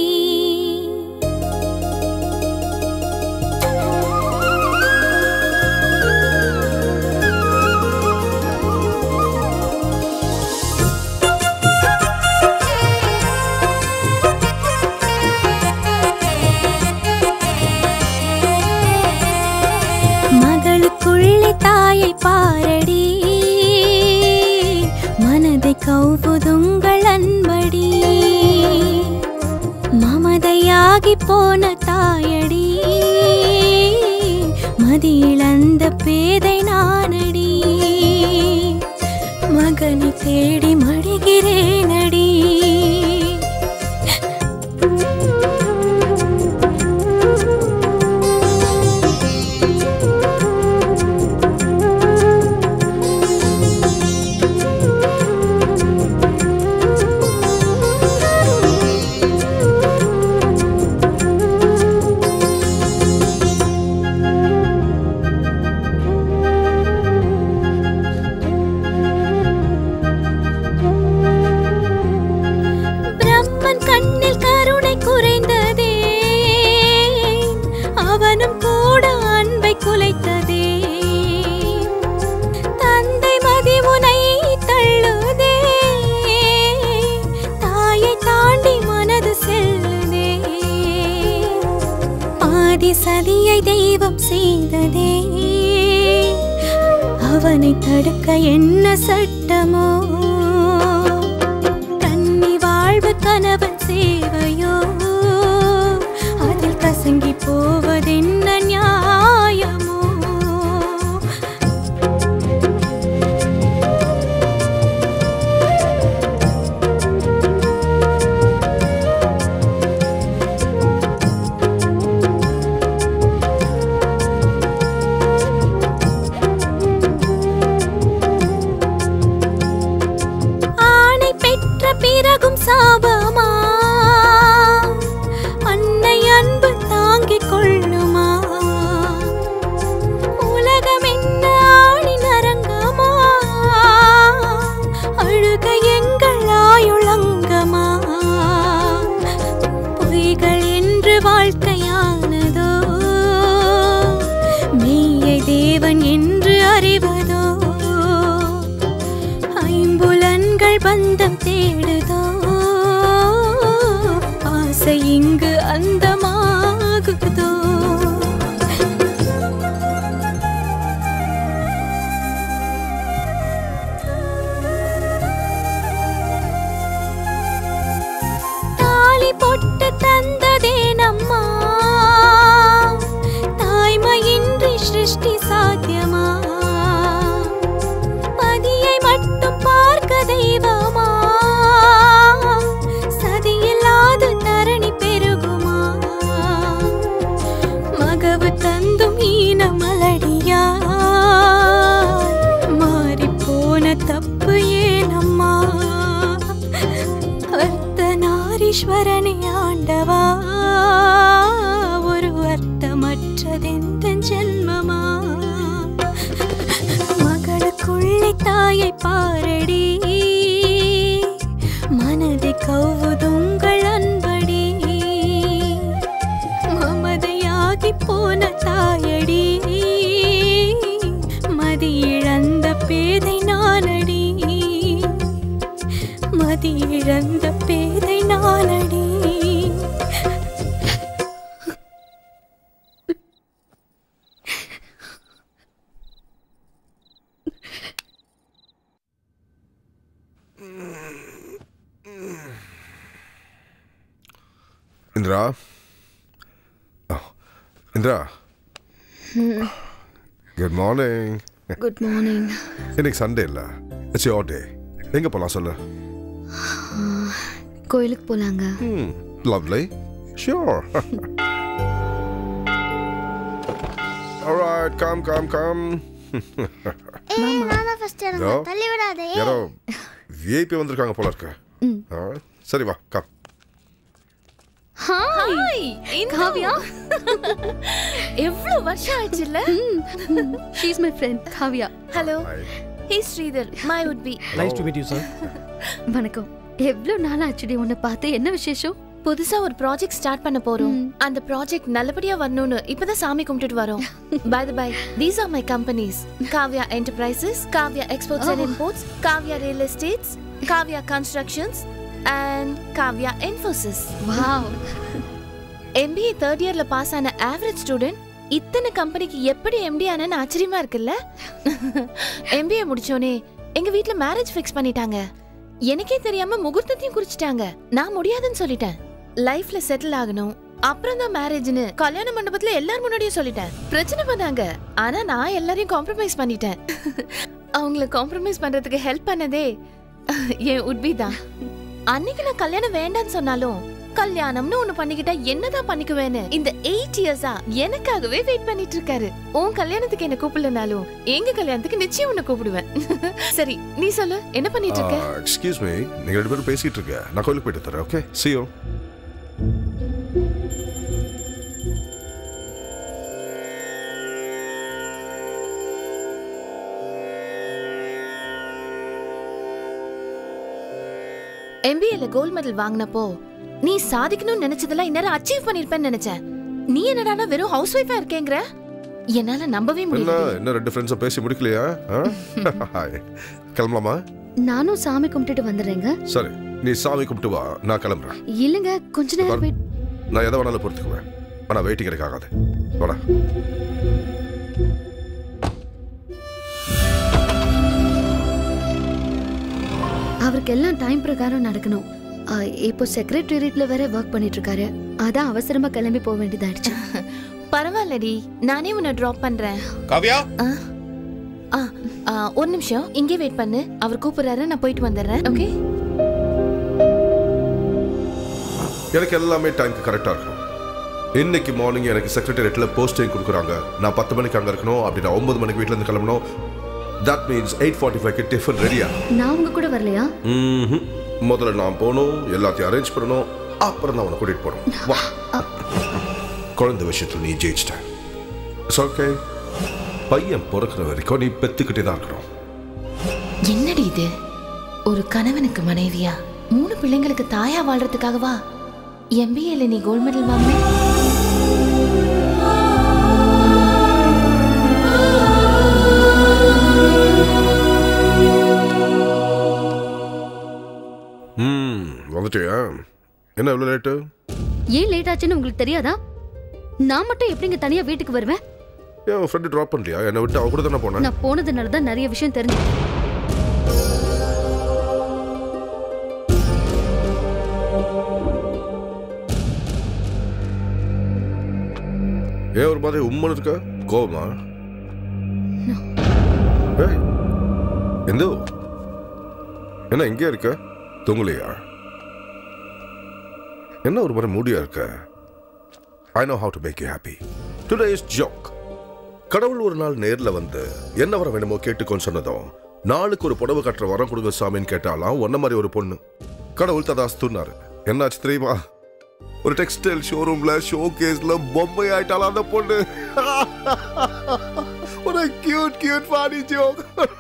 மகளுக்குள்ளே தாயை பாரடி மனதை கவ்வுதுங்கள் அன்படி மமதையாகி போன தாயடி மதியிழந்த பேதை நானடி மகனை தேடி மடிகிறேனடி பிரம்மன் கண்ணில் கருணை குறைந்ததே அவனும் கூட அன்பை குலைத்ததே தந்தை மதிமுனை தள்ளுதே தாயை தாண்டி மனது செல்லுதே ஆதி சதியை தெய்வம் செய்ததே அவனை தடுக்க என்ன சட்டமோ கன்னி வாழ்வு கணவன் சேவையோ அதில் கசங்கி போவதென்ன நியாயமோ ஆணை பெற்ற பிறகும் சாபமா அன்னை அன்பு தாங்கிக் கொள்ளுமா உலகம் என்ன ஆணின் அரங்கமா அழுக எங்கள் ஆயுளங்கமா பொய்கள் என்று வாழ்க்கையானதோ மெய்யை தேவன் என்று அறிவதோ ஐம்புலன்கள் பந்தம் தேடுதோ ஆசை இங்கு அந்தமாகுதோ தாலி பொட்டு தந்ததே நம்மா தாய்மையின்றி சிருஷ்டி சாத்தியமா பதியை மட்டும் பார்க்க தெய்வமா சதியில்லாத தரணி பெருகுமா மகவு தந்தும் ஈன மலடியா மாறி போன தப்பு ஏனம்மா அர்த்தநாரீஸ்வரனே ஆண்டவா ஒரு அர்த்தமற்றதெந்த ஜென்மமா மகளுக்குள்ளே தாயை பாரடி மனதை கவ்வுதுங்கள் அன்படி மமதையாகி போன தாயடி மதி இழந்த பேதை நானடி மதி இழந்த பேதை நானடி Indira Oh, Indira good morning good morning இன்னைக்கு சண்டே இல்லை இட்ஸ் யோர் டே எங்கே போகலாம் சொல்லு கோயிலுக்கு போலாங்க lovely sure alright come come come ஏய் நான் தான் ஃபர்ஸ்ட் இறங்க இதோ. தள்ளி விடாதே யாரோ விஐபி வந்திருக்காங்க போல இருக்கு ஆ, சரி வா கம் ஹாய் காவ்யா எவ்வளவு வருஷம் ஆச்சுல்ல she is my friend Kavya hello hey Sridhar my would be nice to meet you sir வணக்கம் எவ்வளவு நாள் ஆச்சுடி உன்னை பார்த்து என்ன விசேஷம் புதுசா ஒரு ப்ராஜெக்ட் ஸ்டார்ட் பண்ண போறோம் அந்த ப்ராஜெக்ட் நல்லபடியா வரணும்னு இப்பதான் சாமி கும்பிட்டுட்டு வரோம் by the by these are my companies Kavya enterprises Kavya exports and Oh. Imports Kavya real estates Kavya constructions and Kavya Infosys wow MBA third இயர்ல பாஸ் ஆன ஆவரேஜ் ஸ்டூடெண்ட் இத்தனை கம்பெனிக்கு எப்படி எம்டி ஆனன்னு ஆச்சரியமா இருக்குல்ல எம்பிஏ முடிச்சோனே எங்க வீட்ல மேரேஜ் ஃபிக்ஸ் பண்ணிட்டாங்க எனக்கே தெரியாம முகூர்த்தத்தையும் குறிச்சிட்டாங்க நான் முடியாதுன்னு சொல்லிட்டேன் லைஃப்ல செட்டில் ஆகணும் அப்புறம் தான் மேரேஜ்னு கல்யாண மண்டபத்துல எல்லார் முன்னாடியும் சொல்லிட்டேன் பிரச்சனை பண்ணாங்க ஆனா நான் எல்லாரையும் காம்ப்ரமைஸ் பண்ணிட்டேன் அவங்கள காம்ப்ரமைஸ் பண்றதுக்கு ஹெல்ப் பண்ணதே என் உட்பி தான் அன்னைக்கு நான் கல்யாணம் வேண்டாம்னு சொன்னாலும் கல்யாணம்னு ஒண்ணு பண்ணிக்கிட்டா என்னதான் பண்ணிக்குவேன்னு இந்த எயிட் இயர்ஸா எனக்காகவே வெயிட் பண்ணிட்டு இருக்காரு உன் கல்யாணத்துக்கு என்ன கூப்பிடலனாலும் எங்க கல்யாணத்துக்கு நிச்சயம் உன்னை கூப்பிடுவேன் சரி நீ சொல்லு என்ன பண்ணிட்டு இருக்க எக்ஸ்கியூஸ் மீ நீங்க ரெண்டு பேரும் பேசிட்டு இருக்க நான் கோயிலுக்கு போயிட்டு தரேன் ஓகே சியோ எம்பிஏல கோல்ட் மெடல் வாங்கினப்போ நீ சாதிக்கணும்னு நினைச்சதெல்லாம் இந்நேரம் அச்சீவ் பண்ணிருப்பேன்னு நினைச்சேன் நீ என்னடானா வெறும் ஹவுஸ் ஒய்ஃபா இருக்கேங்கிற என்னால நம்பவே என்ன முடியல என்ன ரெண்டு ஃப்ரெண்ட்ஸும் பேசி முடிக்கலையா ஆ? ஹாய். கிளம்பலாமா நானும் சாமி கும்பிட்டுட்டு வந்துடுறேங்க சரி நீ சாமி கும்பிட்டு வா நான் கிளம்புறேன் இல்லைங்க கொஞ்ச நேரம் வெயிட் நான் எதை வேணாலும் பொறுத்துக்குவேன் ஆனா வெயிட்டிங் எனக்கு ஆகாது வாடா அவருக்கு எல்லாம் டைம் பிரகாரம் நடக்கணும் ஆ, இப்போ செக்ரட்டேரியட்ல வேற ஒர்க் பண்ணிட்டு இருக்காரு அதான் அவசரமா கிளம்பி போக வேண்டியதாயிடுச்சு பரவாயில்லடி நானே உன்னை டிராப் பண்றேன் காவ்யா ஆ, ஆ, ஆ, ஒரு நிமிஷம் இங்கே வெயிட் பண்ணு அவர் கூப்பிடுறாரு நான் போயிட்டு வந்துடுறேன் ஓகே எனக்கு எல்லாமே டைம்க்கு கரெக்டாக இருக்கணும் இன்னைக்கு மார்னிங் எனக்கு செக்ரட்டரியேட்டில் போஸ்டிங் கொடுக்குறாங்க நான் பத்து மணிக்கு அங்கே இருக்கணும் அப்படி நான் ஒன்பது மணிக்கு வீட்டிலேருந்து கிளம்பணும் தட் மீன்ஸ் எயிட் ஃபார்ட்டி ஃபைவ்க்கு டிஃபன் ரெடியா நான் உங்க கூட வரலையா ம்ஹும். முதல்ல நான் போகணும் எல்லாத்தையும் அரேஞ்ச் பண்ணணும் அப்புறம் தான் உன்னை கூட்டிகிட்டு போகணும் வா குழந்தை விஷயத்தில் நீ ஜெயிச்சிட்ட ஓகே பையன் பிறக்கிற வரைக்கும் நீ பெத்துக்கிட்டே தான் இருக்கணும் என்னடி இது ஒரு கணவனுக்கு மனைவியா மூணு பிள்ளைங்களுக்கு தாயா வாழ்றதுக்காகவா எம்பிஏல நீ கோல்ட் மெடல் வாங்கின ம் வந்துட்டியா என்ன இவ்வளோ லேட்டு ஏன் லேட் ஆச்சுன்னு உங்களுக்கு தெரியாதா நான் மட்டும் எப்படிங்க தனியா வீட்டுக்கு வருவேன் ஏன் உன் ஃப்ரெண்டு ட்ராப் பண்ணலையா என்னை விட்டு அவ கூட தானே போனேன் நான் போனதுனால தான் நிறைய விஷயம் தெரிஞ்சு ஏன் ஒரு மாதிரி உம்மன் இருக்க கோவமா ஏய், எந்தோ என்ன இங்கே இருக்க தூங்கலையா என்ன ஒரு மாதிரி மூடியா இருக்க I know how to make you happy today is joke கடவுள் ஒரு நாள் நேர்ல வந்து என்ன வர வேணுமோ கேட்டுக்கோன்னு சொன்னதும் நாளுக்கு ஒரு புடவை கட்டுற வரம் கொடுங்க சாமின்னு கேட்டாலாம் ஒன்ன மாதிரி ஒரு பொண்ணு கடவுள் ததாஸ்துன்னாரு என்னாச்சு தெரியுமா ஒரு டெக்ஸ்டைல் ஷோரூம்ல ஷோ கேஸ்ல பொம்மை ஆயிட்டாலும் அந்த பொண்ணு ஒரு கியூட் கியூட் ஃபானி ஜோக்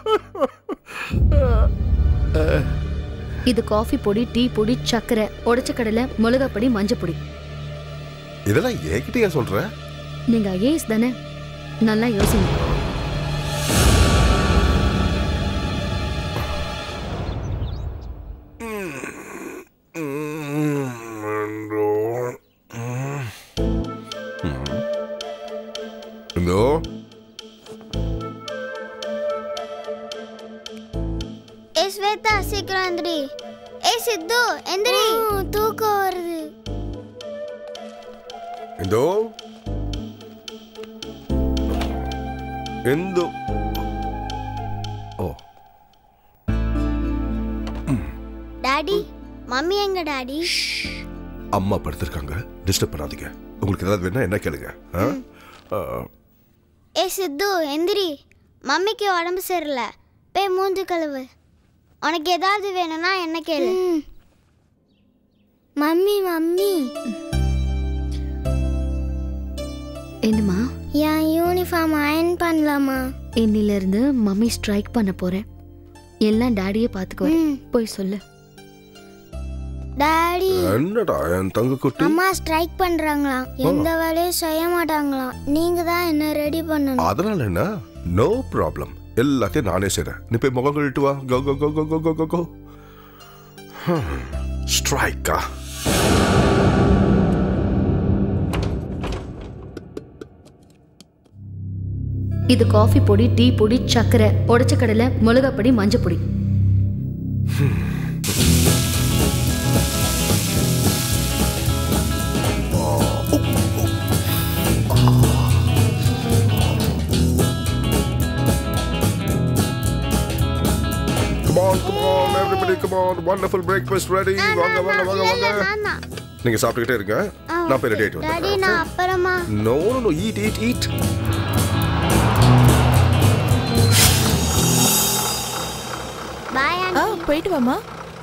இது காஃபி பொடி டீ பொடி சர்க்கரை உடைச்ச கடலை மிளகா பொடி மஞ்சள் பொடி இதெல்லாம் என்கிட்டயா சொல்ற நீங்க ஐஏஎஸ் தானே நல்லா யோசிங்க இந்தோ ஏ ஸ்வேதா சீக்கிரம் எந்திரி ஏ சித்து எந்திரி தூக்கம் வருது இந்தோ எந்தோ ஓ டாடி மம்மி எங்க டாடி அம்மா படுத்திருக்காங்க டிஸ்டர்ப் பண்ணாதீங்க உங்களுக்கு ஏதாவது வேணா என்ன கேளுங்க ஆ? ஆ, ஏ சித்து எந்திரி மம்மிக்கு உடம்பு சரியில்லை போய் மூஞ்சி கழுவு உனக்கு ஏதாவது வேணும்னா என்ன கேளு மம்மி மம்மி என்னம்மா என் யூனிஃபார்ம் அயன் பண்ணலாமா இன்னிலிருந்து மம்மி ஸ்ட்ரைக் பண்ண போறேன் எல்லாம் டாடியே பார்த்துக்குவேன் போய் சொல்லு டாடி என்னடா என் தங்க குட்டி அம்மா ஸ்ட்ரைக் பண்றாங்களாம் எந்த வேலையும் செய்ய மாட்டாங்களாம் நீங்க தான் என்ன ரெடி பண்ணணும் அதனால என்ன நோ ப்ராப்ளம் எல்லாத்தையும் நானே செய்றேன் நீ போய் முகம் கழிட்டு வா கோ கோ கோ கோ கோ கோ கோ கோ ஸ்ட்ரைக்கா இது காஃபி பொடி டீ பொடி சர்க்கரை உடைச்ச கடலை மிளகாய் பொடி மஞ்சள் பொடி Come on, come on, everybody, come on. Wonderful breakfast ready. வாங்க வாங்க வாங்க வாங்க நீங்க சாப்பிட்டுக்கிட்டே இருங்க நான் போய் ரெடி ஆயிட்டு டாடி வந்துடுறேன் நான் அப்புறமா no no eat eat eat bye ஆ போயிட்டு வாமா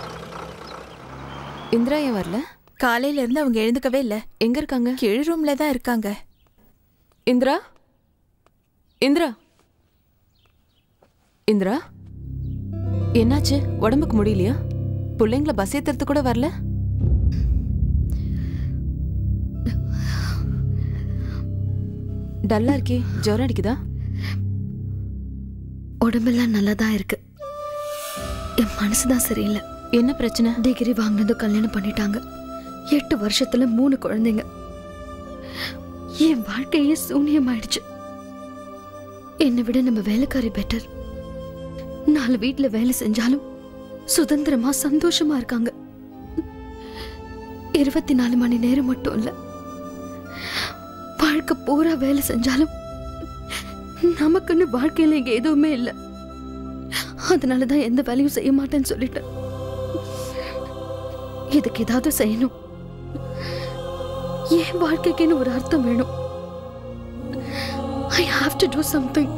இந்திரா ஏன் வரல காலையில இருந்து அவங்க எழுந்துக்கவே இல்ல எங்க இருக்காங்க கீழ் ரூம்ல தான் இருக்காங்க இந்திரா இந்திரா இந்திரா என்னாச்சு உடம்புக்கு முடியலையா பிள்ளைங்கள பஸ் ஏத்துறது கூட வரல டல்லா இருக்கே ஜுரம் அடிக்குதா உடம்பெல்லாம் நல்லா தான் இருக்கு என் மனசு தான் சரியில்லை என்ன பிரச்சனை டிகிரி வாங்கினதும் கல்யாணம் பண்ணிட்டாங்க எட்டு வருஷத்துல மூணு குழந்தைங்க என் வாழ்க்கையே சூனியமாயிடுச்சு என்னை விட நம்ம வேலைக்காரி பெட்டர் நாலு வீட்ல வேலை செஞ்சாலும் சுதந்திரமா சந்தோஷமா இருக்காங்க இருபத்தி நாலு மணி நேரம் மட்டும் இல்ல வாழ்க்கை பூரா வேலை செஞ்சாலும் நமக்குன்னு வாழ்க்கையில இங்க எதுவுமே இல்ல அதனாலதான் எந்த வேலையும் செய்ய மாட்டேன்னு சொல்லிட்டேன் இதுக்கு ஏதாவது செய்யணும் என் வாழ்க்கைக்குன்னு ஒரு அர்த்தம் வேணும் I have to do something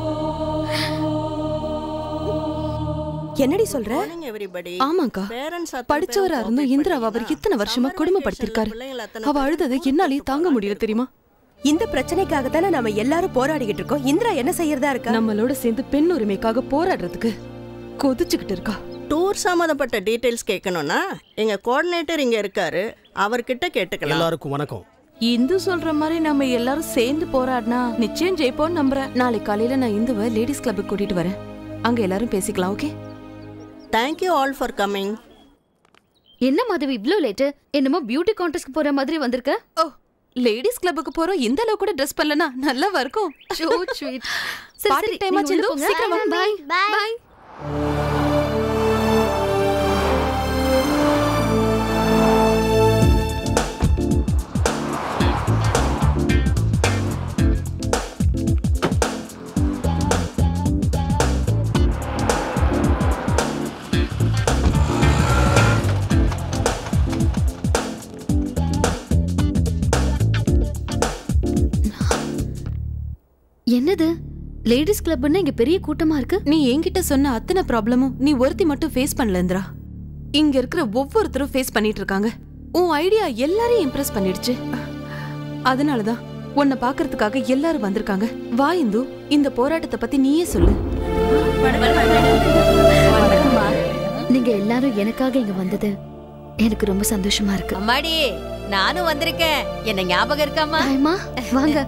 என்னடி சொல்ற ஆமாக்கா படிச்சவரா இருந்தும் இந்திராவை அவர் இத்தனை வருஷமா கொடுமைப்படுத்திருக்காரு அவ அழுதது என்னாலேயே தாங்க முடியல தெரியுமா இந்த பிரச்சனைக்காக தானே நாம எல்லாரும் போராடிக்கிட்டு இருக்கோம் இந்திரா என்ன செய்யறதா இருக்கா நம்மளோட சேர்ந்து பெண் உரிமைக்காக போராடுறதுக்கு கொதிச்சுக்கிட்டு இருக்கா டூர் சம்மந்தப்பட்ட டீடைல்ஸ் கேட்கணும்னா எங்க கோஆர்டினேட்டர் இங்க இருக்காரு அவர்கிட்ட கேட்டுக்கலாம் எல்லாருக்கும் வணக்கம் இந்து சொல்ற மாதிரி நம்ம எல்லாரும் சேர்ந்து போராடினா நிச்சயம் ஜெயிப்போம்னு நம்புறேன் நாளை காலையில நான் இந்துவை லேடிஸ் கிளப்புக்கு கூட்டிட்டு வரேன் அங்க எல்லாரும் பேசிக்கலாம் okay thank you all for coming என்ன மாதவி இவ்ளோ லேட்டு என்னமோ பியூட்டி கான்டெஸ்ட்க்கு போற மாதிரி வந்திருக்க ஓ லேடிஸ் கிளப்புக்கு போறோம் இந்த அளவு கூட ட்ரெஸ் பண்ணலனா நல்லாவா இருக்கும் So sweet. சரி, பார்ட்டி சரி, டைம் நீங்க ஆச்சு உள்ள இந்து. போங்க. சீக்கிரம் வா Bye. Bye Bye. பை என்னது லேடிஸ் கிளப்னா இங்க பெரிய கூட்டமா இருக்கு நீ என்கிட்ட சொன்ன அத்தனை ப்ராப்ளமும் நீ ஒருத்தி மட்டும் ஃபேஸ் பண்ணல இந்திரா இங்க இருக்கிற ஒவ்வொருத்தரும் ஃபேஸ் பண்ணிட்டு இருக்காங்க உன் ஐடியா எல்லாரையும் இம்ப்ரெஸ் பண்ணிடுச்சு அதனாலதான் உன்னை பாக்குறதுக்காக எல்லாரும் வந்திருக்காங்க வா இந்து இந்த போராட்டத்தை பத்தி நீயே சொல்லு நீங்க எல்லாரும் எனக்காக இங்க வந்தது எனக்கு ரொம்ப சந்தோஷமா இருக்கு அம்மாடி நானும் வந்திருக்கேன் என்ன ஞாபகம் இருக்காமா தாய்மா வாங்க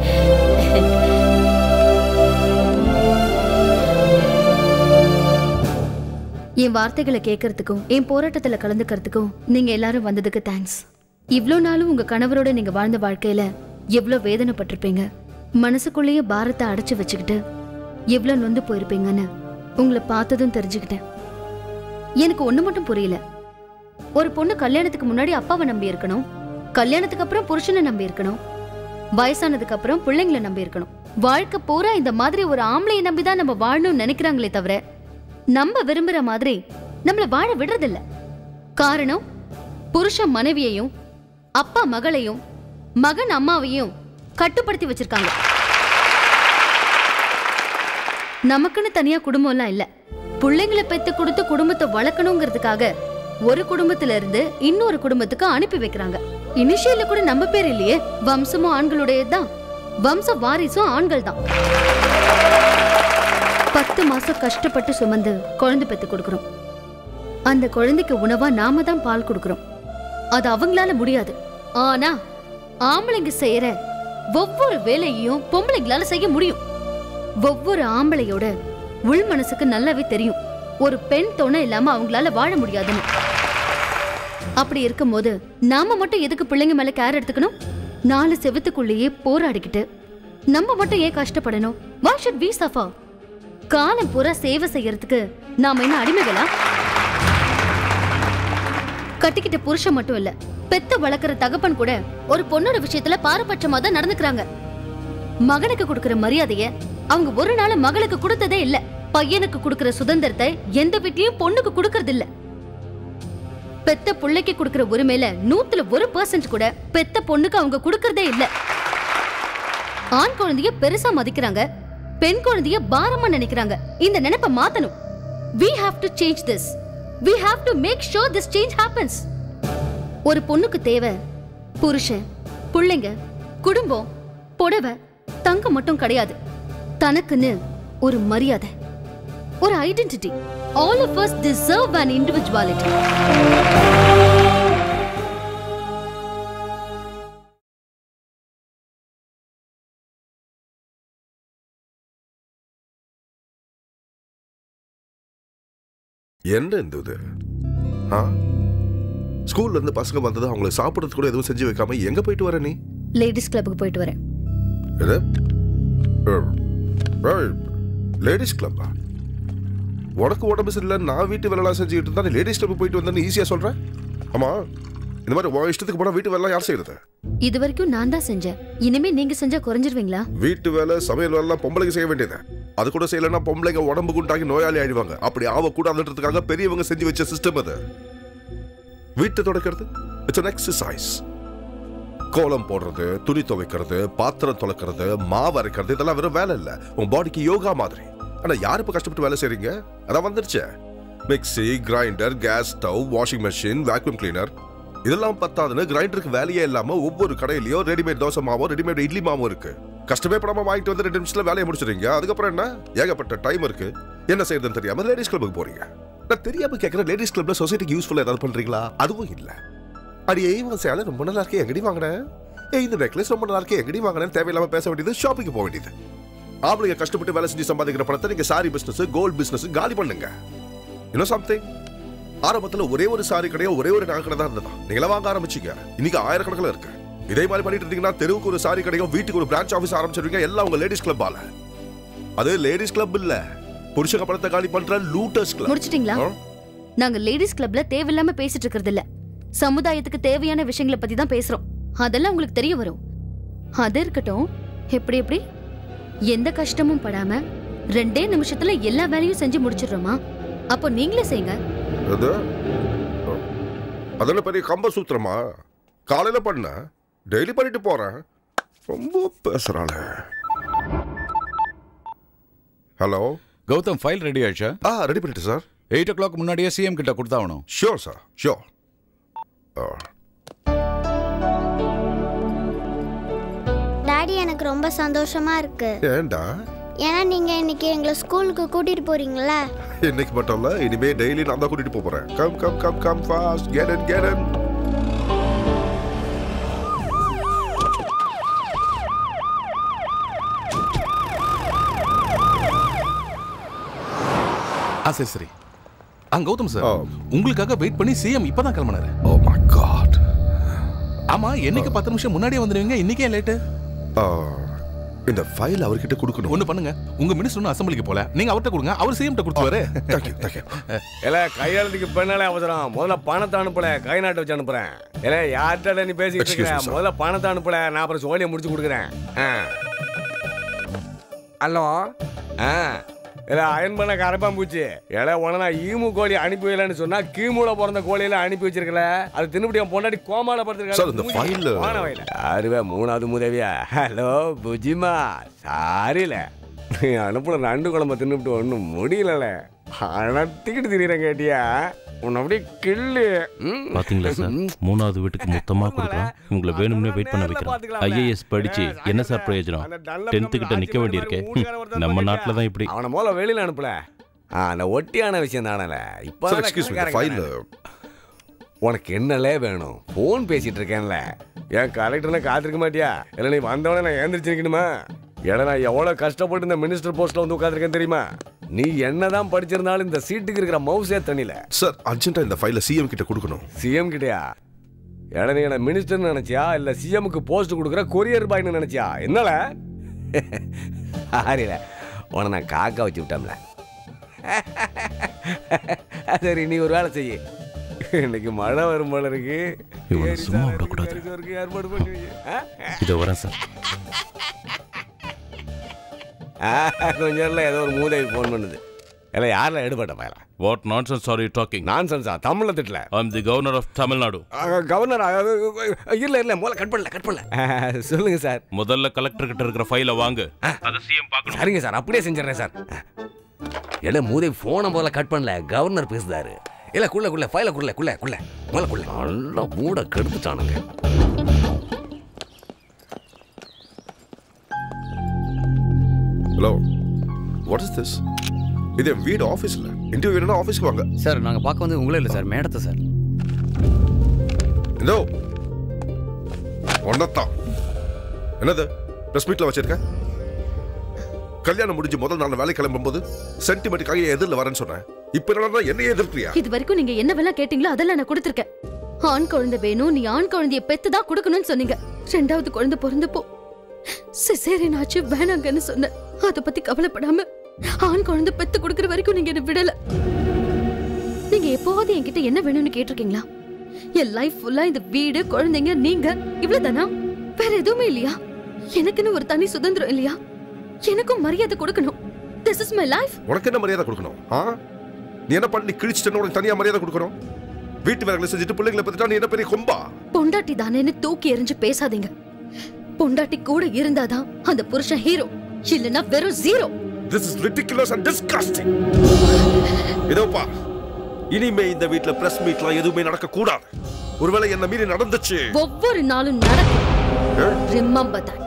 என் வார்த்தைகளை கேட்கறதுக்கும் என் போராட்டத்துல கலந்துக்கிறதுக்கும் நீங்க எல்லாரும் வந்ததுக்கு தேங்க்ஸ் இவ்ளோ நாளும் உங்க கணவரோட நீங்க வாழ்ந்த வாழ்க்கையில எவ்வளோ வேதனைப்பட்டிருப்பீங்க மனசுக்குள்ளேயே பாரத்தை அடைச்சு வச்சுக்கிட்டு எவ்வளோ நொந்து போயிருப்பீங்கன்னு உங்களை பார்த்ததும் தெரிஞ்சுக்கிட்டேன் எனக்கு ஒண்ணு மட்டும் புரியல ஒரு பொண்ணு கல்யாணத்துக்கு முன்னாடி அப்பாவை நம்பி இருக்கணும் கல்யாணத்துக்கு அப்புறம் புருஷனை நம்பி இருக்கணும் வயசானதுக்கு அப்புறம் பிள்ளைங்களை நம்பி இருக்கணும் வாழ்க்கை பூரா இந்த மாதிரி ஒரு ஆம்பளையை நம்பி தான் நம்ம வாழணும்னு நினைக்கிறாங்களே தவிர நம்ம விரும்புற மாதிரி நம்மள வாழ விடுறதில்ல காரணம் புருஷன் மனைவியையும் அப்பா மகளையும் மகன் அம்மாவையும் கட்டுப்படுத்தி வச்சிருக்காங்க நமக்குன்னு தனியா குடும்பம்லாம் இல்ல பிள்ளைங்களை பெத்து கொடுத்து குடும்பத்தை வளர்க்கணுங்கிறதுக்காக ஒரு குடும்பத்துல இருந்து இன்னொரு குடும்பத்துக்கு அனுப்பி வைக்கிறாங்க இனிஷியல்ல கூட நம்ம பேர் இல்லையே வம்சமும் ஆண்களுடையதுதான் வம்ச வாரிசும் ஆண்கள் தான் பத்து மாசம் கஷ்டப்பட்டு சுமந்து குழந்தை பெத்து கொடுக்கறோம் அந்த குழந்தைக்கு உணவா நாம தான் பால் கொடுக்கறோம் அது அவங்களால முடியாது ஆனா ஆம்பளைங்க செய்யற ஒவ்வொரு வேலையையும் பொம்பளைங்களால செய்ய முடியும் ஒவ்வொரு ஆம்பளையோட உள் மனசுக்கு நல்லாவே தெரியும் ஒரு பெண் துணை இல்லாம அவங்களால வாழ முடியாதுன்னு அப்படி இருக்கும்போது நாம மட்டும் எதுக்கு பிள்ளைங்க மேல கேர் எடுத்துக்கணும் நாலு செவத்துக்குள்ளேயே போராடிக்கிட்டு நம்ம மட்டும் ஏன் கஷ்டப்படணும் why should we suffer காலம் பூரா சேவை செய்யறதுக்கு நாம என்ன அடிமைகளா கட்டிக்கிட்ட புருஷன் மட்டும் இல்ல பெத்து வளர்க்குற தகப்பன் கூட ஒரு பொண்ணோட விஷயத்துல பாரபட்சமா தான் நடந்துக்கிறாங்க மகனுக்கு கொடுக்கிற மரியாதைய அவங்க ஒரு நாள் மகளுக்கு கொடுத்ததே இல்ல பையனுக்கு கொடுக்கிற சுதந்திரத்தை எந்த வீட்லயும் பொண்ணுக்கு கொடுக்கறது இல்ல பெத்த புள்ளைக்கு கொடுக்கிற உரிமையில நூத்துல ஒரு பர்சன்ட் கூட பெத்த பொண்ணுக்கு அவங்க கொடுக்கறதே இல்ல ஆண் குழந்தைய பெருசா மதிக்கிறாங்க பெண் குழந்தைய பாரமா நினைக்கிறாங்க இந்த நினைப்பை மாத்தணும் we have to change this we have to make sure this change happens ஒரு பொண்ணுக்கு தேவை புருஷன் புள்ளைங்க குடும்பம் புடவை தங்கம் மட்டும் கிடையாது தனக்குன்னு ஒரு மரியாதை ஒரு identity all of us deserve an individuality என்ன இந்த இது ஆ ஸ்கூல்ல இருந்து பசங்க வந்தது அவங்களுக்கு சாப்பிட்றது கூட எதுவும் செஞ்சு வைக்காம எங்க போயிட்டு வர நீ லேடிஸ் கிளப்புக்கு போயிட்டு வரேன் எது லேடிஸ் கிளப்பா உனக்கு உடம்பு சரியில்லை நான் வீட்டு வேலைலாம் செஞ்சுக்கிட்டு இருந்தா நீ லேடிஸ் கிளப் போயிட்டு வந்தேன்னு ஈஸியா சொல்றேன் ஆமா இந்த மாதிரி உன் இஷ்டத்துக்கு போனா வீட்டு வேலை யார் செய்யறது இது வரைக்கும் நான் தான் செஞ்சேன் இனிமே நீங்க செஞ்சா குறைஞ்சிருவீங்களா வீட்டு வேலை சமையல் வேலைலாம் பொம்பளைங்க செய்ய வேண்டியது அது கூட செய்யலைன்னா பொம்பளைங்க உடம்பு குண்டாகி நோயாளி ஆயிடுவாங்க அப்படி ஆகக்கூடாதுன்றதுக்காக பெரியவங்க செஞ்சு வச்ச சிஸ்டம் அது வீட்டை தொடக்கிறது இட்ஸ் an எக்ஸசைஸ் கோலம் போடுறது துணி துவைக்கிறது பாத்திரம் துளக்கிறது மாவு அரைக்கிறது இதெல்லாம் வெறும் வேலை இல்ல உன் பாடிக்கு யோகா மாதிரி ஆனா யார் இப்ப கஷ்டப்பட்டு வேலை செய்றீங்க அதான் வந்துருச்சு mixie grinder gas stove washing machine vacuum cleaner இதெல்லாம் பத்தாதுன்னு கிரைண்டருக்கு வேலையே இல்லாம ஒவ்வொரு கடையிலயோ ரெடிமேட் தோசை மாவோ ரெடிமேட் இட்லி மாவும் இருக்கு கஷ்டமே படாம வாங்கிட்டு வந்து ரெண்டு நிமிஷத்துல வேலையை முடிச்சிடுறீங்க அதுக்கப்புறம் என்ன ஏகப்பட்ட டைம் இருக்கு என்ன செய்யறதுன்னு தெரியாம லேடிஸ் கிளப்புக்கு போறீங்க நான் தெரியாம கேட்கறேன் லேடிஸ் கிளப்ல சொசைட்டிக்கு யூஸ்ஃபுல்லா ஏதாவது பண்றீங்களா அதுவும் இல்ல அடி ஏய் உன் சேலை ரொம்ப நல்லா இருக்கே எங்கடி வாங்கினேன் ஏய் இந்த நெக்லஸ் ரொம்ப நல்லா இருக்கே எங்கடி வாங்கினேன் தேவையில்லாம பேச வேண்டியது ஷாப்பிங் போக வேண்டியது ஆம்பளைங்க கஷ்டப்பட்டு வேலை செஞ்சு சம்பாதிக்கிற பணத்தை நீங்க சாரி பிசினஸ் கோல்ட் பிசினஸ் காலி பண்ணுங்க இன்னும் சம்திங் ஆரம்பத்துல ஒரே ஒரு சாரி கடையோ ஒரே ஒரு நகை கடை தான் இருந்ததா நீங்களா வாங்க ஆரம்பிச்சீங்க இன்னைக்கு ஆயிரக்கணக்கில் இருக்கு இதே மாதிரி பண்ணிட்டு இருந்தீங்கன்னா தெருவுக்கு ஒரு சாரி கடையும் வீட்டுக்கு ஒரு பிரான்ச் ஆஃபீஸ் ஆரம்பிச்சிருவீங்க எல்லாம் உங்க லேடிஸ் கிளப்பால அது லேடிஸ் கிளப் இல்ல புருஷங்க பணத்தை காலி பண்ற லூட்டர்ஸ் கிளப் முடிச்சிட்டீங்களா நாங்க லேடிஸ் கிளப்ல தேவையில்லாம பேசிட்டு இருக்கிறது இல்ல சமுதாயத்துக்கு தேவையான விஷயங்களை பத்தி தான் பேசுறோம் அதெல்லாம் உங்களுக்கு தெரிய வரும் அது இருக்கட்டும் எப்படி எப்படி எந்த கஷ்டமும் படாம ரெண்டே நிமிஷத்துல எல்லா வேலையும் செஞ்சு முடிச்சிடுறோமா அப்போ நீங்களே செய்யுங்க அது அதெல்லாம் பெரிய கம்ப சூத்திரமா காலையில பண்ண டெய்லி பண்ணிட்டு போறேன் ரொம்ப பேசுறாளே ஹலோ கௌதம் ஃபைல் ரெடி ஆயிடுச்சா ஆ ரெடி பண்ணிட்டு சார் எயிட் ஓ கிளாக் முன்னாடியே சிஎம் கிட்ட கொடுத்தாகணும் ஷியோர் சார் ஷியோர் டாடி எனக்கு ரொம்ப சந்தோஷமா இருக்கு ஏன்டா ஏன்னா நீங்க இன்னைக்கு எங்களை ஸ்கூலுக்கு கூட்டிட்டு போறீங்களா இன்னைக்கு மட்டும் இல்ல இனிமே டெய்லி நான் தான் கூட்டிட்டு போப் போறேன் come come come come fast get it get it ஆ சரி சரி ஆ கௌதம் சார் உங்களுக்காக வெயிட் பண்ணி சிஎம் இப்பதான் கிளம்பினாரு ஓ மை காட் ஆமா என்னைக்கு பத்து நிமிஷம் முன்னாடியே வந்துடுவீங்க இன்னைக்கே லேட்டு இந்த ஃபைல் அவர்கிட்ட கொடுக்கணும் ஒண்ணு பண்ணுங்க உங்க மினிஸ்டர் ஒன்றும் அசம்பிளிக்கு போல நீங்க அவர்கிட்ட கொடுங்க அவர் சிஎம் கொடுத்துருவாரு இல்ல கையெழுத்துக்கு பின்னாலே அவசரம் முதல்ல பணத்தை அனுப்பல கை நாட்டை வச்சு அனுப்புறேன் இல்ல யார்கிட்ட நீ பேசிக்கிட்டு Excuse me, இருக்க sir. முதல்ல பணத்தை அனுப்பல நான் அப்புறம் சோழியை முடிச்சு கொடுக்குறேன் ஆ. ஹலோ ஆ இல்ல அயன் பண்ண கரப்பாம்பூச்சி ஏல உன நான் ஈமு கோழி அனுப்பி வைக்கலன்னு சொன்னா கீமூல பிறந்த கோழியெல்லாம் அனுப்பி வச்சிருக்கல அது தின்னுபடி என் பொண்டாடி கோமால Sir, இந்த file- யாருவே மூணாவது முதவியா ஹலோ புஜிமா சாரில அனுப்புல நண்டு குழம்பு தின்னுட்டு ஒன்றும் முடியலல அனத்திக்கிட்டு திரியிறேன் கேட்டியா உன்னை அப்படியே கிள்ளு ம். பாத்தீங்களா சார் மூணாவது வீட்டுக்கு மொத்தமா கொடுக்கலாம் உங்களை வேணும்னே வெயிட் பண்ண வைக்கிறேன் ஐஏஎஸ் படிச்சு என்ன சார் பிரயோஜனம் டென்த்து கிட்ட நிக்க வேண்டியிருக்கே ஹம், நம்ம நாட்டில் தான் இப்படி அவனை முதல்ல வெளியில அனுப்பல ஆ, அந்த ஒட்டியான விஷயம் தானல இப்போ Sir, excuse me, the file, உனக்கு என்னலே வேணும் ஃபோன் பேசிட்டு இருக்கேன்ல ஏன் கலெக்டர்னா காத்திருக்க மாட்டியா இல்லை நீ வந்தவனே நான் ஏந்திரிச்சிருக்கணுமா ஏன்னா நான் எவ்வளோ கஷ்டப்பட்டு இந்த மினிஸ்டர் போஸ்ட்ல வந்து உட்காந்துருக்கேன் தெரியுமா நீ என்னதான் படிச்சிருந்தாலும் இந்த சீட்டுக்கு இருக்கிற மவுசே தண்ணில சார் அர்ஜென்ட்டா இந்த ஃபைலை சிஎம் கிட்ட கொடுக்கணும் சிஎம் கிட்டயா ஏன்னா நீ என்ன மினிஸ்டர்னு நினைச்சியா இல்ல சிஎம்க்கு போஸ்ட் கொடுக்குற கொரியர் பாய்னு நினைச்சியா என்னல ஆரியல உன நான் காக்கா வச்சு விட்டோம்ல சரி நீ ஒரு வேலை செய்ய இன்னைக்கு மழை வரும் போல இருக்கு இவனை சும்மா விடக்கூடாது கரிசோருக்கு ஏற்பாடு பண்ணி வை. ஆ? இதோ வரேன் சார் ஆ, கொஞ்சம் இல்லை ஏதோ ஒரு மூதேவி ஃபோன் பண்ணுது இல்லை யாரில் எடுபட்ட பயல what nonsense are you talking நான்சென்ஸா தமிழ்ல திட்டல I am the governor of Tamil Nadu governor இல்ல இல்ல மூல கட் பண்ணல கட் பண்ணல சொல்லுங்க சார் முதல்ல கலெக்டர் கிட்ட இருக்கிற ஃபைலை வாங்கு அதை சிஎம் பார்க்கணும் சரிங்க சார் அப்படியே செஞ்சிடறேன் சார் இல்ல மூதை போனை முதல்ல கட் பண்ணல கவர்னர் பேசுதாரு இல்ல குள்ள குள்ள ஃபைல குள்ள குள்ள குள்ள முதல்ல குள்ள நல்லா மூட கெடுத்துட்டானுங்க ஹலோ வாட் இஸ் திஸ் இது என் வீடு ஆஃபீஸில் இன்டர்வியூ வேணும்னா ஆஃபீஸ்க்கு வாங்க சார் நாங்கள் பார்க்க வந்து உங்களே இல்லை சார் மேடத்தை சார் இதோ ஒன்னத்தான் என்னது ப்ரெஸ் மீட்டில் வச்சிருக்க கல்யாணம் முடிஞ்சு முதல் நாள் வேலை கிளம்பும்போது சென்டிமெண்ட்டுக்காக எதிரில் வரேன்னு சொன்னேன் இப்போ என்னடா என்னையே எதிர்க்கிறியா இது வரைக்கும் நீங்க என்ன வேலை கேட்டீங்களோ அதெல்லாம் நான் கொடுத்துருக்கேன் ஆண் குழந்தை வேணும் நீ ஆண் குழந்தைய பெத்து தான் கொடுக்கணும்னு சொன்னீங்க ரெண்டாவது குழந்தை பிறந்தப்போ சிசேரியன் ஆச்சு வேணாங்கன்னு சொன்னேன் அத பத்தி கவலைப்படாம ஆண் குழந்தை பெத்து கொடுக்கற வரைக்கும் நீங்க என்ன விடல நீங்க எப்போவாவது என்கிட்ட என்ன வேணும்னு கேட்டிருக்கீங்களா என் லைஃப் ஃபுல்லா இந்த வீடு குழந்தைங்க நீங்க இவ்வளவுதானா வேற எதுவுமே இல்லையா எனக்குன்னு ஒரு தனி சுதந்திரம் இல்லையா எனக்கும் மரியாதை கொடுக்கணும் திஸ் இஸ் மை லைஃப் உனக்கு என்ன மரியாதை கொடுக்கணும் ஆ நீ என்ன பண்ணி கிழிச்சிட்டேன்னு உனக்கு தனியாக மரியாதை கொடுக்கணும் வீட்டு வேலைகளை செஞ்சுட்டு பிள்ளைங்களை பத்திட்டா நீ என்ன பெரிய கொம்பா பொண்டாட்டி தானேன்னு தூக்கி எறிஞ்சு பேசாதீங்க பொண்டாட்டி கூட இருந்தாதான் அந்த புருஷன் ஹீரோ இல்லனா வெறும் zero this is ridiculous and disgusting இதோப்பா இனிமே இந்த வீட்ல பிரஸ் மீட்லாம் எதுவுமே நடக்க கூடாது ஒருவேளை என்ன மீறி நடந்துச்சு ஒவ்வொரு நாளும் நடக்கும் remember that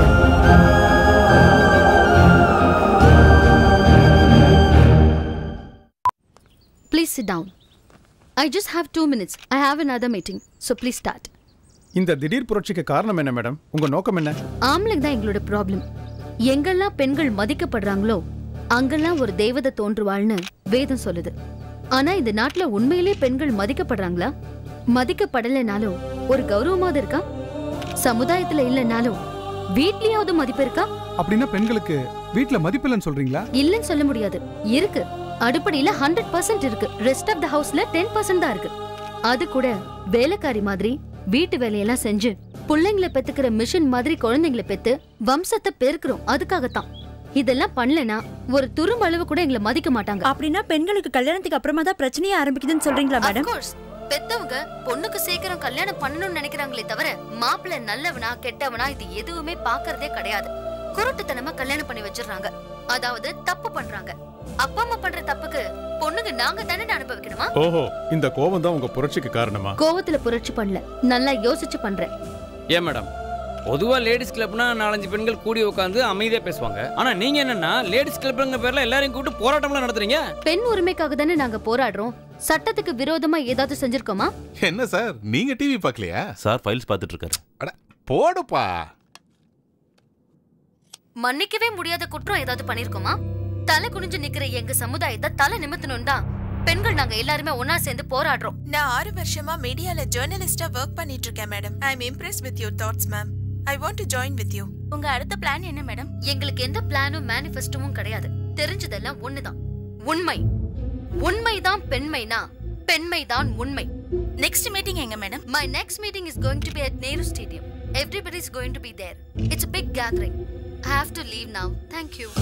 please sit down I just have two minutes I have another meeting so please start இந்த திடீர் புரட்சிக்கு காரணம் என்ன மேடம் உங்க நோக்கம் என்ன ஆம்பளைங்க தான் எங்களோட ப்ராப்ளம் எங்கெல்லாம் பெண்கள் மதிக்கப்படுறாங்களோ அங்கெல்லாம் ஒரு தேவதை தோன்றுவாள்னு வேதம் சொல்லுது ஆனா இந்த நாட்டுல உண்மையிலே பெண்கள் மதிக்கப்படுறாங்களா மதிக்கப்படலைனாலும் ஒரு கௌரவமாவது இருக்கா சமுதாயத்துல இல்லைனாலும் வீட்லயாவது மதிப்பு இருக்கா அப்படின்னா பெண்களுக்கு வீட்ல மதிப்பில்லைன்னு சொல்றீங்களா இல்லைன்னு சொல்ல முடியாது இருக்கு அடுப்படியில ஹண்ட்ரட் பர்சன்ட் இருக்கு ரெஸ்ட் ஆஃப் த ஹவுஸ்ல டென் பர்சன்ட் தான் இருக்கு அது கூட வேலைக்காரி மாதிரி வீட்டு வேலையெல்லாம் செஞ்சு பிள்ளைங்களை பெத்துக்கிற மிஷின் மாதிரி குழந்தைங்களை பெத்து வம்சத்தை பெருக்கிறோம் அதுக்காகத்தான் இதெல்லாம் பண்ணலனா ஒரு துரும்ப அளவு கூட எங்களை மதிக்க மாட்டாங்க அப்படின்னா பெண்களுக்கு கல்யாணத்துக்கு அப்புறமா தான் பிரச்சனையே ஆரம்பிக்குதுன்னு சொல்றீங்களா மேடம் பெத்தவங்க பொண்ணுக்கு சீக்கிரம் கல்யாணம் பண்ணணும்னு நினைக்கிறாங்களே தவிர மாப்பிள்ளை நல்லவனா கெட்டவனா இது எதுவுமே பாக்குறதே கிடையாது குருட்டுத்தனமா கல்யாணம் பண்ணி வச்சிடுறாங்க அதாவது தப்பு பண்றாங்க அப்பா அம்மா பண்ற தப்புக்கு பொண்ணுங்க நாங்க தானே அனுபவிக்கணுமா ஓஹோ இந்த கோபம் தான் உங்க புரட்சிக்கு காரணமா கோவத்துல புரட்சி பண்ணல நல்லா யோசிச்சு பண்றேன் ஏன் மேடம் பொதுவா லேடிஸ் கிளப்னா நாலஞ்சு பெண்கள் கூடி உட்காந்து அமைதியா பேசுவாங்க ஆனா நீங்க என்னன்னா லேடிஸ் கிளப்ங்கிற பேர்ல எல்லாரையும் கூப்பிட்டு போராட்டம்லாம் நடத்துறீங்க பெண் உரிமைக்காக தானே நாங்க போராடுறோம் சட்டத்துக்கு விரோதமா ஏதாவது செஞ்சிருக்கோமா என்ன சார் நீங்க டிவி பார்க்கலையா சார் ஃபைல்ஸ் பார்த்துட்டு இருக்காரு அட போடுப்பா மன்னிக்கவே முடியாத குற்றம் ஏதாவது பண்ணிருக்கோமா தலை குனிஞ்சு நிக்கிற எங்க சமுதாயத்தை தலை நிமித்தணும் தான் பெண்கள் நாங்க எல்லாருமே ஒன்னா சேர்ந்து போராடுறோம் நான் ஆறு வருஷமா மீடியால ஜேர்னலிஸ்டா ஒர்க் பண்ணிட்டு இருக்கேன் madam I am impress with your thoughts ma'am I want to join with you உங்க அடுத்த பிளான் என்ன மேடம் எங்களுக்கு எந்த பிளானும் மேனிஃபெஸ்டோவும் கிடையாது தெரிஞ்சதெல்லாம் ஒண்ணுதான் உண்மை உண்மைதான் பெண்மைனா பெண்மைதான் உண்மை நெக்ஸ்ட் மீட்டிங் எங்க madam my next meeting is going to be at Nehru stadium everybody is going to be there it's a big gathering I have to leave now thank you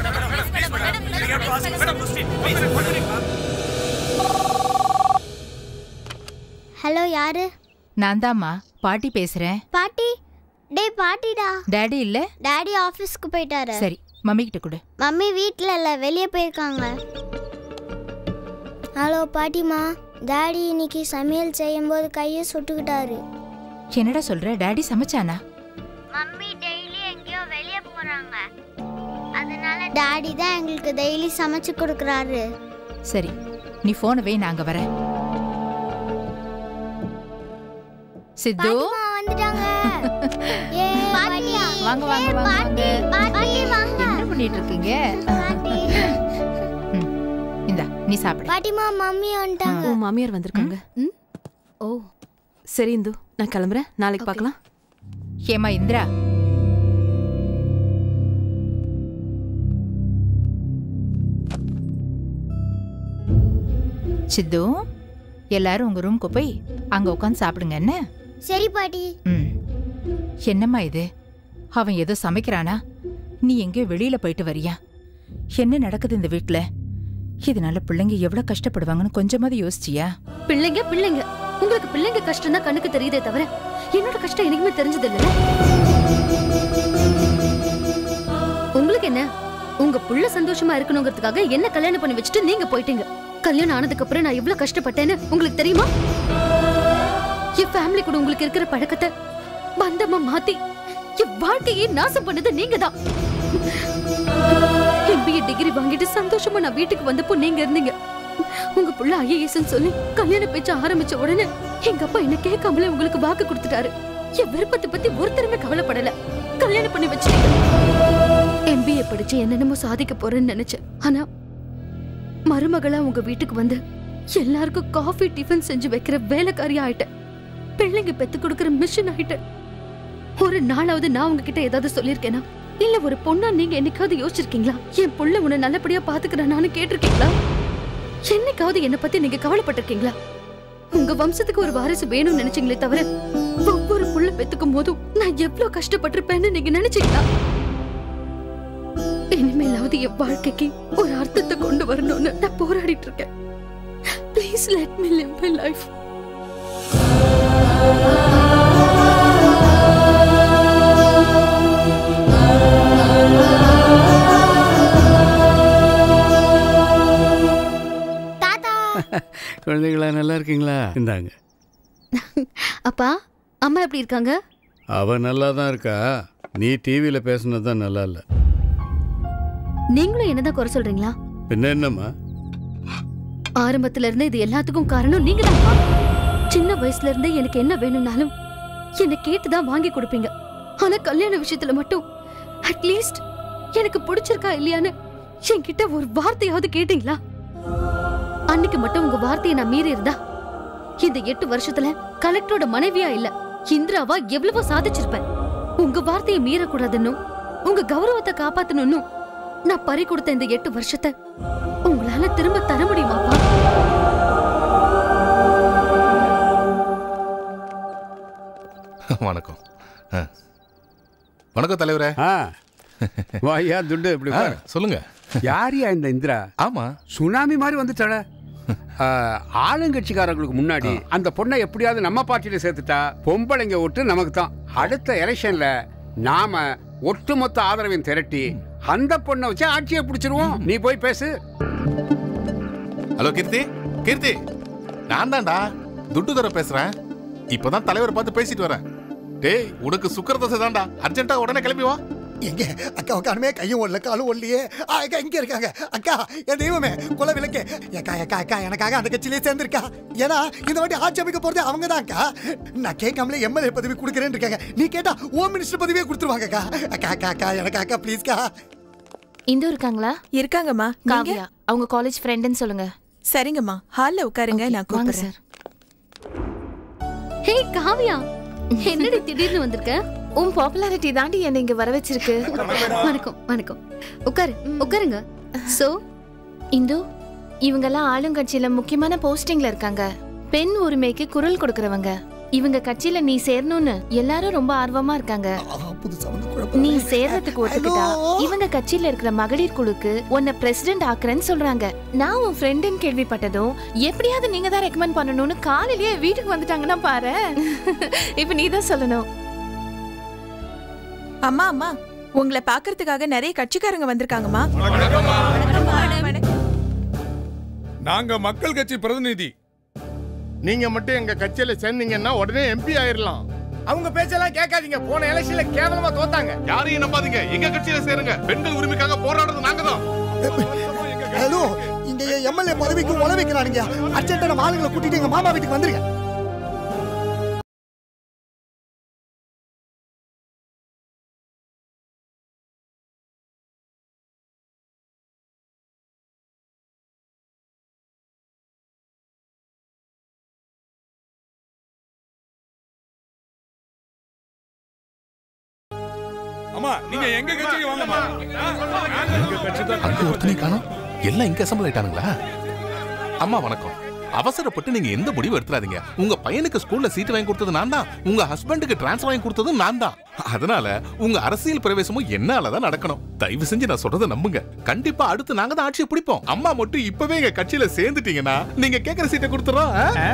hello யாரு நான் தாம்மா பாட்டி பேசுறேன் பாட்டி டேய் பாட்டிடா டாடி இல்ல daddy ஆபீஸ்க்கு போயிட்டாரு சரி மம்மி கிட்ட கொடு மம்மி வீட்டில் இல்லை வெளியே போயிருக்காங்க ஹலோ பாட்டிமா டாடி இன்னைக்கு சமையல் செய்யும்போது கையை சுட்டுக்கிட்டாரு என்னடா சொல்ற டாடி சமைச்சானா மம்மி டெய்லி எங்கேயோ வெளியே போறாங்க அதனால டாடி தான் எங்களுக்கு டெய்லி சமைச்சு கொடுக்குறாரு சரி நீ போனை வை நான் அங்க வரேன் சித்து வந்துட்டாங்க ஏ பாட்டியா வாங்க வாங்க வாங்க வாங்க பாட்டி வாங்க என்ன பண்ணிட்டு இருக்கீங்க ம், இந்தா நீ சாப்பிடு பாட்டிமா மம்மி வந்துட்டாங்க உன் மாமியார் வந்திருக்காங்க ஓ சரி இந்து நான் கிளம்புறேன் நாளைக்கு பார்க்கலாம் ஏமா இந்திரா சித்து எல்லாரும் உங்க ரூம்க்கு போய் அங்க உட்காந்து சாப்பிடுங்க என்ன சரி பாட்டி ம் என்னம்மா இது அவன் ஏதோ சமைக்கிறானா நீ எங்கேயோ வெளியில போயிட்டு வரியா என்ன நடக்குது இந்த வீட்ல இதனால பிள்ளைங்க எவ்வளவு கஷ்டப்படுவாங்கன்னு கொஞ்சமாவது யோசிச்சியா பிள்ளைங்க பிள்ளைங்க உங்களுக்கு பிள்ளைங்க கஷ்டம் தான் கண்ணுக்கு தெரியுதே தவிர என்னோட கஷ்டம் எனக்குமே தெரிஞ்சது இல்ல உங்களுக்கு என்ன உங்க புள்ள சந்தோஷமா இருக்கணுங்கிறதுக்காக என்ன கல்யாணம் பண்ணி வச்சுட்டு நீங்க போயிட்டீங்க கல்யாணம் ஆனதுக்கு அப்புறம் நான் எவ்வளவு கஷ்டப்பட்டேன்னு உங்களுக்கு தெரியுமா என் ஃபேமிலி கூட உங்களுக்கு இருக்கிற பழக்கத்தை பந்தமா மாத்தி என் வாழ்க்கையே நாசம் பண்ணது நீங்க தான் எம்பிஏ டிகிரி வாங்கிட்டு சந்தோஷமா நான் வீட்டுக்கு வந்தப்போ நீங்க இருந்தீங்க உங்க புள்ள ஐஏஎஸ் சொல்லி கல்யாண பேச்ச ஆரம்பிச்ச உடனே எங்க அப்பா என்ன கேட்காமலே உங்களுக்கு வாக்கு கொடுத்துட்டாரு என் விருப்பத்தை பத்தி ஒருத்தருமே கவலைப்படல கல்யாணம் பண்ணி வச்சுட்டீங்க எம்பிஏ படிச்சு என்னென்னமோ சாதிக்க போறேன்னு நினைச்சேன் ஆனா மருமகளா உங்க வீட்டுக்கு வந்து எல்லாருக்கும் காஃபி டிஃபன் செஞ்சு வைக்கிற வேலைக்காரியா ஆயிட்டேன் பிள்ளைங்க பெத்து கொடுக்கிற மிஷின் ஆயிட்டேன் ஒரு நாளாவது நான் உங்ககிட்ட ஏதாவது சொல்லியிருக்கேனா இல்ல ஒரு பொண்ணா நீங்க என்னைக்காவது யோசிச்சிருக்கீங்களா என் புள்ள உன்னை நல்லபடியா பாத்துக்கிறானான்னு கேட்டிருக்கீங்களா என்னைக்காவது என்ன பத்தி நீங்க கவலைப்பட்டிருக்கீங்களா உங்க வம்சத்துக்கு ஒரு வாரிசு வேணும்னு நினைச்சீங்களே தவிர ஒவ்வொரு புள்ள பெத்துக்கும் போதும் நான் எவ்வளவு கஷ்டப்பட்டிருப்பேன்னு நீங்க நினைச்சீங்களா இனிமேலாவது என் வாழ்க்கைக்கு ஒரு அர்த்தத்தை கொண்டு வரணும்னு நான் போராடிட்டு இருக்கேன் please let me live my life குழந்தைகளா நல்லா இருக்கீங்களா இந்தாங்க அப்பா அம்மா எப்படி இருக்காங்க அவ நல்லா தான் இருக்கா நீ டிவியில் பேசுனது தான் நல்லா இல்லை நீங்களும் என்னதான் குறை சொல்றீங்களா பின்ன என்னம்மா ஆரம்பத்துல இருந்து இது எல்லாத்துக்கும் காரணம் நீங்க தான் சின்ன வயசுல இருந்தே எனக்கு என்ன வேணும்னாலும் என்ன கேட்டுதான் வாங்கி கொடுப்பீங்க ஆனா கல்யாண விஷயத்துல மட்டும் அட்லீஸ்ட் எனக்கு பிடிச்சிருக்கா இல்லையான்னு என்கிட்ட ஒரு வார்த்தையாவது கேட்டீங்களா அன்னைக்கு மட்டும் உங்க வார்த்தையை நான் மீறி இருந்தா இந்த எட்டு வருஷத்துல கலெக்டரோட மனைவியா இல்ல இந்திராவா எவ்வளவோ சாதிச்சிருப்பேன் உங்க வார்த்தையை மீறக்கூடாதுன்னு உங்க கௌரவத்தை காப்பாத்தணும்னு நான் பறி கொடுத்த இந்த எட்டு வருஷத்தை உங்களால திரும்ப தர முடியுமாப்பா வணக்கம் ஆ. வணக்கம் தலைவரே வாயா துண்டு இப்படி ஆ, உட்காரு. சொல்லுங்க யாரியா இந்த இந்திரா ஆமா சுனாமி மாதிரி வந்துட்டாள ஆ, ஆளுங்கட்சிக்காரங்களுக்கு முன்னாடி அந்த பொண்ணை எப்படியாவது நம்ம பார்ட்டியில சேர்த்துட்டா பொம்பளைங்க ஓட்டு நமக்கு தான் அடுத்த எலெக்ஷன்ல நாம ஒட்டுமொத்த ஆதரவையும் திரட்டி அந்த பொண்ணை வச்சு ஆட்சியை பிடிச்சிருவோம் நீ போய் பேசு ஹலோ கீர்த்தி கீர்த்தி நான் தான்டா துட்டுதர பேசுறேன் இப்பதான் தலைவரை பார்த்து பேசிட்டு வரேன் டேய் உனக்கு சுக்கர தசை தான்டா அர்ஜென்ட்டா உடனே கிளம்பி வா எங்க அக்கா உட்காருமே கையும் ஓடல காலும் ஓடலையே ஆ, அக்கா இங்க இருக்காங்க அக்கா என் தெய்வமே குல விளக்கு அக்கா அக்கா அக்கா எனக்காக அந்த கட்சியிலே சேர்ந்திருக்கா ஏன்னா இந்த வாட்டி ஆட்சி அமைக்க போறது அவங்க தான் அக்கா நான் கேட்காமலே எம்எல்ஏ பதவி கொடுக்குறேன்னு இருக்காங்க நீ கேட்டா ஹோம் மினிஸ்டர் பதவியே கொடுத்துருவாங்க அக்கா அக்கா அக்கா அக்கா எனக்கு அக்கா ப்ளீஸ்க்கா இந்து இருக்காங்களா இருக்காங்கம்மா காவியா அவங்க காலேஜ் ஃப்ரெண்டுன்னு சொல்லுங்க சரிங்கம்மா ஹால்ல உட்காருங்க நான் வாங்க கூப்பிடுறேன் சார் ஹே காவியா என்னடி திடீர்னு வந்திருக்க உன் பாப்புலாரிட்டி தாண்டி என்னை இங்க வர வச்சிருக்கு வணக்கம் வணக்கம் உட்காரு உட்காருங்க சோ இந்து இவங்கெல்லாம் ஆளுங்கட்சியில முக்கியமான போஸ்டிங்ல இருக்காங்க பெண் உரிமைக்கு குரல் கொடுக்கறவங்க இவங்க கட்சியில நீ சேரணும்னு எல்லாரும் ரொம்ப ஆர்வமா இருக்காங்க நீ சேர்றதுக்கு ஒத்துக்கிட்டா இவங்க கட்சியில இருக்கிற மகளிர் குழுக்கு உன்னை பிரசிடென்ட் ஆக்குறேன்னு சொல்றாங்க நான் உன் ஃப்ரெண்டுன்னு கேள்விப்பட்டதும் எப்படியாவது நீங்க தான் ரெக்கமெண்ட் பண்ணணும்னு காலையிலேயே வீட்டுக்கு வந்துட்டாங்கன்னா பாரு இப்ப நீ தான் சொல்லணும் அம்மா அம்மா உங்களை பார்க்கறதுக்காக நிறைய கட்சிக்காரங்க வந்திருக்காங்கம்மா நாங்க மக்கள் கட்சி பிரதிநிதி நீங்க மட்டும் எங்க கட்சியில சேர்ந்தீங்கன்னா உடனே எம்பி ஆயிரலாம் அவங்க பேச்செல்லாம் கேட்காதீங்க போன எலெக்ஷன்ல கேவலமா தோத்தாங்க யாரையும் நம்பாதீங்க எங்க கட்சியில சேருங்க பெண்கள் உரிமைக்காக போராடுறது நாங்க தான் ஹலோ இங்க எம்எல்ஏ பதவிக்கு உழ வைக்கிறானுங்க அர்ஜென்ட்டா நம்ம ஆளுங்களை கூட்டிட்டு எங்க மாமா வீட்டுக்கு வந்துருங்க அம்மா நீங்க எங்க கட்சிக்கு வாங்கம்மா எங்க கட்சி அங்க ஒருத்தனை காணோம் எல்லாம் இங்க அசம்பிள் ஆயிட்டானுங்களா அம்மா வணக்கம் அவசரப்பட்டு நீங்க எந்த முடிவு எடுத்துறாதீங்க உங்க பையனுக்கு ஸ்கூல்ல சீட் வாங்கி கொடுத்தது நான் தான் உங்க ஹஸ்பண்டுக்கு டிரான்ஸ்ஃபர் வாங்கி கொடுத்ததும் நான் தான் அதனால உங்க அரசியல் பிரவேசமும் என்னால தான் நடக்கணும் தயவு செஞ்சு நான் சொல்றதை நம்புங்க கண்டிப்பா அடுத்து நாங்க தான் ஆட்சியை பிடிப்போம் அம்மா மட்டும் இப்பவே எங்க கட்சியில சேர்ந்துட்டீங்கன்னா நீங்க கேக்குற சீட்டை கொடுத்துறோம்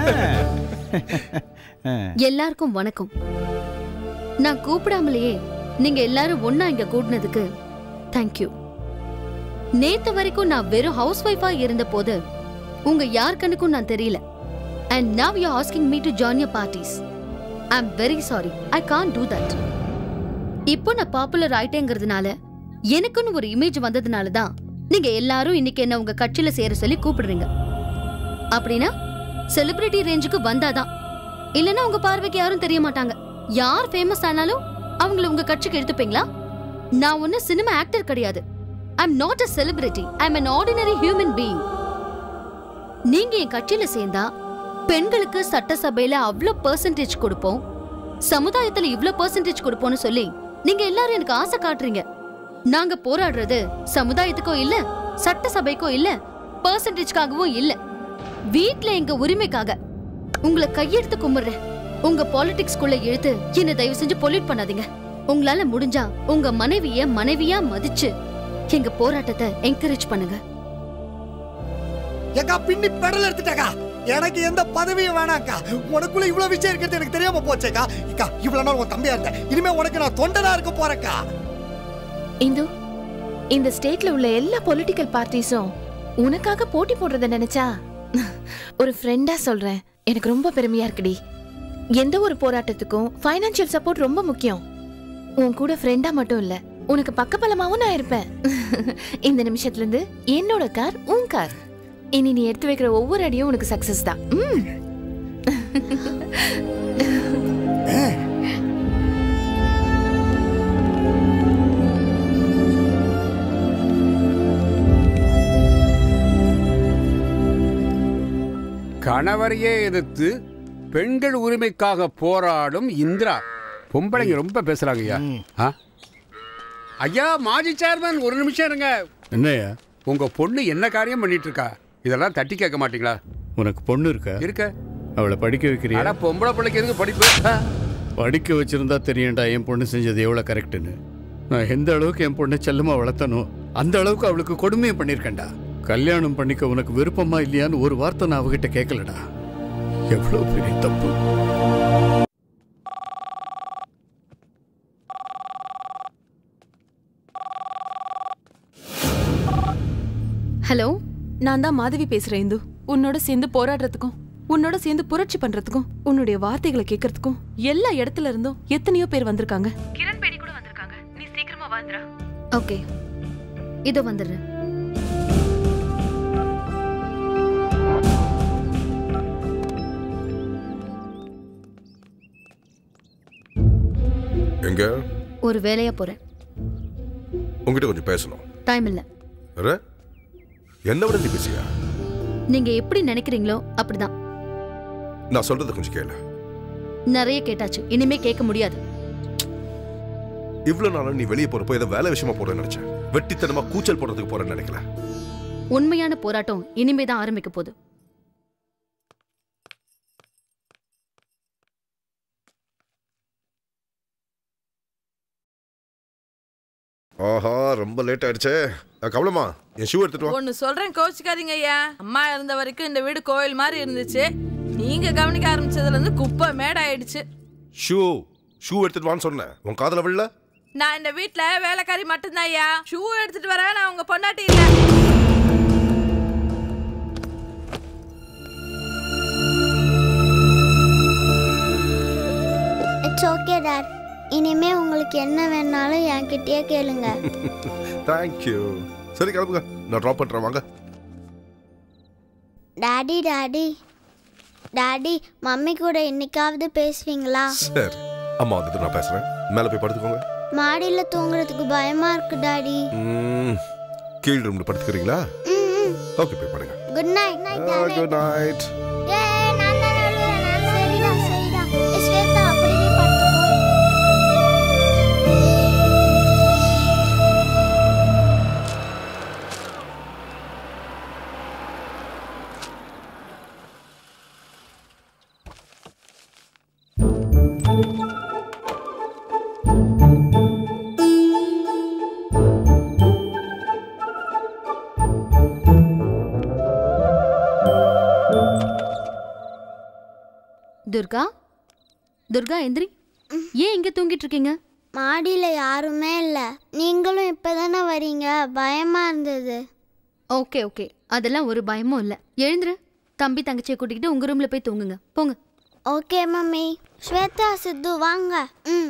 எல்லாருக்கும் வணக்கம் நான் கூப்பிடாமலேயே நீங்க எல்லாரும் ஒண்ணா இங்க கூடினதுக்கு தேங்க்யூ நேத்து வரைக்கும் நான் வெறும் ஹவுஸ் ஒய்ஃபா இருந்த போது உங்க யார் கண்ணுக்கும் நான் தெரியல and now you asking me to join your parties I am very sorry I can't do that இப்போ நான் பாப்புலர் ஆயிட்டேங்கிறதுனால எனக்குன்னு ஒரு இமேஜ் வந்ததுனால தான் நீங்க எல்லாரும் இன்னைக்கு என்ன உங்க கட்சியில சேர சொல்லி கூப்பிடுறீங்க அப்படின்னா செலிபிரிட்டி ரேஞ்சுக்கு வந்தாதான் இல்லனா உங்க பார்வைக்கு யாரும் தெரிய மாட்டாங்க யார் ஃபேமஸ் ஆனாலும் அவங்கள உங்க கட்சிக்கு எடுத்துப்பீங்களா நான் ஒண்ணு சினிமா ஆக்டர் கிடையாது I am not a celebrity I am an ordinary human being நீங்க என் கட்சியில சேர்ந்தா பெண்களுக்கு சட்டசபையில அவ்ளோ பெர்சன்டேஜ் கொடுப்போம் சமுதாயத்துல இவ்ளோ பெர்சன்டேஜ் கொடுப்போம்னு சொல்லி நீங்க எல்லாரும் எனக்கு ஆசை காட்டுறீங்க நாங்க போராடுறது சமுதாயத்துக்கோ இல்ல சட்டசபைக்கோ இல்ல பெர்சன்டேஜ்காகவும் இல்ல வீட்ல எங்க உரிமைக்காக உங்களை கையெடுத்து கும்பிடுறேன் உங்க பாலிடிக்ஸ்குள்ள இழுத்து என்ன தயவு செஞ்சு பொல்யூட் பண்ணாதீங்க உங்களால முடிஞ்சா உங்க மனைவிய மனைவியா மதிச்சு எங்க போராட்டத்தை என்கரேஜ் பண்ணுங்க ஏக்கா பின்னி பெடல் எடுத்துட்டாக்கா எனக்கு எந்த பதவியும் வேணாக்கா உனக்குள்ள இவ்வளவு விஷயம் இருக்கிறது எனக்கு தெரியாம போச்சேக்கா இக்கா இவ்வளவு நாள் உன் தம்பியா இருந்தேன் இனிமே உனக்கு நான் தொண்டனா இருக்க போறேக்கா இந்து இந்த ஸ்டேட்ல உள்ள எல்லா பொலிட்டிக்கல் பார்ட்டிஸும் உனக்காக போட்டி போடுறத நினைச்சா ஒரு ஃப்ரெண்டா சொல்றேன் எனக்கு ரொம்ப பெருமையா இருக்குடி எந்த ஒரு போராட்டத்துக்கும் ஃபைனான்சியல் சப்போர்ட் ரொம்ப முக்கியம் உன் கூட ஃப்ரெண்டா மட்டும் இல்ல உனக்கு பக்கபலமாவும் நான் இருப்பேன் இந்த நிமிஷத்துல இருந்து என்னோட கார் உன் கார் இனி நீ எடுத்து வைக்கிற ஒவ்வொரு அடியும் உனக்கு சக்சஸ் தான் ம். கணவரையே எதிர்த்து பெண்கள் உரிமைக்காக போராடும் இந்திரா பொம்பளைங்க ரொம்ப பேசுறாங்க ஐயா ஆ? ஐயா மாஜி சேர்மன் ஒரு நிமிஷம் இருங்க என்னையா உங்க பொண்ணு என்ன காரியம் பண்ணிட்டு இருக்கா இதெல்லாம் தட்டி கேட்க மாட்டீங்களா உனக்கு பொண்ணு இருக்கா இருக்க அவளை படிக்க வைக்கிறியா அட பொம்பளை பிள்ளைக்கு எதுக்கு படிப்பு ஆ? படிக்க வச்சிருந்தா தெரியும்டா என் பொண்ணு செஞ்சது எவ்வளோ கரெக்டுன்னு நான் எந்த அளவுக்கு என் பொண்ணை செல்லமா வளர்த்தனோ அந்த அளவுக்கு அவளுக்கு கொடுமையை பண்ணியிருக்கேன்டா கல்யாணம் பண்ணிக்க உனக்கு விருப்பமா இல்லையான்னு ஒரு வார்த்தை நான் அவகிட்ட கேட்கலடா எவ்வளோ பெரிய தப்பு ஹலோ நான் தான் மாதவி பேசுறேன் இந்து உன்னோட சேர்ந்து போராடுறதுக்கும் உன்னோட சேர்ந்து புரட்சி பண்றதுக்கும் உன்னுடைய வார்த்தைகளை கேட்கறதுக்கும் எல்லா இடத்துல இருந்தும் எத்தனையோ பேர் வந்திருக்காங்க கிரண் பேடி கூட வந்திருக்காங்க நீ சீக்கிரமா வந்துடா ஓகே இதோ வந்துடுறேன் எங்க ஒரு வேலையா போறேன் உங்ககிட்ட கொஞ்சம் பேசணும் டைம் இல்ல வேற? என்ன விட நீ பேசியா நீங்க எப்படி நினைக்கிறீங்களோ அப்படிதான் நான் சொல்றத கொஞ்சம் கேளு நிறைய கேட்டாச்சு இனிமே கேட்க முடியாது இவ்வளவு நாளா நீ வெளியே போறப்போ ஏதோ வேலை விஷயமா போறேன்னு நினைச்சேன் வெட்டித்தனமா கூச்சல் போடுறதுக்கு போறேன்னு நினைக்கல உண்மையான போராட்டம் இனிமே தான் ஆரம்பிக்க போகுது ஆஹா ரொம்ப லேட் ஆயிடுச்சே அஹ், கமலம்மா என் ஷூ எடுத்துட்டு வா ஒன்னு சொல்றேன் கோச்சுக்காதீங்க ஐயா அம்மா இருந்த வரைக்கும் இந்த வீடு கோயில் மாதிரி இருந்துச்சு நீங்க கவனிக்க ஆரம்பிச்சதுல இருந்து குப்பை மேடாயிடுச்சு ஷூ ஷூ எடுத்துட்டு வான்னு சொன்னேன் உன் காதுல விழல நான் இந்த வீட்ல வேலைக்காரி மட்டும்தான் ஐயா ஷூ எடுத்துட்டு வரேன் நான் உங்க பொண்டாட்டி இல்ல இட்ஸ் ஓகே டாட் இனிமே உங்களுக்கு என்ன வேணாலும் என்கிட்டயே கேளுங்க தேங்க்யூ சரி கிளம்புங்க நான் ட்ராப் பண்ணுறேன் வாங்க டாடி டாடி டாடி மம்மி கூட இன்னைக்காவது பேசுவீங்களா சரி அம்மா வந்துட்டு நான் பேசுகிறேன் மேலே போய் படுத்துக்கோங்க மாடியில தூங்குறதுக்கு பயமா இருக்கு டாடி ம், கீழ் ரூமில் படுத்துக்கிறீங்களா ஓகே போய் படுங்க good night night daddy good night ஏய் நான் தான் நடுவுல நான் சரிடா சரிடா ஏய், ஸ்வேதா அப்படியே படுத்துக்கோ துர்கா துர்கா எந்திரி ஏன் இங்க தூங்கிட்டு இருக்கீங்க மாடியில யாருமே இல்ல நீங்களும் இப்பதானே வரீங்க பயமா இருந்தது ஓகே ஓகே அதெல்லாம் ஒரு பயமும் இல்ல எழுந்துரு தம்பி தங்கச்சியை கூட்டிக்கிட்டு உங்க ரூம்ல போய் தூங்குங்க போங்க ஓகே மம்மி ஸ்வேதா சித்து வாங்க ம்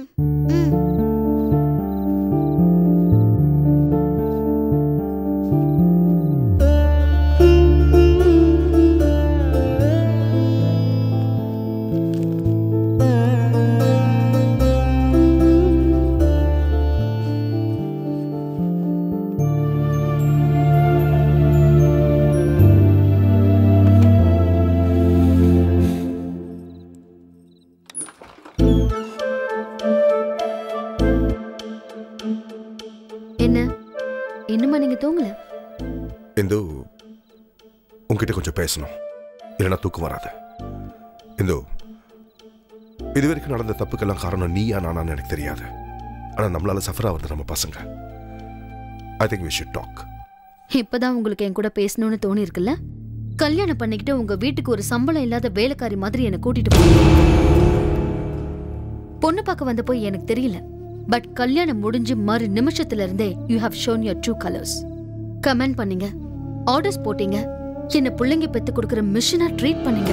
என்ன இன்னுமா நீங்க தூங்கல இந்து உங்ககிட்ட கொஞ்சம் பேசணும் இல்லைன்னா தூக்கம் வராது இந்து இது வரைக்கும் நடந்த தப்புக்கெல்லாம் காரணம் நீயா நானான்னு எனக்கு தெரியாது ஆனா நம்மளால சஃபர் ஆகுறது நம்ம பசங்க I think we should talk இப்பதான் உங்களுக்கு என் கூட பேசணும்னு தோணி இருக்குல்ல கல்யாணம் பண்ணிக்கிட்டு உங்க வீட்டுக்கு ஒரு சம்பளம் இல்லாத வேலைக்காரி மாதிரி என்னை கூட்டிட்டு போங்க பொண்ணு பார்க்க வந்த போய் எனக்கு தெரியல பட் கல்யாணம் முடிஞ்சு மறு நிமிஷத்துல இருந்தே you have shown your true colours comment பண்ணீங்க ஆர்டர்ஸ் போட்டீங்க என்ன பிள்ளைங்க பெத்து கொடுக்கிற மிஷினா ட்ரீட் பண்ணீங்க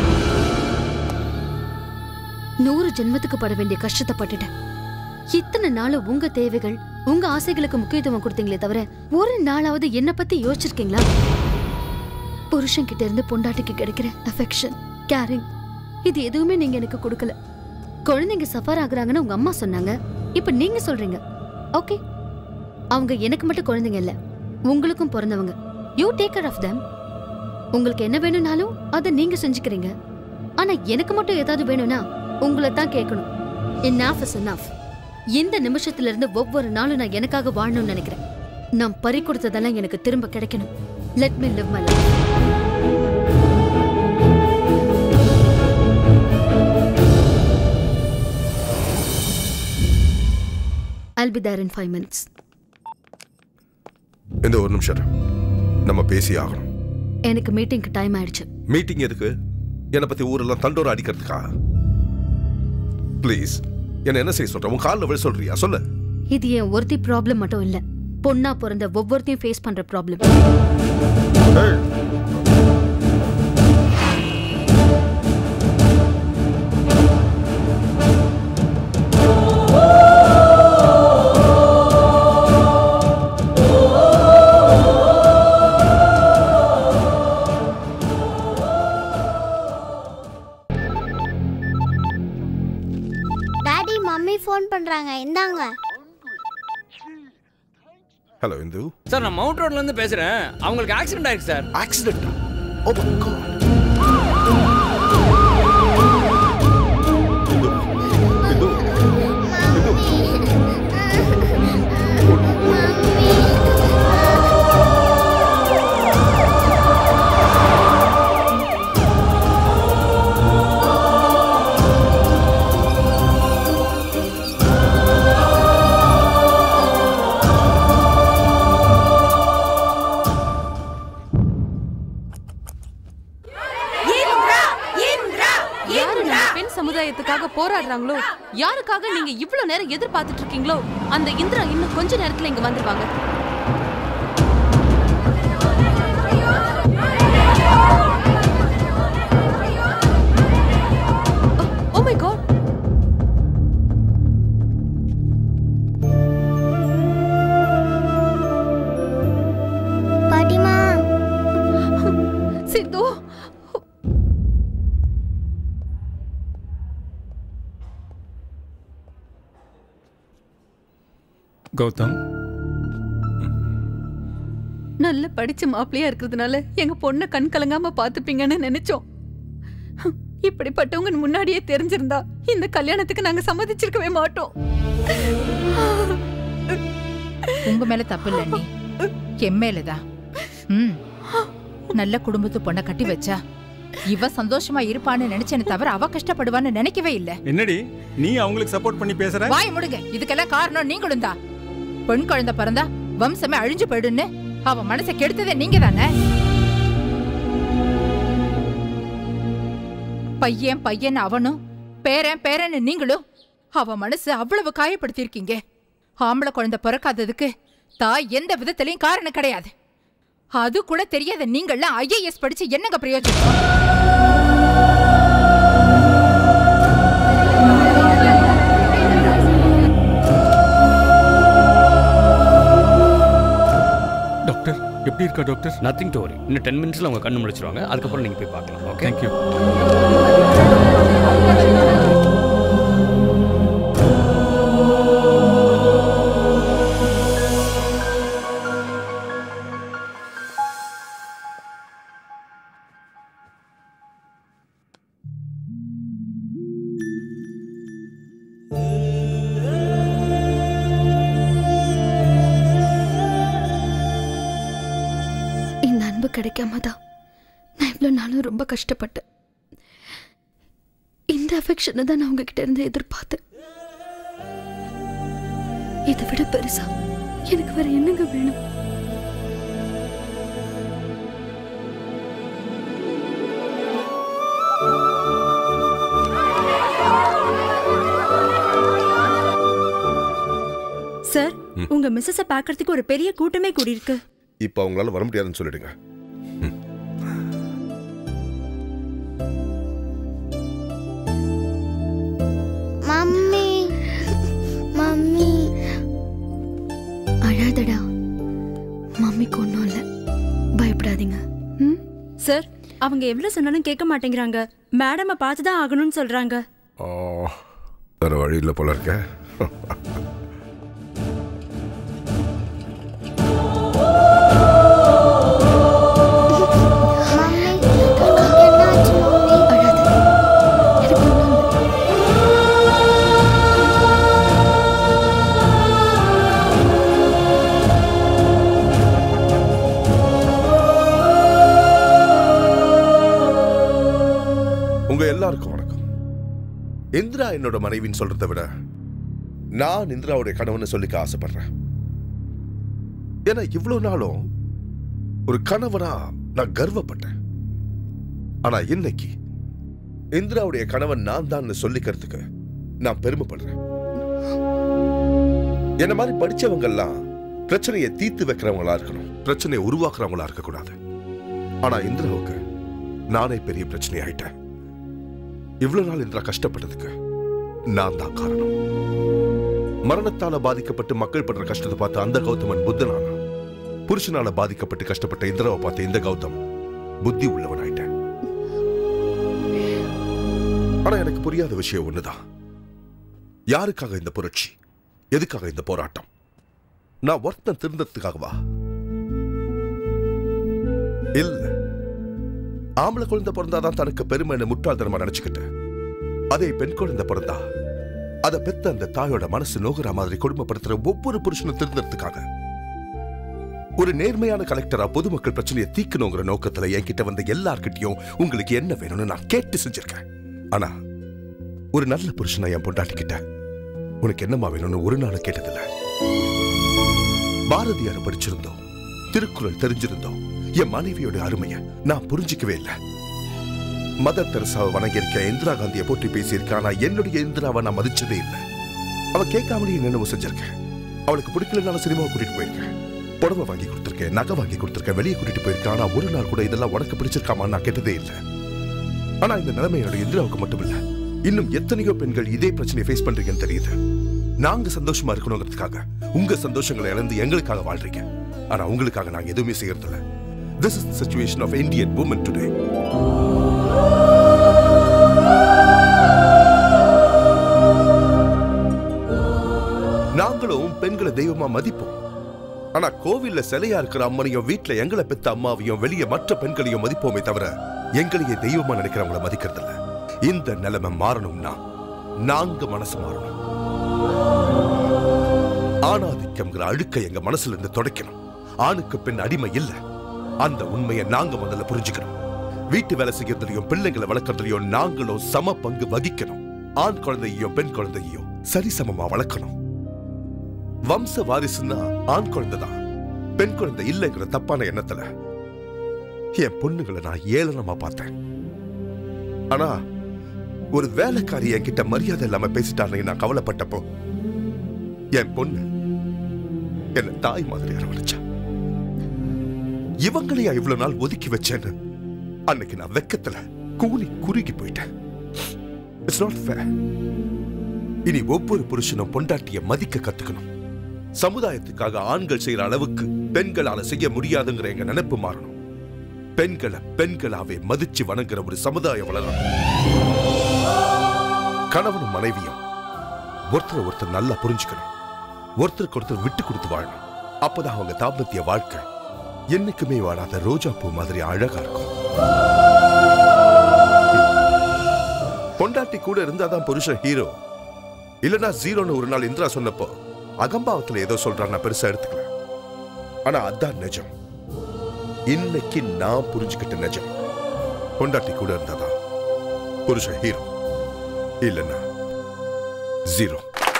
நூறு ஜென்மத்துக்கு பட வேண்டிய கஷ்டத்தை பட்டுட்டேன் இத்தனை நாள் உங்க தேவைகள் உங்க ஆசைகளுக்கு முக்கியத்துவம் கொடுத்தீங்களே தவிர ஒரு நாளாவது என்ன பத்தி யோசிச்சிருக்கீங்களா புருஷன் கிட்ட இருந்து பொண்டாட்டிக்கு கிடைக்கிற அஃபெக்ஷன் கேரிங் இது எதுவுமே நீங்க எனக்கு கொடுக்கல குழந்தைங்க சஃபர் ஆகுறாங்கன்னு உங்க அம்மா சொன்னாங்க இப்ப நீங்க சொல்றீங்க ஓகே அவங்க எனக்கு மட்டும் குழந்தைங்க இல்ல உங்களுக்கும் பிறந்தவங்க you take care of them உங்களுக்கு என்ன வேணும்னாலும் அதை நீங்க செஞ்சுக்கிறீங்க ஆனா எனக்கு மட்டும் ஏதாவது வேணும்னா உங்களை தான் கேட்கணும் enough is enough இந்த நிமிஷத்துல இருந்து ஒவ்வொரு நாளும் நான் எனக்காக வாழணும்னு நினைக்கிறேன் நான் பறி கொடுத்ததெல்லாம் எனக்கு திரும்ப கிடைக்கணும் let me live my life I'll be there in five minutes. இந்த ஒரு நிமிஷம் இரு. நம்ம பேசி ஆகணும் எனக்கு மீட்டிங்க்கு டைம் ஆயிடுச்சு மீட்டிங் எதுக்கு என்னை பத்தி ஊரெல்லாம் தண்டோர அடிக்கிறதுக்கா ப்ளீஸ் என்ன என்ன செய்ய சொல்ற உன் காலில் விழ சொல்றியா சொல்லு இது என் ஒருத்தி ப்ராப்ளம் மட்டும் இல்ல பொண்ணா பிறந்த ஒவ்வொருத்தையும் ஃபேஸ் பண்ற ப்ராப்ளம் டாடி மம்மி ஃபோன் பண்றாங்க இந்தாங்க ஹலோ இந்து சார் நான் மவுண்ட் ரோட்ல இருந்து பேசுறேன் அவங்களுக்கு ஆக்சிடென்ட் ஆயிருக்கு சார் ஆக்சிடென்ட் போராடுறாங்களோ யாருக்காக நீங்க இவ்ளோ நேரம் எதிர்பார்த்துட்டு இருக்கீங்களோ அந்த இந்திரா இன்னும் கொஞ்ச நேரத்துல இங்க வந்துருவாங்க ஓ மை காட் பாட்டிமா சித்து கௌதம் நல்ல படிச்ச மாப்பிள்ளையா இருக்கிறதுனால எங்க பொண்ணை கண் கலங்காம பாத்துப்பீங்கன்னு நினைச்சோம் இப்படிப்பட்டவங்க முன்னாடியே தெரிஞ்சிருந்தா இந்த கல்யாணத்துக்கு நாங்க சம்மதிச்சிருக்கவே மாட்டோம் உங்க மேல தப்பு இல்ல நீ என் மேலதான் ம் நல்ல குடும்பத்து பொண்ணை கட்டி வச்சா இவ சந்தோஷமா இருப்பான்னு நினைச்சேனே தவிர அவ கஷ்டப்படுவான்னு நினைக்கவே இல்ல என்னடி நீ அவங்களுக்கு சப்போர்ட் பண்ணி பேசுற வாய் முடுங்க இதுக்கெல்லாம் காரணம் நீங்களும் தான் பெண் குழந்தை பிறந்தா வம்சமே அழிஞ்சு போயிடுன்னு அவ மனசை கெடுத்ததே நீங்க தானே பையன் பையன் அவனும் பேரன் பேரன்னு நீங்களும் அவ மனசு அவ்வளவு காயப்படுத்தியிருக்கீங்க ஆம்பளை குழந்தை பிறக்காததுக்கு தாய் எந்த விதத்திலையும் காரணம் கிடையாது அது கூட தெரியாத நீங்கள்லாம் ஐஏஎஸ் படிச்சு என்னங்க பிரயோஜனம் டாக்டர் எப்படி இருக்கா டாக்டர் நத்திங் டு வரி இன்னும் டென் மினிட்ஸில் அவங்க கண்ணு முடிச்சிருவாங்க அதுக்கப்புறம் நீங்கள் போய் பார்க்கலாம் ஓகே தேங்க்யூ இந்த அன்பு கிடைக்காம தான் நான் இவ்வளோ நாளும் ரொம்ப கஷ்டப்பட்டேன் இந்த அஃபெக்ஷனை தான் நான் உங்ககிட்ட இருந்து எதிர்பார்த்தேன் இதை விட பெருசா எனக்கு வேற என்னங்க வேணும் சார் உங்க மிஸ்ஸஸ பாக்குறதுக்கு ஒரு பெரிய கூட்டமே கூடியிருக்கு இப்போ அவங்களால வர முடியாதுன்னு சொல்லிடுங்க மம்மி மம்மி அழாதடா மம்மிக்கு ஒன்றும் இல்லை பயப்படாதீங்க சார் அவங்க எவ்வளவு சொன்னாலும் கேட்க மாட்டேங்கிறாங்க மேடம பார்த்து தான் ஆகணும்னு சொல்றாங்க ஆ, வேற வழி இல்லை போல இருக்க உங்க எல்லாருக்கும் வணக்கம் இந்திரா என்னோட மனைவின்னு சொல்றதை விட நான் இந்திராவுடைய கணவன் சொல்லிக்க ஆசைப்படுறேன் ஏன்னா இவ்வளவு நாளும் ஒரு கணவனா நான் கர்வப்பட்டேன் ஆனா இன்னைக்கு இந்திராவுடைய கணவன் நான் தான் சொல்லிக்கிறதுக்கு நான் பெருமைப்படுறேன் என்ன மாதிரி படிச்சவங்க எல்லாம் பிரச்சனையை தீர்த்து வைக்கிறவங்களா இருக்கணும் பிரச்சனையை உருவாக்குறவங்களா இருக்கக்கூடாது ஆனா இந்திராவுக்கு நானே பெரிய பிரச்சனை ஆயிட்டேன் இவ்வளவு நாள் இந்திரா கஷ்டப்பட்டதுக்கு நான் தான் காரணம் மரணத்தால பாதிக்கப்பட்டு மக்கள் படுற கஷ்டத்தை பார்த்து அந்த கௌதமன் புத்தனானா புருஷனால பாதிக்கப்பட்டு கஷ்டப்பட்ட இந்திராவை பார்த்த இந்த கௌதம் புத்தி உள்ளவன் ஆயிட்டேன் ஆனா எனக்கு புரியாத விஷயம் ஒண்ணுதான் யாருக்காக இந்த புரட்சி எதுக்காக இந்த போராட்டம் நான் ஒருத்தன் திருந்ததுக்காகவா இல்ல ஆம்பளை குழந்தை பிறந்தாதான் தனக்கு பெருமைன்னு முட்டாள்தனமா நினைச்சுக்கிட்டு அதே பெண் குழந்தை பிறந்தா அத பெத்த அந்த தாயோட மனசு நோகுற மாதிரி கொடுமைப்படுத்துற ஒவ்வொரு புருஷனும் திருந்தறதுக்காக ஒரு நேர்மையான கலெக்டரா பொதுமக்கள் பிரச்சனையை தீக்கணுங்கிற நோக்கத்துல என்கிட்ட வந்த எல்லார்கிட்டயும் உங்களுக்கு என்ன வேணும்னு நான் கேட்டு செஞ்சிருக்கேன் ஆனா ஒரு நல்ல புருஷனா என் பொண்டாட்டிக்கிட்ட உனக்கு என்னமா வேணும்னு ஒரு நாள் கேட்டதில்ல பாரதியார் படிச்சிருந்தோம் திருக்குறள் தெரிஞ்சிருந்தோம் என் மனைவியோட அருமைய நான் புரிஞ்சிக்கவே இல்லை மதர் தெரசாவை வணங்கியிருக்க இந்திரா காந்தியை போற்றி பேசியிருக்கேன் ஆனா என்னுடைய இந்திராவை நான் மதிச்சதே இல்லை அவ கேட்காமலே என்னென்னவோ செஞ்சிருக்கேன் அவளுக்கு பிடிக்கலனாலும் சினிமாவை கூட்டிட்டு போயிருக்கேன் புடவை வாங்கி கொடுத்துருக்கேன் நகை வாங்கி கொடுத்துருக்கேன் வெளியே கூட்டிட்டு போயிருக்கேன் ஆனா ஒரு நாள் கூட இதெல்லாம் உனக்கு பிடிச்சிருக்காமான்னு நான் கேட்டதே இல்லை ஆனா இந்த நிலைமை என்னுடைய இந்திராவுக்கு மட்டும் இல்ல இன்னும் எத்தனையோ பெண்கள் இதே பிரச்சனையை ஃபேஸ் பண்றீங்கன்னு தெரியுது நாங்க சந்தோஷமா இருக்கணுங்கிறதுக்காக உங்க சந்தோஷங்களை இழந்து எங்களுக்காக வாழ்றீங்க ஆனா உங்களுக்காக நாங்க எதுவுமே செய்யறதில்ல this is situation of Indian woman today நாங்களும் பெண்களை தெய்வமா மதிப்போம் ஆனா கோவில்ல சிலையா இருக்கிற அம்மனையும் வீட்டுல எங்களை பெத்த அம்மாவையும் வெளியே மற்ற பெண்களையும் மதிப்போமே தவிர எங்களையே தெய்வமா நினைக்கிறவங்கள மதிக்கிறது இல்ல இந்த நிலைமை மாறணும்னா நாங்க மனசு மாறணும் ஆணாதிக்கம்ங்கிற அழுக்கை எங்க மனசுல இருந்து துடைக்கணும் ஆணுக்கு பெண் அடிமை இல்ல அந்த உண்மையை நாங்க முதல்ல புரிஞ்சுக்கணும் வீட்டு வேலை செய்யறதுலயும் பிள்ளைங்களை வளர்க்கறதுலயும் நாங்களும் சம பங்கு வகிக்கணும் ஆண் குழந்தையையும் பெண் குழந்தையையும் சரிசமமா வளர்க்கணும் வம்ச வாரிசுன்னா ஆண் குழந்தை தான் பெண் குழந்தை இல்லைங்கிற தப்பான எண்ணத்துல என் பொண்ணுங்களை நான் ஏளனமா பார்த்தேன் ஆனா ஒரு வேலைக்காரி என்கிட்ட மரியாதை இல்லாம பேசிட்டான்னு நான் கவலைப்பட்டப்போ என் பொண்ணு என்ன தாய் மாதிரி அரவணைச்சா இவங்களையா இவ்வளவு நாள் ஒதுக்கி வச்சேன்னு அன்னைக்கு நான் வெக்கத்துல கூனி குறுகி போயிட்டேன் இட்ஸ் நாட் ஃபேர் இனி ஒவ்வொரு புருஷனும் பொண்டாட்டிய மதிக்க கத்துக்கணும் சமுதாயத்துக்காக ஆண்கள் செய்யற அளவுக்கு பெண்களால செய்ய முடியாதுங்கிற எங்க நினைப்பு மாறணும் பெண்களை பெண்களாவே மதிச்சு வணங்குற ஒரு சமுதாயம் வளரணும் கணவனும் மனைவியும் ஒருத்தர் ஒருத்தர் நல்லா புரிஞ்சுக்கணும் ஒருத்தருக்கு ஒருத்தர் விட்டு கொடுத்து வாழணும் அப்பதான் அவங்க தாம்பத்திய வாழ்க்கை என்னைக்குமே வாழாத ரோஜா பூ மாதிரி அழகா இருக்கும் பொண்டாட்டி கூட இருந்தாதான் புருஷன் ஹீரோ இல்லனா ஜீரோன்னு ஒரு நாள் இந்திரா சொன்னப்போ அகம்பாவத்துல ஏதோ சொல்றான் நான் பெருசா எடுத்துக்கல ஆனா அதான் நிஜம் இன்னைக்கு நான் புரிஞ்சுக்கிட்ட நிஜம் பொண்டாட்டி கூட இருந்தாதான் புருஷன் ஹீரோ இல்லைன்னா ஜீரோ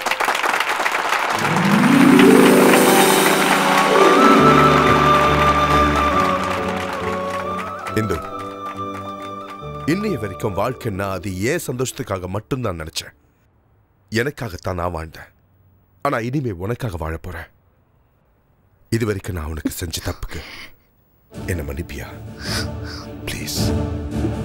இந்து இன்னைய வரைக்கும் வாழ்க்கைன்னா அது ஏன் சந்தோஷத்துக்காக மட்டும்தான் நினைச்சேன் எனக்காகத்தான் நான் வாழ்ந்தேன் ஆனா இனிமே உனக்காக வாழ போறேன் இது வரைக்கும் நான் உனக்கு செஞ்ச தப்புக்கு என்ன மன்னிப்பியா ப்ளீஸ்